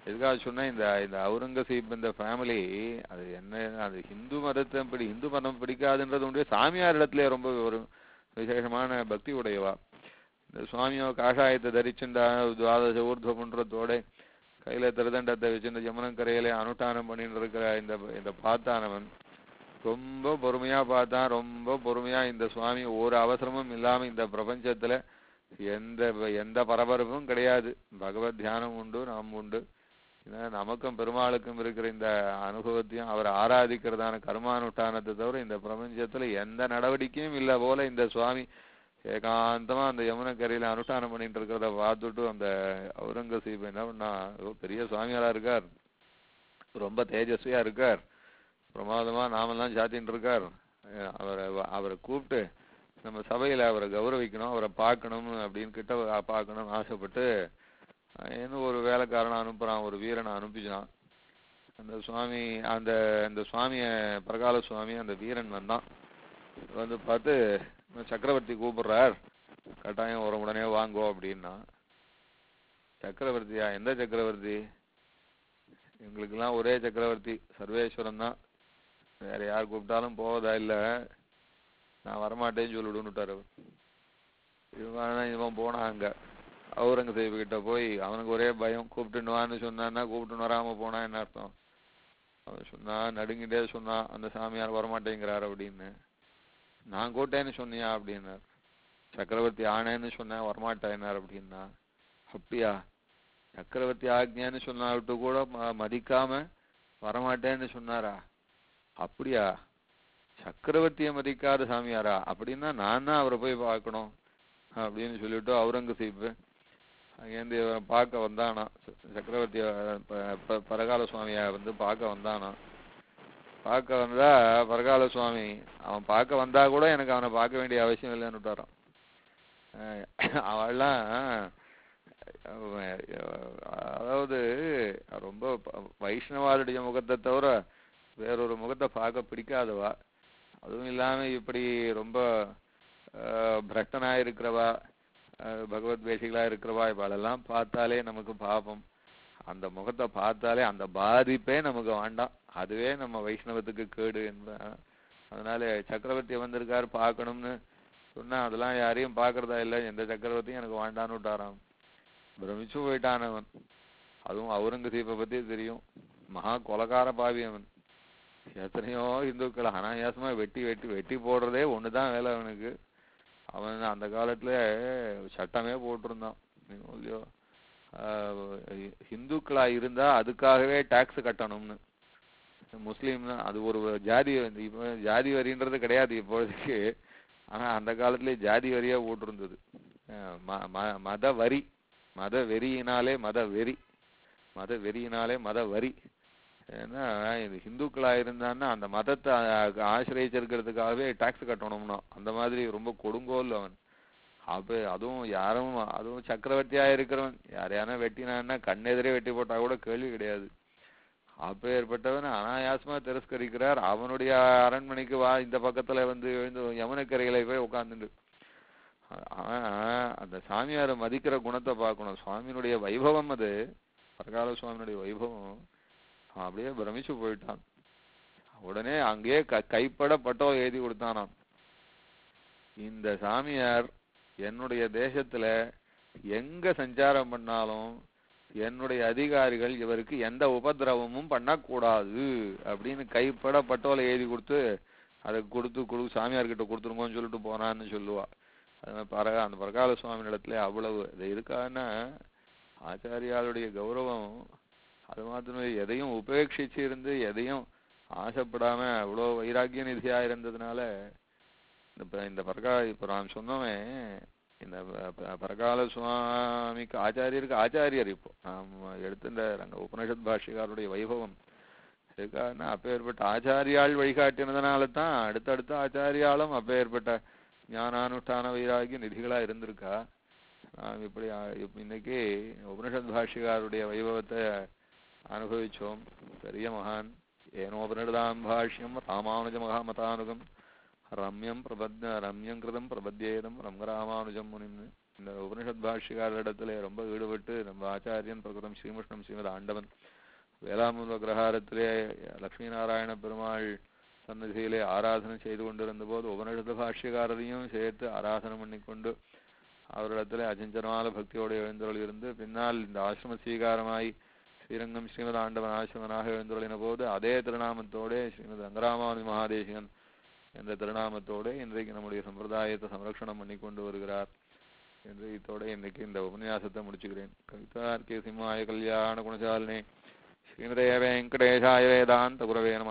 எதுக்காக சொன்னா இந்த இந்த அவுரங்கசீப் இந்த ஃபேமிலி அது என்ன அது ஹிந்து மதத்தை படி ஹிந்து மதம் பிடிக்காதுன்றது உண்டு சாமியார் இடத்துல ரொம்ப ஒரு விசேஷமான பக்தி உடையவா இந்த சுவாமியோ காஷாயத்தை தரிச்சுண்டா துவாதச ஊர்துவ பண்றதோட கையில திருதண்டத்தை வச்சு இந்த யமுனக்கரையில அனுஷ்டானம் பண்ணிட்டு இருக்கிற இந்த இந்த பார்த்தானவன் ரொம்ப பொறுமையா பார்த்தான் ரொம்ப பொறுமையா இந்த சுவாமி ஒரு அவசரமும் இல்லாம இந்த பிரபஞ்சத்துல எந்த எந்த பரபரப்பும் கிடையாது பகவத் தியானம் உண்டு நாம் உண்டு ஏன்னா நமக்கும் பெருமாளுக்கும் இருக்கிற இந்த அனுபவத்தையும் அவர் ஆராதிக்கிறதான கர்மானுஷ்டானத்தை தவிர இந்த பிரபஞ்சத்துல எந்த நடவடிக்கையும் இல்லை போல இந்த சுவாமி ஏகாந்தமா அந்த யமுனக்கரையில அனுஷ்டானம் பண்ணிட்டு இருக்கிறத பார்த்துட்டு அந்த அவுரங்கசீப் என்ன பண்ணா "ஓ, பெரிய சுவாமியாரா இருக்கார் ரொம்ப தேஜஸ்வியா இருக்கார் பிரமாதமா நாமெல்லாம் சாத்தின்னு இருக்கார் அஹ் அவரை அவரை கூப்பிட்டு நம்ம சபையில அவரை கௌரவிக்கணும் அவரை பார்க்கணும் அப்படின்னு கிட்ட வ- பார்க்கணும்னு ஆசைப்பட்டு என்ன ஒரு வேலைக்காரனை அனுப்புறான் ஒரு வீரனை அனுப்பிச்சான் அந்த சுவாமி அந்த அந்த சுவாமிய பிரகால சுவாமி அந்த வீரன் வந்தான் வந்து பார்த்து "இந்த சக்கரவர்த்தி கூப்பிடுறார் கட்டாயம் ஒரு உடனே வாங்கோ அப்படின்னா சக்கரவர்த்தியா எந்த சக்கரவர்த்தி எங்களுக்கெல்லாம் ஒரே சக்கரவர்த்தி சர்வேஸ்வரன் தான் வேற யார் கூப்பிட்டாலும் போவதா இல்ல நான் வரமாட்டேன்னு சொல்லிவிடுன்னுட்டார் அவர் இவன் இவன் போனான் அங்க அவுரங்கசீப் கிட்ட போய் அவனுக்கு ஒரே பயம் கூப்பிட்டுன்னு வான்னு சொன்னான்னா கூப்பிட்டுன்னு வராம போனா என்ன அர்த்தம் அவன் சொன்னான் நடுங்கிட்டே சொன்னான் அந்த சாமியார் வரமாட்டேங்கிறார் அப்படின்னு நான் கூட்டேன்னு சொன்னியா அப்படின்னார் சக்கரவர்த்தி ஆனேன்னு சொன்னேன் வரமாட்டேன்னார் அப்படின்னா அப்படியா சக்கரவர்த்தி ஆக்ஞான்னு சொன்னா விட்டு கூட ம- மதிக்காம வரமாட்டேன்னு சொன்னாரா அப்படியா சக்கரவர்த்தியை மதிக்காத சாமியாரா அப்படின்னா நான் தான் அவரை போய் பார்க்கணும் அப்படின்னு சொல்லிட்டு அவுரங்கசீப் அங்கேருந்து இவரை பார்க்க வந்தானா ச- சக்கரவர்த்திய ப- ப- பரகால சுவாமிய வந்து பார்க்க வந்தானா பார்க்க வந்தா பரகால சுவாமி அவன் பார்க்க வந்தா கூட எனக்கு அவனை பார்க்க வேண்டிய அவசியம் இல்லைன்னு விட்டாரான் அஹ் அவள்லாம் அவன், அதாவது ரொம்ப ப- வைஷ்ணவாருடைய முகத்தை தவிர வேறொரு முகத்தை பார்க்க பிடிக்காதவா அதுவும் இல்லாம இப்படி ரொம்ப அஹ், பிரஷ்டனா இருக்கிறவா அஹ், பகவத் வேஷிகளா இருக்கிறவா இவாளெல்லாம் பார்த்தாலே நமக்கு பாபம் அந்த முகத்தை பார்த்தாலே அந்த பாதிப்பே நமக்கு வேண்டாம் அதுவே நம்ம வைஷ்ணவத்துக்கு கேடு என்ப அதனால சக்கரவர்த்தி வந்திருக்காரு பார்க்கணும்னு சொன்னா அதெல்லாம் யாரையும் பார்க்கறதா இல்லை எந்த சக்கரவர்த்தியும் எனக்கு வேண்டான்னு விட்டாராம் பிரமிச்சு போயிட்டான் அவன் அதுவும் அவுரங்கசீப்பை பத்தி தெரியும் மகா கொலகார பாவி அவன் எத்தனையோ இந்துக்களை அனாயாசமா வெட்டி வெட்டி வெட்டி போடுறதே ஒண்ணுதான் வேலை அவனுக்கு அவன் அந்த காலத்துல சட்டமே போட்டிருந்தான் நீங்க இல்லையோ ஆஹ் ஹிந்துக்களா இருந்தா அதுக்காகவே டாக்ஸ் கட்டணும்னு முஸ்லீம் அது ஒரு ஜாதி இப்போ ஜாதி வரின்றது கிடையாது இப்பொழுதுக்கு ஆனா அந்த காலத்திலே ஜாதி வரியா போட்டிருந்தது அஹ் ம- ம- மத வரி மத வெறியினாலே மத வெறி மத வெறியினாலே மத வரி ஏன்னா இது ஹிந்துக்களா இருந்தான்னா அந்த மதத்தை ஆ- ஆசிரியச்சிருக்கிறதுக்காகவே டாக்ஸ் கட்டணும்னா அந்த மாதிரி ரொம்ப கொடுங்கோல் அவன் அப்ப அதுவும் யாரும் அதுவும் சக்கரவர்த்தியா இருக்கிறவன் யாரையானா வெட்டினான்னா கண்ணெதிரே வெட்டி போட்டா கூட கேள்வி கிடையாது அப்பேற்பட்டவன் அனாயாசமா திரஸ்கரிக்கிறார் அவனுடைய அரண்மனைக்கு வா இந்த பக்கத்துல வந்து எழுந்து யமுனக்கரையில போய் உட்கார்ந்துட்டு அவன் அந்த சாமியாரை மதிக்கிற குணத்தை பார்க்கணும் சுவாமியினுடைய வைபவம் அது பரகால சுவாமியினுடைய வைபவம் அவன் அப்படியே பிரமிச்சு போயிட்டான் உடனே அங்கேயே க கைப்பட பட்டோ எழுதி கொடுத்தானாம் இந்த சாமியார் என்னுடைய தேசத்துல எங்க சஞ்சாரம் பண்ணாலும் என்னுடைய அதிகாரிகள் இவருக்கு எந்த உபதிரவமும் பண்ணக்கூடாது அப்படின்னு கைப்பட பட்டோலை எழுதி கொடுத்து அதை கொடுத்து கொடு சாமியார்கிட்ட கொடுத்துருங்கன்னு சொல்லிட்டு போனான்னு சொல்லுவா அது மாதிரி பரகா அந்த பரகால சுவாமி இடத்துல அவ்வளவு இது எதுக்காகன்னா ஆச்சாரியாளுடைய கௌரவம் அது மாத்திரமே எதையும் உபேட்சிச்சு இருந்து எதையும் ஆசைப்படாம அவ்வளோ வைராக்கிய நிதியா இருந்ததுனால இந்த ப- இந்த பரகா இப்ப நான் சொன்னவன் இந்த ப- ப- பரகால சுவாமிக்கு ஆச்சாரியருக்கு ஆச்சாரியர் இப்போ நாம் எடுத்த இந்த ரங்க உபனிஷத் பாஷ்யக்காரருடைய வைபவம் எதுக்காகனா அப்பேற்பட்ட ஆச்சாரியாள் வழிகாட்டினதுனால தான் அடுத்தடுத்த ஆச்சாரியாலும் அப்பேற்பட்ட ஞானானுஷ்டான வைராகிய நிதிகளா இருந்திருக்கா நாம் இப்படி ஆ- இப்ப இன்னைக்கு உபனிஷத் பாஷ்யக்காரருடைய வைபவத்தை அனுபவிச்சோம் பெரிய மகான் ஏனோபனிடதாம் பாஷ்யம் ராமானுஜ மகாமதானுகம் ரம்யம் பிரபத் ரம்யம் கிருதம் பிரபத்யேதம் ரங்கராமானுஜம் முனின்னு இந்த உபனிஷத் பாஷ்யக்காரரிடத்துல ரொம்ப ஈடுபட்டு நம்ம ஆச்சாரியன் பிரகிருதம் ஸ்ரீமுஷ்ணம் ஸ்ரீமத் ஆண்டவன் வேளாமூல கிரகாரத்திலே லட்சுமி நாராயண பெருமாள் சன்னதியிலே ஆராதனை செய்து கொண்டிருந்த போது உபனிஷத்து பாஷ்யக்காரரையும் சேர்த்து ஆராதனை பண்ணிக்கொண்டு அவரிடத்துல அஜஞ்சனமான பக்தியோடு எழுந்தருள் இருந்து பின்னால் இந்த ஆசிரம ஸ்வீகாரமாய் ஸ்ரீரங்கம் ஸ்ரீமத் ஆண்டவன் ஆசிரமனாக எழுந்தருளின போது அதே திருநாமத்தோடே ஸ்ரீமத் ரங்கராமானுஜ மகாதேசிகன் என்ற திருநாமத்தோடு இன்றைக்கு நம்முடைய சம்பிரதாயத்தை சம்ரக்ஷணம் பண்ணி கொண்டு வருகிறார் என்று இத்தோட இன்னைக்கு இந்த உபன்யாசத்தை முடிச்சுக்கிறேன் கவிதார்க்கே சிம்மாய கல்யாண குணசாலினே ஸ்ரீமதே வெங்கடேஷாய வேதாந்த குரவே நம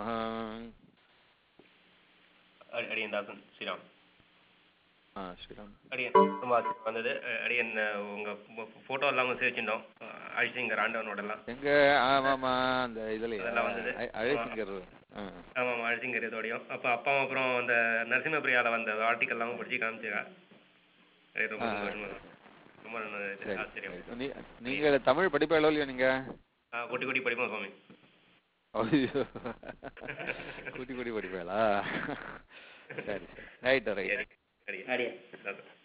அடி- அடியன் தாசன் ஸ்ரீராம் ஆ ஸ்ரீராம் அடியன் ரொம்ப ஆச்சரியம் வந்தது அஹ் அடியன் அஹ், உங்க போட்டோ எல்லாம் வந்து வச்சிருந்தோம் அழிசிங்கர் ஆண்டவனோட எல்லாம் எங்க ஆமாமா அந்த இதுல அதெல்லாம் வந்தது. அழைச்சிங்கர் ஆ ஆமாம் அழிசிங்கர் இதோடையும் அப்போ அப்பாவும் அப்புறம் அந்த நரசிம்ம பிரியால வந்த ஆர்டிக்கல் எல்லாம் படிச்சு காமிச்சிருக்கா அடியே ரொம்ப ஆ. சந்தோஷமா இருக்கு. ரொம்ப நல்ல இது, சரி ஆச்சரியம் சரி. நீ- நீங்க தமிழ் படிப்பீங்களோ இல்லையா நீங்க ஆ, குட்டி குட்டி படிப்போம் சுவாமி ஐயோ கூட்டி கூட்டி படிப்பீங்களா சரி சரி ரைட் ரைட் சரி அடியன் அடியன்